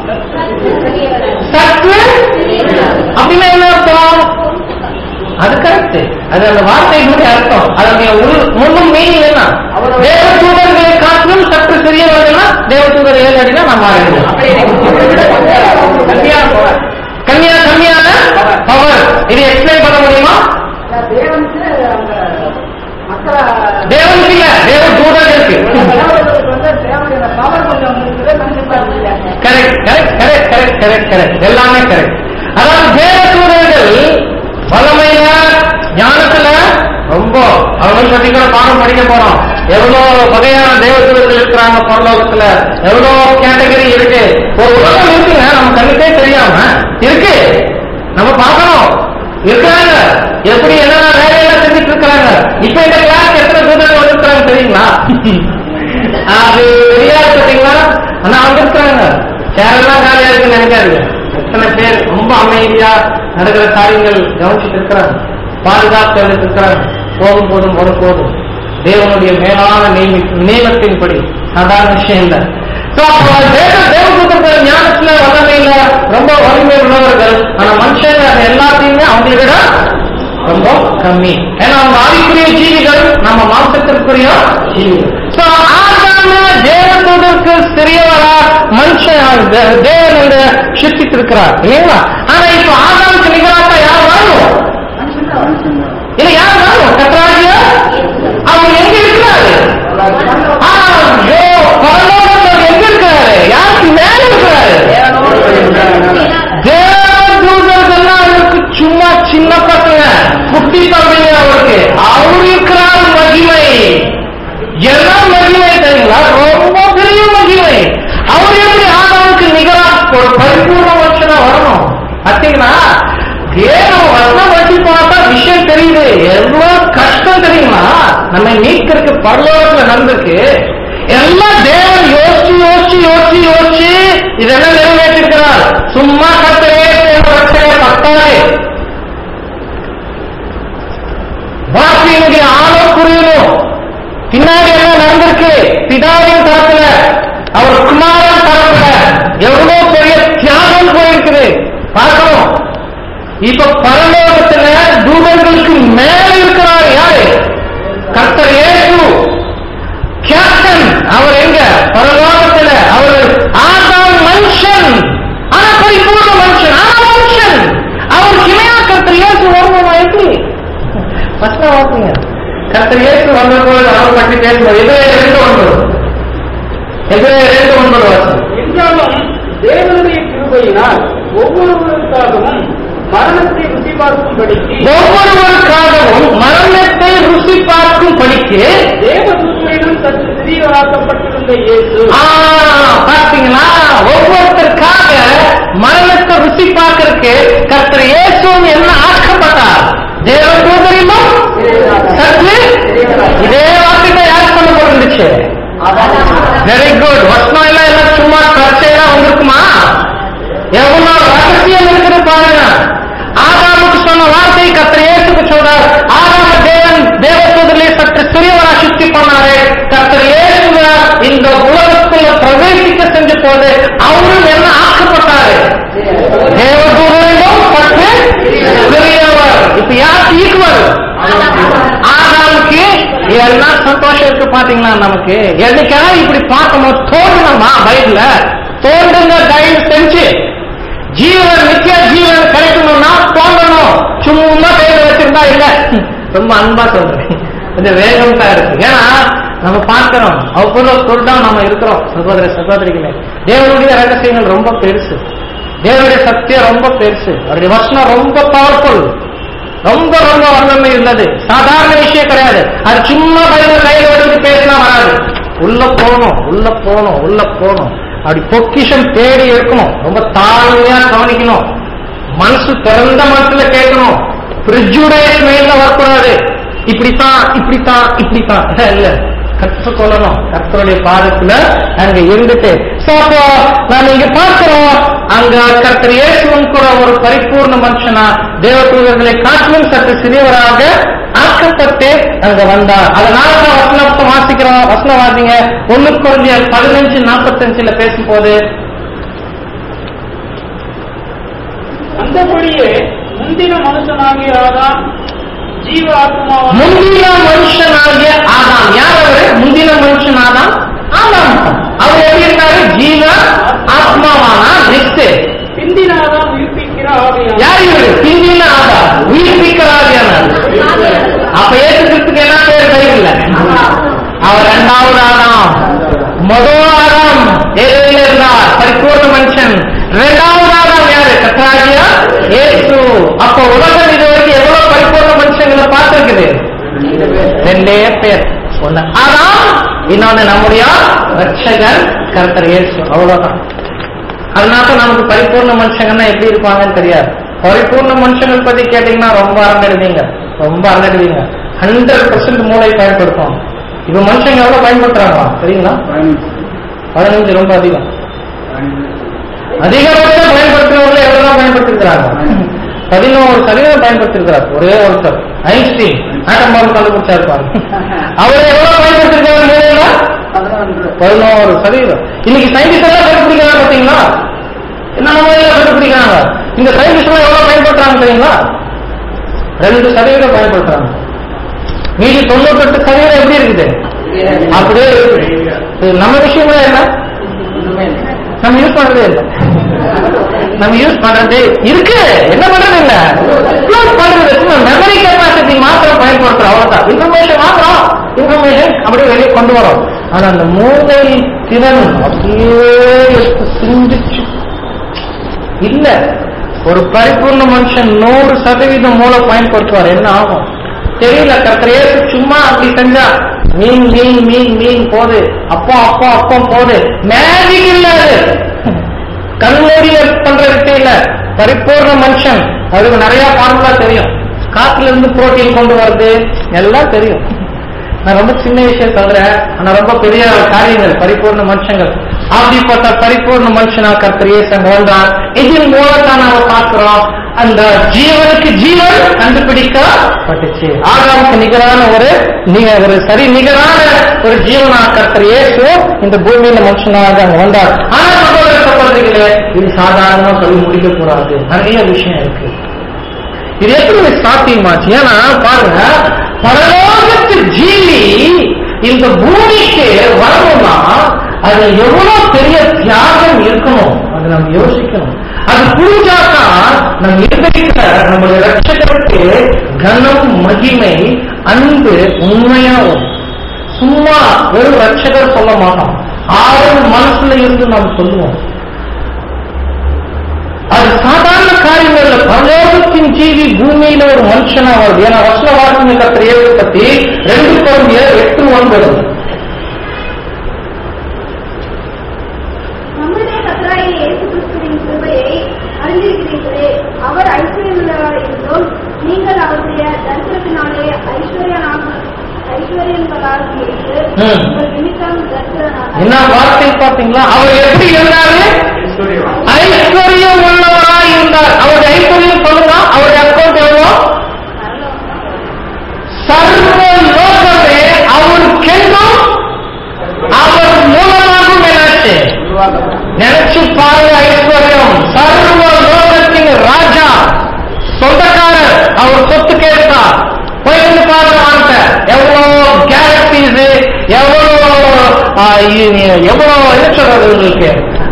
சற்று அப்படின்னா என்ன அர்த்தம் அது கரெக்ட் அது அந்த வார்த்தையினுடைய அர்த்தம் அதனுடைய உள் முன்னும் மீனிங் என்ன தேவ தூதர்களை காட்டிலும் சற்று சிறியவர்கள்னா தேவ தூதர் ஏழு அடினா நம்ம கன்னியா கன்னியா கன்னியான பவர் இது எக்ஸ்பிளைன் பண்ண முடியுமா தேவனுக்கு அந்த மக்களை தேவனுக்கு இல்ல தேவ தூதர்களுக்கு தேவர்களுக்கு வந்து தேவனுடைய பவர் கொஞ்சம் இருக்குது கண்டிப்பா இல்லை correct correct correct correct correct correct எல்லாமே கரெக்ட் அதாவது தேவ தூதர்கள் வல்லமையில ஞானத்துல ரொம்ப அவங்க பத்தி கூட பாடம் படிக்க போறோம் எவ்வளவு வகையான தேவ தூதர்கள் இருக்கிறாங்க பரலோகத்துல எவ்வளவு கேட்டகரி இருக்கு ஒரு உலகம் இருக்குங்க நம்ம கண்ணுக்கே தெரியாம இருக்கு நம்ம பார்க்கணும் இருக்கிறாங்க எப்படி என்னென்ன வேலையெல்லாம் செஞ்சுட்டு இருக்கிறாங்க இப்ப இந்த கிளாஸ் எத்தனை தூதர்கள் வந்திருக்கிறாங்க தெரியுங்களா அது தெரியாது பார்த்தீங்களா ஆனா வந்திருக்கிறாங்க சேரெல்லாம் காலியா இருக்குன்னு நினைக்காதீங்க எத்தனை பேர் ரொம்ப அமைதியா நடக்கிற காரியங்கள் கவனிச்சுட்டு இருக்கிறாங்க பாதுகாத்து இருக்கிறாங்க போகும் போதும் வரும் போதும் தேவனுடைய மேலான நியமி- நியமத்தின்படி சாதாரண விஷயம் இல்லை So, அப்போ தேவ தேவதூதர்கள் ஞானத்துல வல்லமையில ரொம்ப வலிமை உள்ளவர்கள் ஆனா மனுஷங்க அது எல்லாத்தையுமே அவங்களை விட ரொம்ப கம்மி ஏன்னா அவங்க ஆவிக்குரிய ஜீவிகள் நம்ம மாம்சத்திற்குரிய ஜீவிகள் So, ஆதாம தேவதூதருக்கு சிறியவரா மனுஷன் தே- தேவன் வந்து சிருஷ்டித்திருக்கிறார் இல்லைங்களா ஆனா இப்ப ஆதாமுக்கு நிகராக யார் வாழும் இல்ல யார் வாழும் கத்தராகிய அவர் எங்க இருக்கிறாரு ஆ, ஐயோ, பரலோகத்துல அவர் எங்க இருக்கிறாரு யாருக்கு மேல இருக்கிறாரு தேவதூதர்கள்லாம் அவருக்கு சும்மா சின்ன பசங்க குட்டி தம்பிங்க அவருக்கு அவர் இருக்கிறார் மகிமை என்ன மகிமை தெரியுங்களா ரொம்ப பெரிய மகிமை அவர் எப்படி ஆதாமுக்கு நிகரா ஒரு பரிபூர்ண மனுஷனா வரணும் பார்த்தீங்கன்னா தேவன் வசனம் வச்சு பார்த்தா விஷயம் தெரியுது எவ்வளவு கஷ்டம் தெரியுமா நம்ம மீட்கிறதுக்கு பரலோகத்துல நடந்திருக்கு எல்லாம் தேவன் யோசிச்சு யோசிச்சு யோசிச்சு யோசிச்சு இதெல்லாம் நிறைவேற்றிருக்கிறார் சும்மா கத்தரே பத்தாது வார்த்தையினுடைய ஆழம் புரியணும் பின்னாடி என்ன நடந்திருக்கு பிதாவின் தரப்புல அவர் குமாரன் தரப்புல எவ்வளவு பெரிய தியாகம் போயிருக்குது பார்க்கணும் இப்ப பரலோகத்துல தூதர்களுக்கு மேல இருக்கிறார் யாரு கர்த்தர் இயேசு கேப்டன் அவர் எங்க பரலோகத்துல அவர் ஆதாம் மனுஷன் ஆனா பரிபூர்ண மனுஷன் ஆனா மனுஷன் அவர் கிமையா கர்த்தர் இயேசு வருமா எப்படி ஃபர்ஸ்ட் வாசிங்க கர்த்தர் இயேசு வந்தபோது அவர் பற்றி பேசும்போது எதிரே ரெண்டு ஒன்பது எதிரே ரெண்டு ஒன்பது வாசி என்றாலும் தேவனுடைய கிருபையினால் ஒவ்வொருவருக்காகவும் மரணத்தை ருசி பார்க்கும்படிக்கு ஒவ்வொருவருக்காகவும் மரணத்தை ருசி பார்க்கும் படிக்கு தேவதூதரிடம் சற்று சிறியவராக்கப்பட்டிருந்த இயேசு ஆ, பாத்தீங்களா ஒவ்வொருத்தருக்காக மரணத்தை ருசி பார்க்கறதுக்கு கர்த்தர் இயேசுவும் என்ன ஆக்கப்பட்டார் தேவதூதரிலும் சற்று இதே வார்த்தை யார் சொல்ல போயிருந்துச்சு வெரி குட் வசனம் எல்லாம் எல்லாம் சும்மா கடைசியெல்லாம் வந்திருக்குமா எவ்வளவு ரகசியம் இருக்குது பாருங்க ஆதாமுக்கு சொன்ன வார்த்தை கத்திர இயேசுக்கு சொல்றார் ஆதாம தேவன் தேவதூதரிலே சற்று சிறியவரா சுத்தி பண்ணாரு கத்திர இயேசுவ இந்த உலகத்துல பிரவேசிக்க செஞ்ச போது அவரும் என்ன ஆக்கப்பட்டாரு தேவதூதரிலும் சற்று சிறியவர் இப்ப யாருக்கு ஈக்குவல் ஆதாமுக்கு எல்லாம் சந்தோஷம் இருக்கு பாத்தீங்களா நமக்கு என்னைக்காவது இப்படி பார்க்கணும் தோன்றணுமா பைபிள்ல தோன்றுங்க தயவு செஞ்சு ஜீவன் நித்திய ஜீவன் கிடைக்கணும்னா தோன்றணும் சும்மா கையில வச்சிருந்தா இல்ல ரொம்ப அன்பா சொல்றேன் கொஞ்சம் வேகம் தான் இருக்கு ஏன்னா நம்ம பார்க்கிறோம் அவ்வளவு பொருள்தான் நம்ம இருக்கிறோம் சகோதர சகோதரிகளே தேவனுடைய ரகசியங்கள் ரொம்ப பெருசு தேவனுடைய சத்தியம் ரொம்ப பெருசு அவருடைய வசனம் ரொம்ப பவர்ஃபுல் ரொம்ப ரொம்ப வல்லமை இருந்தது சாதாரண விஷயம் கிடையாது அது சும்மா பைபிள் கையில் எடுத்து பேசினா வராது உள்ள போகணும் உள்ள போகணும் உள்ள போகணும் அப்படி பொக்கிஷம் தேடி எடுக்கணும் ரொம்ப தாழ்மையா கவனிக்கணும் மனசு திறந்த மனசுல கேட்கணும் பிரிஜுடேஸ் மைண்ட்ல வரக்கூடாது இப்படித்தான் இப்படித்தான் இப்படித்தான் இல்ல கற்றுக்கொள்ளணும் கர்த்தருடைய பாதத்துல அங்க இருந்துட்டு சோ அப்போ நாம இங்க பார்க்கிறோம் அங்க கர்த்தர் இயேசுவும் கூட ஒரு பரிபூர்ண மனுஷனா தேவதூதர்களை காட்டிலும் சற்று சிறியவராக ஆக்கப்பட்டு அங்க வந்தார் அதனால தான் வசனத்தை வாசிக்கிறோம் வசனம் வாசிங்க ஒண்ணு கொஞ்சம் பதினஞ்சு நாற்பத்தஞ்சுல பேசும்போது அந்தபடியே முந்தின மனுஷனாகிய ஆதாம் ஜீவ ஆத்மாவான முந்தின மனுஷனாகிய ஆதாம் யார் அவரு முந்தின மனுஷன் ஆதாம் ஆதாம் அவர் எப்படி இருந்தாரு ஜீவ ஆத்மாவானா நெக்ஸ்ட் பிந்தின ஆதாம் உயிர்ப்பிக்கிற ஆவியான யார் இவரு பிந்தின ஆதாம் உயிர்ப்பிக்கிறார் அப்ப ஏற்றுக்கிறதுக்கு என்ன பேர் பைபிள்ல அவர் இரண்டாவது ஆதாம் முதல் ஆதாம் ஏழையில இருந்தார் பரிபூர்ண மனுஷன் இரண்டாவது ஆதாம் யாரு கத்தாகியா இயேசு அப்ப உலகம் இது வரைக்கும் எவ்வளவு பரிபூர்ண மனுஷங்களை பார்த்திருக்குது ரெண்டே பேர் ஒண்ணு ஆதாம் இன்னொன்னு நம்முடைய ரட்சகர் கர்த்தர் இயேசு அவ்வளவுதான் அதனால தான் நமக்கு பரிபூர்ண மனுஷங்கன்னா எப்படி இருப்பாங்கன்னு தெரியாது பரிபூர்ண மனுஷங்கள் பத்தி கேட்டீங்கன்னா ரொம்ப அரங்கடுவீங்க ரொம்ப அரங்கடுவீங்க ஹண்ட்ரட் பர்சன்ட் மூளை பயன்படுத்தும் இப்ப மனுஷங்க எவ்வளவு பயன்படுத்துறாங்களா தெரியுங்களா பதினஞ்சு ரொம்ப அதிகம் அதிகபட்சம் பயன்படுத்துறவங்க எவ்வளவு பயன்படுத்திருக்கிறாங்க பதினோரு சதவீதம் பயன்படுத்திருக்கிறார் ஒரே ஒருத்தர் ஐன்ஸ்டீன் ஆட்டம் பாம்பு கண்டுபிடிச்சா இருப்பாரு அவர் எவ்வளவு பயன்படுத்திருக்காரு மூளையில பதினோரு சதவீதம் இன்னைக்கு சயின்டிஸ்ட் எல்லாம் கண்டுபிடிக்கிறாங்க பாத்தீங்களா என்ன முறையில கண்டுபிடிக்கிறாங்க இந்த சயின்டிஸ்ட் எல்லாம் எவ்வளவு பயன்படுத்துறாங்க தெரியுங்களா ரெண்டு சதவீதம் பயன்படுத்துறாங்க மீதி தொண்ணூத்தெட்டு சதவீதம் எப்படி இருக்குது அப்படியே இருக்குது. இது நம்ம விஷயங்களா என்ன நம்ம யூஸ் பண்றதே இல்லை நம்ம யூஸ் பண்றது இருக்கு என்ன பண்றது இல்ல யூஸ் பண்றது சும்மா மெமரி கெப்பாசிட்டி மாத்திரம் பயன்படுத்துறோம் அவ்வளவுதான் இன்ஃபர்மேஷன் மாத்திரம் இன்ஃபர்மேஷன் அப்படியே வெளியே கொண்டு வரோம் ஆனா அந்த மூளை திறன் அப்படியே எடுத்து சிந்திச்சு இல்ல ஒரு பரிபூர்ண மனுஷன் நூறு சதவீதம் மூளை பயன்படுத்துவார் என்ன ஆகும் தெரியல கத்திரையே சும்மா அப்படி செஞ்சா மீன் மீன் மீன் மீன் போது அப்பா அப்பா அப்பா போது மேஜிக் இல்ல அது கண்மூடிய பண்ற விஷயம் இல்ல பரிபூர்ண மனுஷன் அதுக்கு நிறைய ஃபார்முலா தெரியும் காத்துல இருந்து புரோட்டீன் கொண்டு வருது எல்லாம் தெரியும் நான் ரொம்ப சின்ன விஷயம் சொல்றேன் ஆனா ரொம்ப பெரிய காரியங்கள் பரிபூர்ண மனுஷங்கள் அப்படிப்பட்ட பரிபூர்ண மனுஷனா கர்த்தர் இயேசு வந்தான் இதன் மூலத்தான் நாம பார்க்கிறோம் அந்த ஜீவனுக்கு ஜீவன் கண்டுபிடிக்கப்பட்டுச்சு ஆதாமுக்கு நிகரான ஒரு நிக- ஒரு சரி நிகரான ஒரு ஜீவனா கர்த்தர் இயேசு இந்த பூமியில மனுஷனாக அங்க வந்தார் ஆனா சகோதர சகோதரிகளே இது சாதாரணமா சொல்லி முடிக்க கூடாது நிறைய விஷயம் இருக்கு இது எப்படி சாத்தியமாச்சு ஏன்னா பாருங்க பரலோகத்து ஜீவி இந்த பூமிக்கு வரணும்னா அது எவ்வளவு பெரிய தியாகம் இருக்கணும் அதை நம்ம யோசிக்கணும் அது புரிஞ்சாதான் நம்ம இருக்கிற நம்முடைய ரட்சகருக்கு கனம் மகிமை அன்பு உண்மையா வரும் சும்மா வெறும் ரட்சகர் சொல்ல மாட்டோம் ஆறு மனசுல இருந்து நாம் சொல்லுவோம் அது சாதாரண காரியம் இல்ல பரலோகத்தின் ஜீவி பூமியில ஒரு மனுஷனா வருது ஏன்னா வசன வாசனை கத்திர ஏழு பத்தி ரெண்டு குழந்தைய எட்டு ஒன்பது நம்முடைய கர்த்தராகிய இயேசு கிறிஸ்துவின் கிருபையை அறிந்திருக்கிறீர்களே அவர் ஐஸ்வர்யமுள்ளவர் என்றும் நீங்கள் அவருடைய தரிசனத்தினாலே ஐஸ்வர்யனாக ஐஸ்வர்யங்களாக இருந்து ம். உங்கள் நிமித்தம் தரிசனாக என்ன வார்த்தை பார்த்தீங்களா அவர் எப்படி இருந்தாரு ஐஸ்வர்யம் உள்ளவராய் இருந்தார் அவருடைய ஐஸ்வர்யம் சொல்லுங்க அவருடைய அக்கௌண்ட் எவ்வளோ சர்வ லோகமே அவருக்கென்றும் அவர் மூலமாகவும் என்னாச்சு நினைச்சு பாருங்க ஐஸ்வர்யம் சர்வ லோகத்தின் ராஜா சொந்தக்காரர் அவர் சொத்து கேட்டார் போயிருந்து பாருங்க வாங்க எவ்வளவு கேலக்சிஸ் எவ்வளவு ஆ, இ- எவ்வளவு என்ன சொல்றது உங்களுக்கு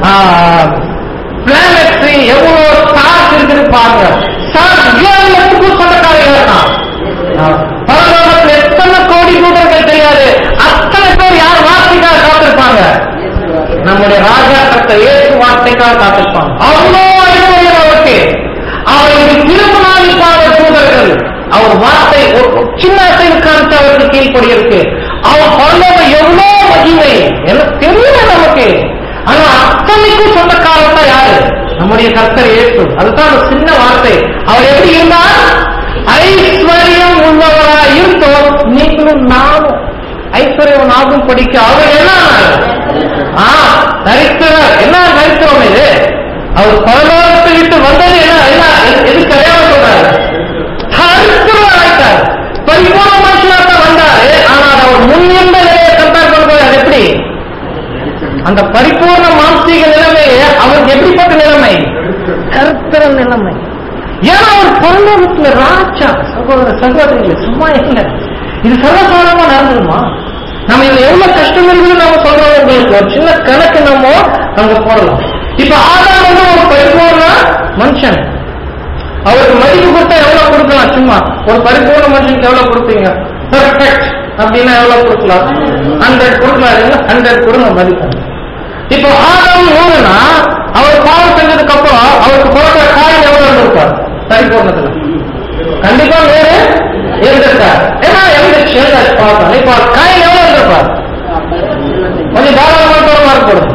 பிளானட்ஸ் எவ்வளவு ஸ்டார்ஸ் இருக்குது பாருங்க சர்வத்துக்கும் சொந்தக்காரர் இருக்கான் பரலோகத்தில் எத்தனை கோடி தூதர்கள் தெரியாது அத்தனை பேர் யார் வார்த்தைக்காக காத்திருப்பாங்க நம்முடைய ராஜா கத்த இயேசு வார்த்தைக்காக காத்திருப்பாங்க அவ்வளோ ஐஸ்வர்யம் அவருக்கு அவருக்கு திருமணாளிப்பாக தூதர்கள் அவர் வார்த்தை ஒரு ஒரு சின்ன அசைவு காமிச்சு அவருக்கு கீழ்ப்படி இருக்கு அவர் பரலோகம் எவ்வளோ மகிமை எனக்கு தெரியல நமக்கு ஆனா அத்தனைக்கும் சொந்தக்காரர் தான் யாரு நம்முடைய கர்த்தர் இயேசு அதுதான் அந்த சின்ன வார்த்தை அவர் எப்படி இருந்தார் ஐஸ்வர்யம் உள்ளவரா இருந்தோம் நீங்களும் நானும் ஐஸ்வர்யம் நாகும் படிக்க அவர் என்ன ஆனார்? ஆ தரித்திரர் என்ன தரித்திரம் இது அவர் பரலோகத்தை விட்டு வந்தது என்ன என்ன எது- எது கிடையாது சொல்றாரு தரித்திரம் ஆயிட்டார் பரிபூர்ண மனுஷனாக தான் வந்தாரு ஆனால் அவர் முன்னிருந்த நிலையை கம்பேர் பண்ணும்போது அது எப்படி அந்த பரிபூர்ண மாம்சீக நிலைமையை அவருக்கு எப்படிப்பட்ட நிலைமை கருத்திர நிலைமை ஏன்னா அவர் பரலோகத்துல ராஜா சகோதர சகோதரிகள் சும்மா இல்லை இது சர்வசாதாரணமா நடந்துருமா நம்ம இதுல எவ்வளவு கஷ்டம் இருக்குன்னு நம்ம சொல்றோம் உங்களுக்கு ஒரு சின்ன கணக்கு நம்ம அங்க போடலாம் இப்ப ஆதாம் வந்து ஒரு பரிபூர்ண மனுஷன் அவருக்கு மதிப்பு கொடுத்தா எவ்வளவு கொடுக்கலாம் சும்மா ஒரு பரிபூர்ண மனுஷனுக்கு எவ்வளவு கொடுப்பீங்க பெர்ஃபெக்ட் அப்படின்னா எவ்வளவு கொடுக்கலாம் ஹண்ட்ரட் கொடுக்கலாம் ஹண்ட்ரட் கொடுங்க மதிப்பு இப்போ ஆதாம் நூறுனா அவர் பாவம் செஞ்சதுக்கு அப்புறம் அவருக்கு போட்ட காயம் எவ்வளவு இருந்திருப்பார் பரிபூர்ணத்துல கண்டிப்பா நூறு இருந்திருக்கார் ஏன்னா எந்திரிச்சு எழுதாச்சு பார்த்தோம் இப்போ காயம் எவ்வளவு இருந்திருப்பார் கொஞ்சம் தாராளமா தோறமா இருக்கணும்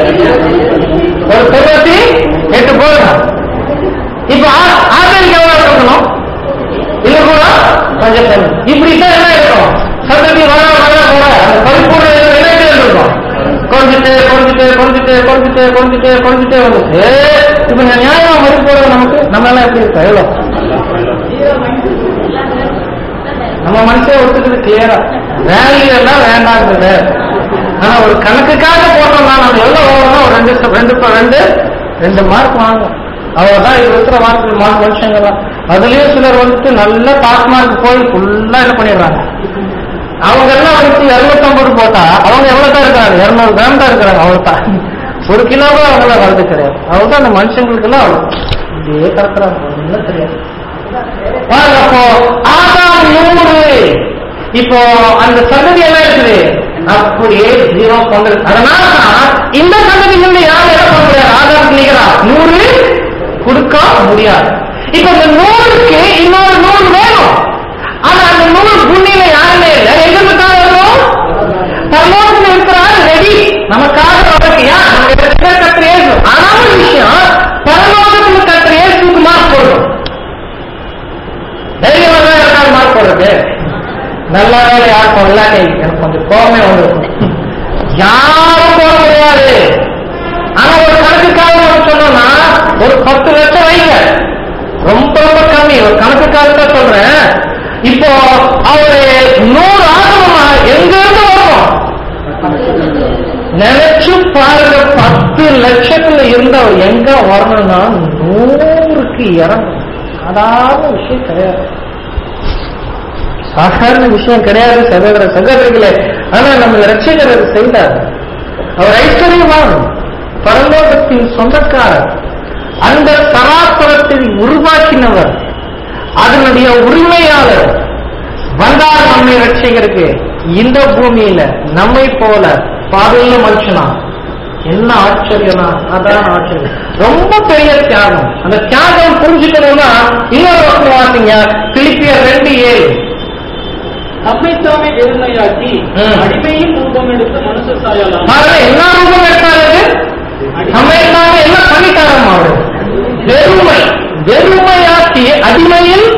ஒரு தொண்ணூத்தி எட்டு போடுங்க இப்ப ஆ- ஆதரிக்கு எவ்வளவு இருக்கணும் இது கூட கொஞ்சம் கம்மி. இப்படித்தான் என்ன இருக்கும் சந்ததி வர வர வர அந்த பரிபூர்ண நிலையில இருக்கும் குறைஞ்சிட்டு குறைஞ்சிட்டு குறைஞ்சிட்டு குறைஞ்சிட்டு குறைஞ்சிட்டு குறைஞ்சிட்டே வந்துச்சு இப்ப இந்த நியாயமா மதிப்பு நமக்கு நம்ம எல்லாம் எப்படி இருக்கோம் எவ்வளவு கிளியரா வேல்யூ எல்லாம் வேண்டாங்கிறது ஆனா ஒரு கணக்குக்காக போட்டோம்னா நம்ம எவ்வளவு ஓடணும் ஒரு ரெண்டு ரெண்டு ரெண்டு ரெண்டு மார்க் வாங்கும் அவ்வளவுதான் இது இருக்கிற மார்க் மார்க் மனுஷங்கெல்லாம் அதுலயும் சிலர் வந்துட்டு நல்ல பாஸ் மார்க் போய் ஃபுல்லா என்ன பண்ணிடுறாங்க அவங்க எல்லாம் வந்துட்டு இருநூத்தம்பது போட்டா அவங்க எவ்வளவு தான் இருக்கிறாங்க இருநூறு கிராம் தான் இருக்கிறாங்க அவ்வளவுதான் ஒரு கிலோவா அவங்கள வரது கிடையாது அவ்வளவுதான் அந்த மனுஷங்களுக்கு எல்லாம் இப்படியே கிடக்குறாங்க ஒண்ணும் தெரியாது பாருங்க அப்போ ஆதாம் நூறு இப்போ அந்த சந்ததி என்ன இருக்குது அப்படியே ஜீரோ கொண்டு அதனால தான் இந்த சந்ததியிலிருந்து யாரும் என்ன பண்ண முடியாது ஆதாம் நிகரா நூறு கொடுக்க முடியாது இப்ப இந்த நூறுக்கு இன்னொரு நூறு வேணும் ஆனா அந்த நூறு பூமியில யாருமே இல்லை எங்கிருந்து தான் வரும் பரலோகத்தில் இருக்கிறார் ரெடி நமக்காக வரக்கு ஏன் நம்ம இருக்கிற கத்திர இயேசு ஆனா ஒரு விஷயம் பரலோகத்தில் கத்திர இயேசுக்கு மார்க் போடணும் தைரியமா தான் யாருக்காவது மார்க் போடுறது நல்ல வேலை யார் போடல எனக்கு கொஞ்சம் கோபமே வந்திருக்கும் யாரும் போட முடியாது ஆனா ஒரு கணக்குக்காக நம்ம சொன்னோம்னா ஒரு பத்து லட்சம் வைங்க ரொம்ப ரொம்ப கம்மி ஒரு கணக்குக்காக தான் சொல்றேன் இப்போ அவரு நூறு ஆகணுமா எங்க இருந்து வரும் நினைச்சு பாருங்க பத்து லட்சத்துல இருந்தவர் எங்க வரணும்னா நூறுக்கு இறங்கும் சாதாரண விஷயம் கிடையாது சாதாரண விஷயம் கிடையாது சகோதர சகோதரிகளே ஆனா நம்ம ரட்சகர் அதை செய்தார் அவர் ஐஸ்வர்யவான் பரலோகத்தின் சொந்தக்காரர் அந்த சராசரத்தை உருவாக்கினவர் அதனுடைய உரிமையாளர் வந்தார் நம்மை ரட்சிகருக்கு இந்த பூமியில நம்மை போல பாதையில மனுஷனா என்ன ஆச்சரியம்னா அதான் ஆச்சரியம் ரொம்ப பெரிய தியாகம் அந்த தியாகம் புரிஞ்சுக்கணும்னா இன்னொரு பக்கம் வாசிங்க பிலிப்பியர் ரெண்டு ஏழு தம்மைத்தாமே வெறுமையாக்கி ம். அடிமையின் ரூபம் எடுத்து மனுஷ சாயலாம் பாருங்க என்ன ரூபம் எடுத்தாரு சமயத்தாங்க என்ன பண்ணிட்டாராம் அவரு வெறுமை வெறுமையாக்கி அடிமையில்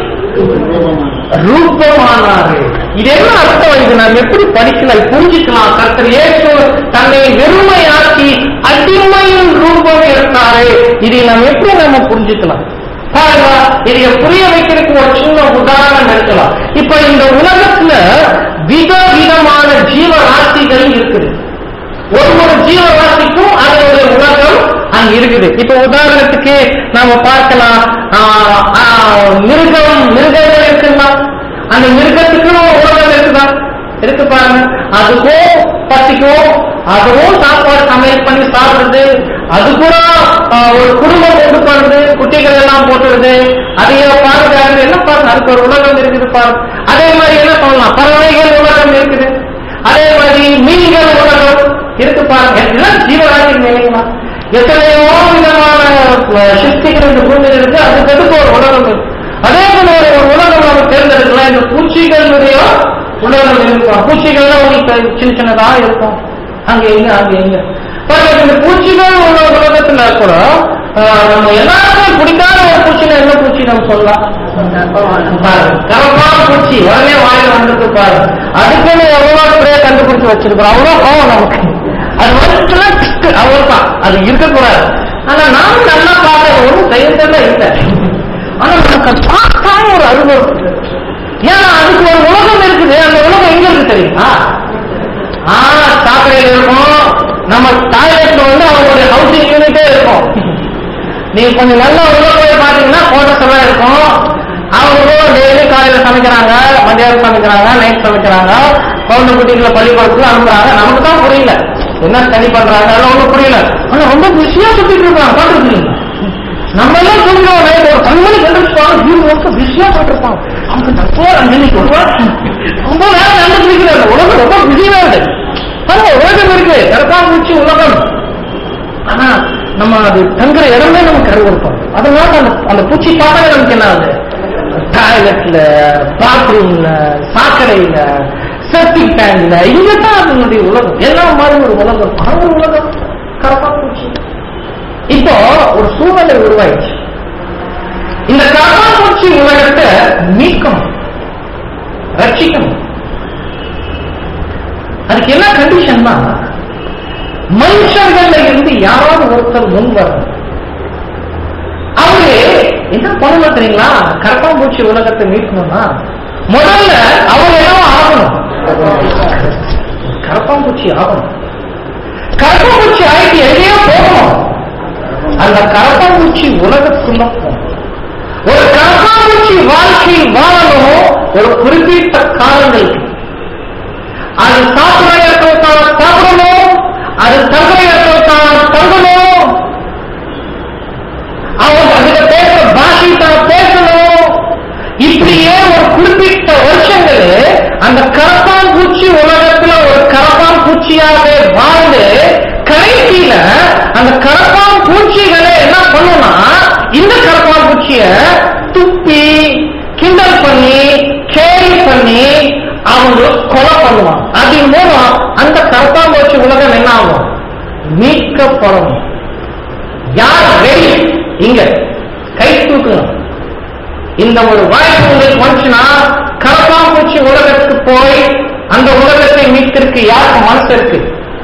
ரூபமானாரு இது என்ன அர்த்தம் இது நாம் எப்படி படிக்கலாம் புரிஞ்சுக்கலாம் கர்த்தர் இயேசு தன்னை வெறுமையாக்கி அடிமையின் ரூபம் எடுத்தாரு இதை நாம் எப்படி நம்ம புரிஞ்சுக்கலாம் பாருங்க இதைய புரிய வைக்கிறதுக்கு ஒரு சின்ன உதாரணம் எடுக்கலாம் இப்ப இந்த உலகத்துல விதவிதமான ஜீவராசிகள் இருக்குது ஒரு ஒரு ஜீவராசிக்கும் அதனுடைய உலகம் அங்க இருக்குது இப்ப உதாரணத்துக்கு நாம பார்க்கலாம் ஆஹ், ஆஹ், மிருகம் மிருகங்கள் இருக்குங்களா அந்த மிருகத்துக்கும் உலகம் இருக்குதா இருக்கு பாருங்க அதுக்கும் பசிக்கும் அதுவும் சாப்பாடு சமையல் பண்ணி சாப்பிடுறது அது கூட ஆஹ், ஒரு குடும்பம் உண்டு பண்ணுறது குட்டிகள் எல்லாம் போட்டுருது அதைய பாதுகாக்கிறது என்ன பாருங்க அதுக்கு ஒரு உலகம் இருக்குது பாருங்க அதே மாதிரி என்ன சொல்லலாம் பறவைகள் உலகம் இருக்குது அதே மாதிரி மீன்கள் உலகம் இருக்கு பாருங்க எல்லாம் ஜீவராசி நிலைங்களா எத்தனையோ விதமான அஹ், சக்திகள் இந்த பூமியில் இருக்கு அதுக்கு எதுக்கு ஒரு உலகம் இருக்கு அதே போல ஒரு ஒரு உலகம் நம்ம தேர்ந்தெடுக்கலாம் இந்த பூச்சிகளுடைய உலகம் இருக்கும் பூச்சிகள்லாம் உங்களுக்கு சின்ன சின்னதா இருக்கும் அங்க எங்க அங்க எங்க பாருங்க இந்த பூச்சிகள் உள்ள உலகத்துல கூட அஹ், நம்ம எல்லாருக்கும் பிடிக்காத ஒரு பூச்சினா என்ன பூச்சி நம்ம சொல்லலாம் பாருங்க கரப்பான பூச்சி உடனே வாயில வந்துட்டு பாருங்க அதுக்குன்னு எவ்வளவு ஸ்ப்ரே கண்டுபிடிச்சு வச்சிருக்கிறோம் அவ்வளோ கோவம் நமக்கு அது வந்துட்டுலாம் அவ்வளவுதான் அது இருக்கக்கூடாது ஆனா நானும் நல்லா பார்த்தேன் ஒன்றும் செய்யறதெல்லாம் இல்லை ஆனா நமக்கு அது பார்க்காம ஒரு அனுபவம் ஏன்னா அதுக்கு ஒரு உலகம் இருக்குது அந்த உலகம் எங்க இருக்கு தெரியுமா ஆ சாக்கடையில் இருக்கும் நம்ம டாய்லெட்ல வந்து அவங்களுடைய ஹவுசிங் யூனிட்டே இருக்கும் நீங்க கொஞ்சம் நல்லா உள்ள போய் பாத்தீங்கன்னா கோட்டஸ் எல்லாம் இருக்கும் அவங்களும் டெய்லி காலையில சமைக்கிறாங்க மத்தியானம் சமைக்கிறாங்க நைட் சமைக்கிறாங்க குழந்தை குட்டிகளை பள்ளிக்கூடத்துக்கு அனுப்புறாங்க நமக்கு தான் புரியல என்ன ஸ்டடி பண்றாங்க அதெல்லாம் ஒண்ணும் புரியல ஆனா ரொம்ப பிஸியா சுத்திட்டு இருக்காங்க பாத்துருக்கீங்க நம்ம எல்லாம் சொல்றோம் நைட் ஒரு பத்து மணிக்கு எழுந்திருப்பாங்க வீடு ஒர்க்க பிஸியா போட்டிருப்பாங்க அவங்க தப்போ அஞ்சு மணிக்கு வருவாங்க ரொம்ப நேரம் நடந்துட்டு உலகம் ரொம்ப பிஸியா இருக்கு பாருங்க உலகம் இருக்கு கரப்பாம்பூச்சி உலகம் ஆனா நம்ம அது தங்குற இடமே நமக்கு கருவறுப்போம் அதனால அந்த அந்த பூச்சி பார்த்தாலே நமக்கு என்ன ஆகுது டாய்லெட்ல பாத்ரூம்ல சாக்கடையில செப்டிக் டேங்க்ல இங்க தான் அதனுடைய உலகம் எல்லாம் மாதிரி ஒரு உலகம் அந்த உலகம் கரப்பா பூச்சி இப்போ ஒரு சூழ்நிலை உருவாயிடுச்சு இந்த கரப்பாம்பூச்சி உலகத்தை மீட்கணும் ரட்சிக்கணும் அதுக்கு என்ன கண்டிஷன் தான் மனுஷர்கள்ல இருந்து யாராவது ஒருத்தர் முன் வரணும் அவரு என்ன பண்ணணும் தெரியுங்களா கரப்பாம்பூச்சி உலகத்தை மீட்கணும்னா முதல்ல அவங்க என்ன ஆகணும் ஆகணும் கரப்பாம்பூச்சி ஆகணும் கரப்பாம்பூச்சி ஆயிட்டு எங்கேயோ போகணும் அந்த கரப்பாம்பூச்சி உலகத்துக்குள்ள போகணும் ஒரு கரப்பாம்பூச்சி வாழ்க்கை வாழணும் ஒரு குறிப்பிட்ட காலங்களுக்கு அது சாப்பிடையத்தான் சாப்பிடணும் அது தகுதியத்தான் தங்கணும் அவன் அதுல பேசுற பாஷை தான் பேசணும் இப்படியே ஒரு குறிப்பிட்ட வருஷங்கள் அந்த கரப்பான் பூச்சி உலகத்துல ஒரு கரப்பான் பூச்சியாக வாழ்ந்து கடைசியில அந்த கரப்பான் பூச்சிகளை என்ன பண்ணும்னா இந்த கரப்பான் பூச்சிய துப்பி கிண்டல் பண்ணி கேலி பண்ணி அவங்க கொலை பண்ணுவான் அதன் மூலம் அந்த கரப்பான் பூச்சி உலகம் என்ன ஆகும் மீட்கப்படும் யார் ரெடி இங்க கை தூக்கணும் இந்த ஒரு வாய்ப்பு உங்களுக்கு வந்துச்சுன்னா கரப்பாம்பூச்சி உலகத்துக்கு போய் அந்த உலகத்தை மீட்கிறதுக்கு யாருக்கு மனசு இருக்கு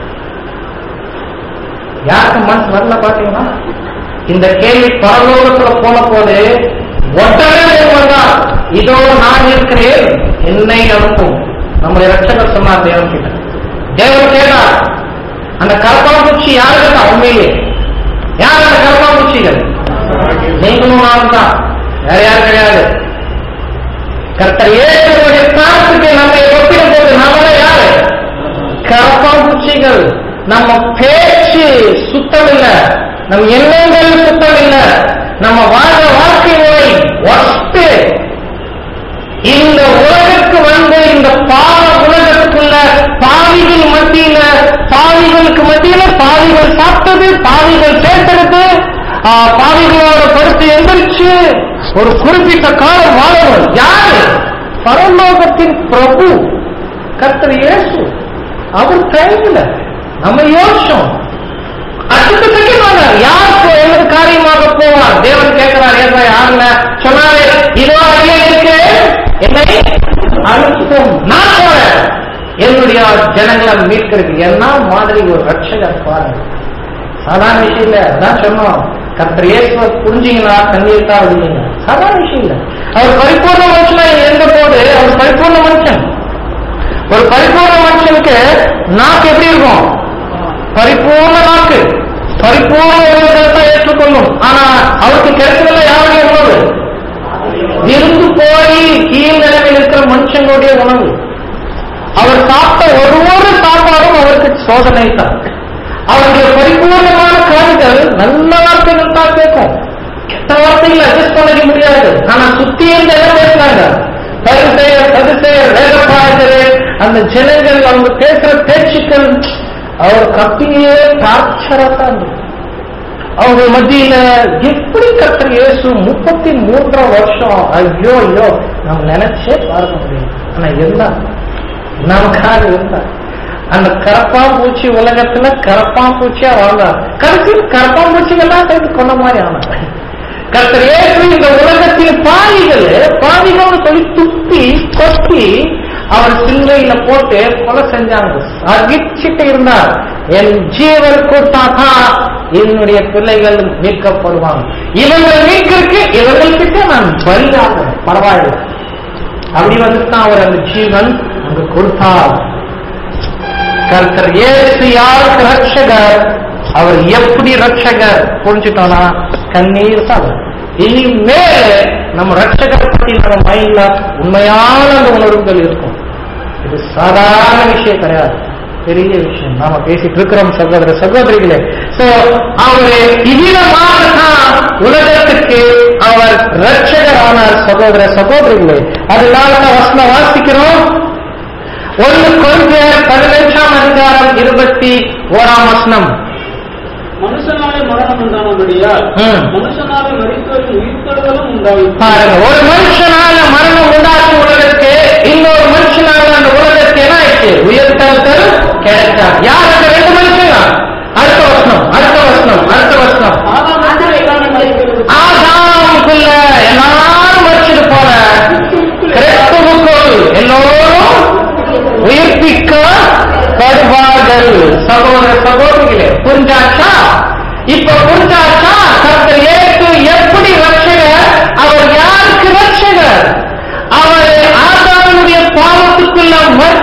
யாருக்கு மனசு வரல பாத்தீங்கன்னா இந்த கேள்வி பரலோகத்துல போன போது உடனே வந்தான் இதோ நான் இருக்கிறேன் என்னை அனுப்பும் நம்முடைய ரட்சகர் சொன்னார் தேவன் கிட்ட தேவன் கேட்டார் அந்த கரப்பாம்பூச்சி யாரு கேட்டா உண்மையிலே யார் அந்த கரப்பாம்பூச்சிகள் நீங்களும் நானும் தான் வேற யாரும் கிடையாது கர்த்தர் ஏற்றுடைய பிரார்த்தத்தை நம்மை ஒப்பிடும் போது நாம யாரு கரப்பாம்பூச்சிகள் நம்ம பேச்சு சுத்தம் இல்ல நம் எண்ணங்கள் சுத்தம் இல்ல நம்ம வாழ்ற வாழ்க்கை முறை ஒஸ்ட் இந்த உலகத்துக்கு வந்து இந்த பாவ உலகத்துக்குள்ள பாவிகள் மத்தியில பாவிகளுக்கு மத்தியில பாவிகள் சாப்பிட்டது பாவிகள் கேட்டது ஆ, பாவிகளோட படுத்து எந்திரிச்சு ஒரு குறிப்பிட்ட காலம் வாழணும் யாரு பரலோகத்தின் பிரபு கர்த்தர் இயேசு அவர் டைம்ல நம்ம யோசிச்சோம் அடுத்த செகண்ட் யாருக்கு எந்த காரியமாக போவார் தேவன் கேட்கிறார் ஏதா யாருல சொன்னாரு இதோ அங்கே இருக்கு என்னை அனுப்பும் நான் போறேன் என்னுடைய ஜனங்களை மீட்கிறதுக்கு என்ன மாதிரி ஒரு ரட்சகர் பாருங்க சாதாரண விஷயம் இல்ல அதான் சொன்னோம் கர்த்தர் இயேசுவை புரிஞ்சீங்களா கண்ணீர் தான் விடுவீங்க சாதாரண விஷயம் இல்ல அவர் பரிபூர்ண மனுஷனா இருந்த போது அவர் பரிபூர்ண மனுஷன் ஒரு பரிபூர்ண மனுஷனுக்கு நாக்கு எப்படி இருக்கும் பரிபூர்ண நாக்கு பரிபூர்ண உணவுகளை ஏற்றுக்கொள்ளும் ஆனா அவருக்கு கிடைச்சதுல யாருடைய உணவு விருந்து போய் கீழ் நிலைமையில் இருக்கிற மனுஷங்களுடைய உணவு அவர் சாப்பிட்ட ஒரு ஒரு சாப்பாடும் அவருக்கு சோதனை தான் அவருடைய பரிபூர்ணமான காரியங்கள் நல்ல வார்த்தைகள் தான் கேட்கும் கெட்ட வார்த்தைகள் அட்ஜஸ்ட் பண்ணிக்க முடியாது ஆனா சுத்தி இருந்து என்ன பேசுறாங்க பரிசெயர் பரிசெயர் வேதப்பாயர் அந்த ஜனங்கள் அவங்க பேசுற பேச்சுக்கள் அவர் கப்பியே டார்ச்சரா தான் இருந்தது அவங்க மத்தியில எப்படி கர்த்தர் இயேசு முப்பத்தி மூன்றாம் வருஷம் ஐயோ ஐயோ நம்ம நினைச்சே பார்க்க முடியும் ஆனா இருந்தா நமக்காக இருந்தா அந்த கரப்பாம்பூச்சி உலகத்துல கரப்பாம்பூச்சியா வாழ்ந்தார் கடைசி கரப்பாம்பூச்சிகள்லாம் சேர்ந்து கொண்ட மாதிரி ஆனார் கர்த்தர் இயேசு இந்த உலகத்தின் பாவிகள் பாவிகள் சொல்லி துப்பி கொத்தி அவர் சிலுவையில போட்டு கொலை செஞ்சாங்க சகிச்சுட்டு இருந்தார் என் ஜீவன் கொடுத்தாக்கா என்னுடைய பிள்ளைகள் மீட்கப்படுவாங்க இவங்கள் மீட்கிறதுக்கு இவங்கள்கிட்ட நான் பலியாக பரவாயில்லை அப்படி வந்துதான் அவர் அந்த ஜீவன் அங்க கொடுத்தார் கர்த்தர் இயேசு யாருக்கு ரட்சகர் அவர் எப்படி ரட்சகர் புரிஞ்சுட்டோம்னா கண்ணீர் தான் இனிமேல் நம்ம ரட்சகர் பத்தி நம்ம மைண்ட்ல உண்மையான அந்த உணர்வுகள் இருக்கும் இது சாதாரண விஷயம் கிடையாது பெரிய விஷயம் நாம பேசிட்டு இருக்கிறோம் சகோதர சகோதரிகளே சோ அவரு இவ்விதமாக தான் உலகத்துக்கு அவர் ரட்சகர் ஆனார் சகோதர சகோதரிகளே அதனால தான் வசனம் வாசிக்கிறோம் ஒன்று கொள்கையர் பதினஞ்சாம் அதிகாரம் இருபத்தி ஓராம் வசனம் மனுஷனாலே மரணம் உண்டானபடியால் ம். மனுஷனாலே மறித்தவரின் உயிர்த்தெழுதலும் உண்டாயிற்று பாருங்க ஒரு மனுஷனால மரணம் உண்டாச்சு உலகத்துக்கு இன்னொரு மனுஷனால அந்த உலகத்துக்கு என்ன ஆயிடுச்சு உயர்த்தல் கிடைச்சார் யார் அந்த ரெண்டு மனுஷங்க அடுத்த வசனம் அடுத்த வசனம் அடுத்த வசனம் ஆதாமுக்குள் எல்லாமே மறிக்கிறது. ஆதாமுக்குள்ள எல்லாரும் மறிச்சது போல கிறிஸ்துவுக்குள் எல்லோரும் உயிர்ப்பிக்கப்படுவார்கள் சகோதர சகோதரிகளே புரிஞ்சாச்சா இப்ப புரிஞ்சாச்சா கர்த்தர் இயேசு எப்படி ரட்சகர் அவர் யாருக்கு ரட்சகர் அவர் ஆதாமுடைய பாவத்துக்குள்ள மறித்து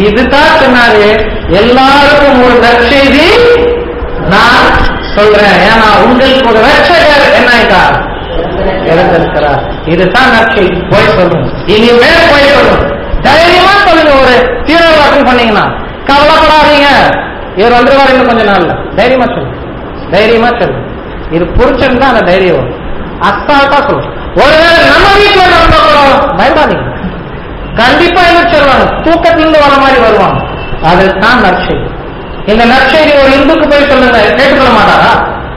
இதுதான் சொன்னாரு எல்லாருக்கும் ஒரு நற்செய்தி நான் சொல்றேன் ஏன்னா உங்களுக்கு ஒரு ரட்சகர் என்ன ஆயிட்டார் இறந்திருக்கிறார் இதுதான் நற்செய்தி போய் சொல்லுங்க இனிமேல் போய் சொல்லுங்க தைரியமா சொல்லுங்க ஒரு தீவிரவாதம் பண்ணீங்கன்னா கவலைப்படாதீங்க இவர் வந்துருவார் இன்னும் கொஞ்ச நாள்ல தைரியமா சொல்லுங்க தைரியமா சொல்லுங்க இது புரிச்சிருந்தா அந்த தைரியம் வரும் அசால்ட்டா சொல்லுங்க ஒருவேளை நம்ம வீட்டுல நடந்தாலும் பயப்படாதீங்க கண்டிப்பா என்ன சொல்லுவாங்க தூக்கத்திலிருந்து வர மாதிரி வருவாங்க அதுதான் நற்செய்தி இந்த நற்செய்தி ஒரு இந்துக்கு போய் சொல்லுங்க கேட்டுக்கொள்ள மாட்டாரா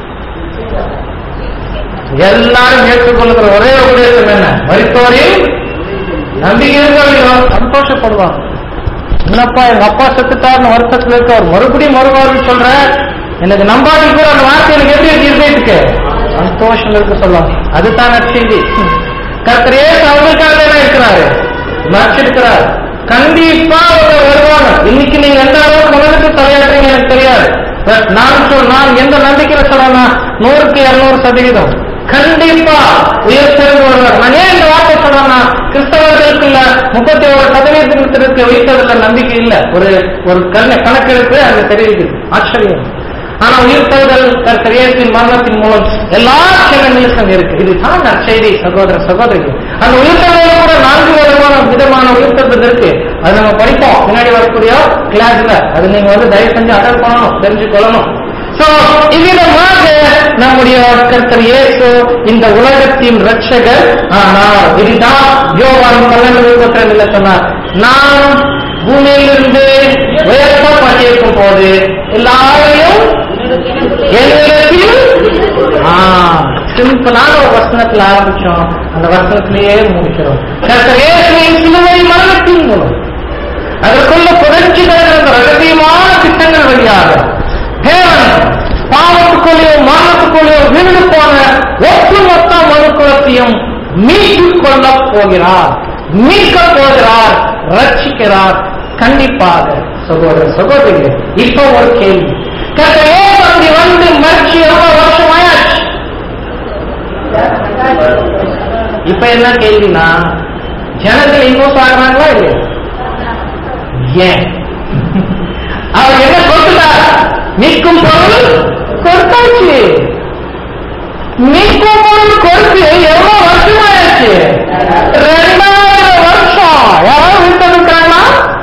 எல்லாரும் ஏற்றுக்கொள்ளுகிற ஒரே உபதேசம் என்ன மருத்துவரில் நம்பிக்கை இருக்கிறவங்க சந்தோஷப்படுவாங்க என்னப்பா எங்க அப்பா செத்துட்டாருன்னு வருத்தத்துல இருக்க அவர் மறுபடியும் மறுவாருன்னு சொல்ற எனக்கு நம்பாடி கூட அந்த வார்த்தை எனக்கு எப்படி இருக்கு இருதயத்துக்கு சந்தோஷம் இருக்கு சொல்லுவாங்க அதுதான் நற்செய்தி கர்த்தர் ஏசு அவங்களுக்காக தான் இருக்கிறாரு நடிச்சிருக்கிறார் கண்டிப்பா அவங்க வருவாங்க இன்னைக்கு நீங்க எந்த அளவுக்கு உலகத்துக்கு தலையாடுறீங்க எனக்கு தெரியாது பட் நான் சொல் நான் எந்த நம்பிக்கையில சொல்றேன்னா நூறுக்கு இருநூறு சதவீதம் கண்டிப்பா உயர்த்தெழுந்து வருவார் நான் ஏன் இந்த வார்த்தை சொல்றேன்னா கிறிஸ்தவர்களுக்குள்ள முப்பத்தி ஒரு சதவீதத்திற்கு வைத்ததுல நம்பிக்கை இல்ல ஒரு ஒரு கண கணக்கெடுப்பு அங்க தெரியுது ஆச்சரியம் ஆனா உயிர்த்தெழுதல் கர்த்தர் இயேசுவின் மரணத்தின் மூலம் எல்லா சேனங்களுக்கும் இருக்கு இதுதான் நற்செய்தி சகோதர சகோதரிகள் அந்த உயிர்த்தெழுதல் கூட நான்கு விதமான விதமான உயிர்த்தெழுதல் இருக்கு அது நம்ம படிப்போம் முன்னாடி வரக்கூடிய கிளாஸ்ல அது நீங்க வந்து தயவு செஞ்சு அட்டன் பண்ணணும் தெரிஞ்சு கொள்ளணும் சோ இவ்விதமாக நம்முடைய கர்த்தர் இயேசு இந்த உலகத்தின் ரட்சகர் ஆனால் இதுதான் யோவான் பன்னெண்டு முப்பத்தி ரெண்டுல சொன்னார் நான் பூமியிலிருந்து உயர்த்தப்பட்டிருக்கும் போது எல்லாரையும் என்னிடத்தில் சிம்பிளான ஒரு வசனத்துல ஆரம்பிச்சோம் அந்த வசனத்திலேயே முடிக்கிறோம் கர்த்தர் இயேசுவின் சிலுவை மரணத்தின் மூலம் அதற்குள்ள புரட்சி கிடக்கிற ரகசியமான திட்டங்கள் வழியாக தேவன் பாவத்துக்குள்ளேயோ மரணத்துக்குள்ளேயோ விழுந்து போன ஒட்டுமொத்த மனுக்குலத்தையும் மீட்டுக் கொள்ளப் போகிறார் மீட்கப் போகிறார் ரட்சிக்கிறார் கண்டிப்பாக சகோதர சகோதரிகளே இப்ப ஒரு கேள்வி கர்த்தர் அப்படி வந்து மறிச்சு எவ்வளவு வருஷம் ஆயாச்சு இப்ப என்ன கேள்வினா ஜனங்கள் இன்னும் சாகுறாங்களா இல்லையா ஏன் அவர் என்ன கொடுத்துட்டார் மீட்கும் பொருள் கொடுத்தாச்சு மீட்கும் பொருள் கொடுத்து எவ்வளவு வருஷம் ஆயாச்சு ரெண்டாயிரம் வருஷம் யாராவது விட்டுருக்காங்களா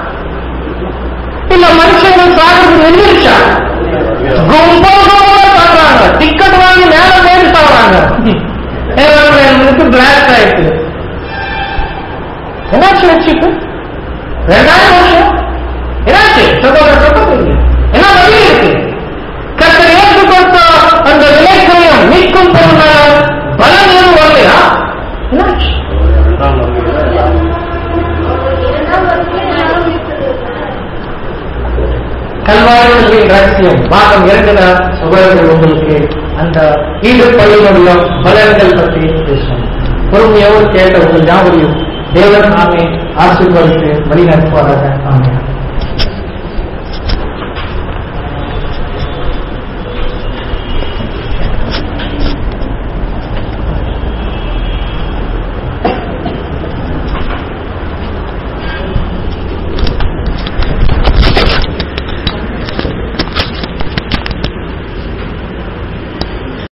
இல்ல மனுஷங்கள் சாகிறது நின்றுச்சா கும்பல் கும்பலா சாப்பிடுறாங்க டிக்கெட் வாங்கி மேல மேல சாப்பிடுறாங்க எனக்கு பிளாக் ஆயிடுச்சு என்னாச்சு வச்சுக்கு ரெண்டாயிரம் வருஷம் என்னாச்சு சகோதர சகோதரி என்ன வழி இருக்கு கர்த்தர் ஏற்று கொடுத்த அந்த விலைக்கிரயம் மீட்கும் பொருள் பலன் எதுவும் வரலையா என்னாச்சு கல்வாரிகளின் ரகசியம் பாகம் இரண்டுல சகோதரர்கள் உங்களுக்கு அந்த ஈடுபள்ளியினுடைய பலன்கள் பற்றி பேசுவோம் பொறுமையோடு கேட்ட உங்கள் ஞாபகம் தேவன் நாமே ஆசீர்வதித்து வழி நடத்துவார்கள்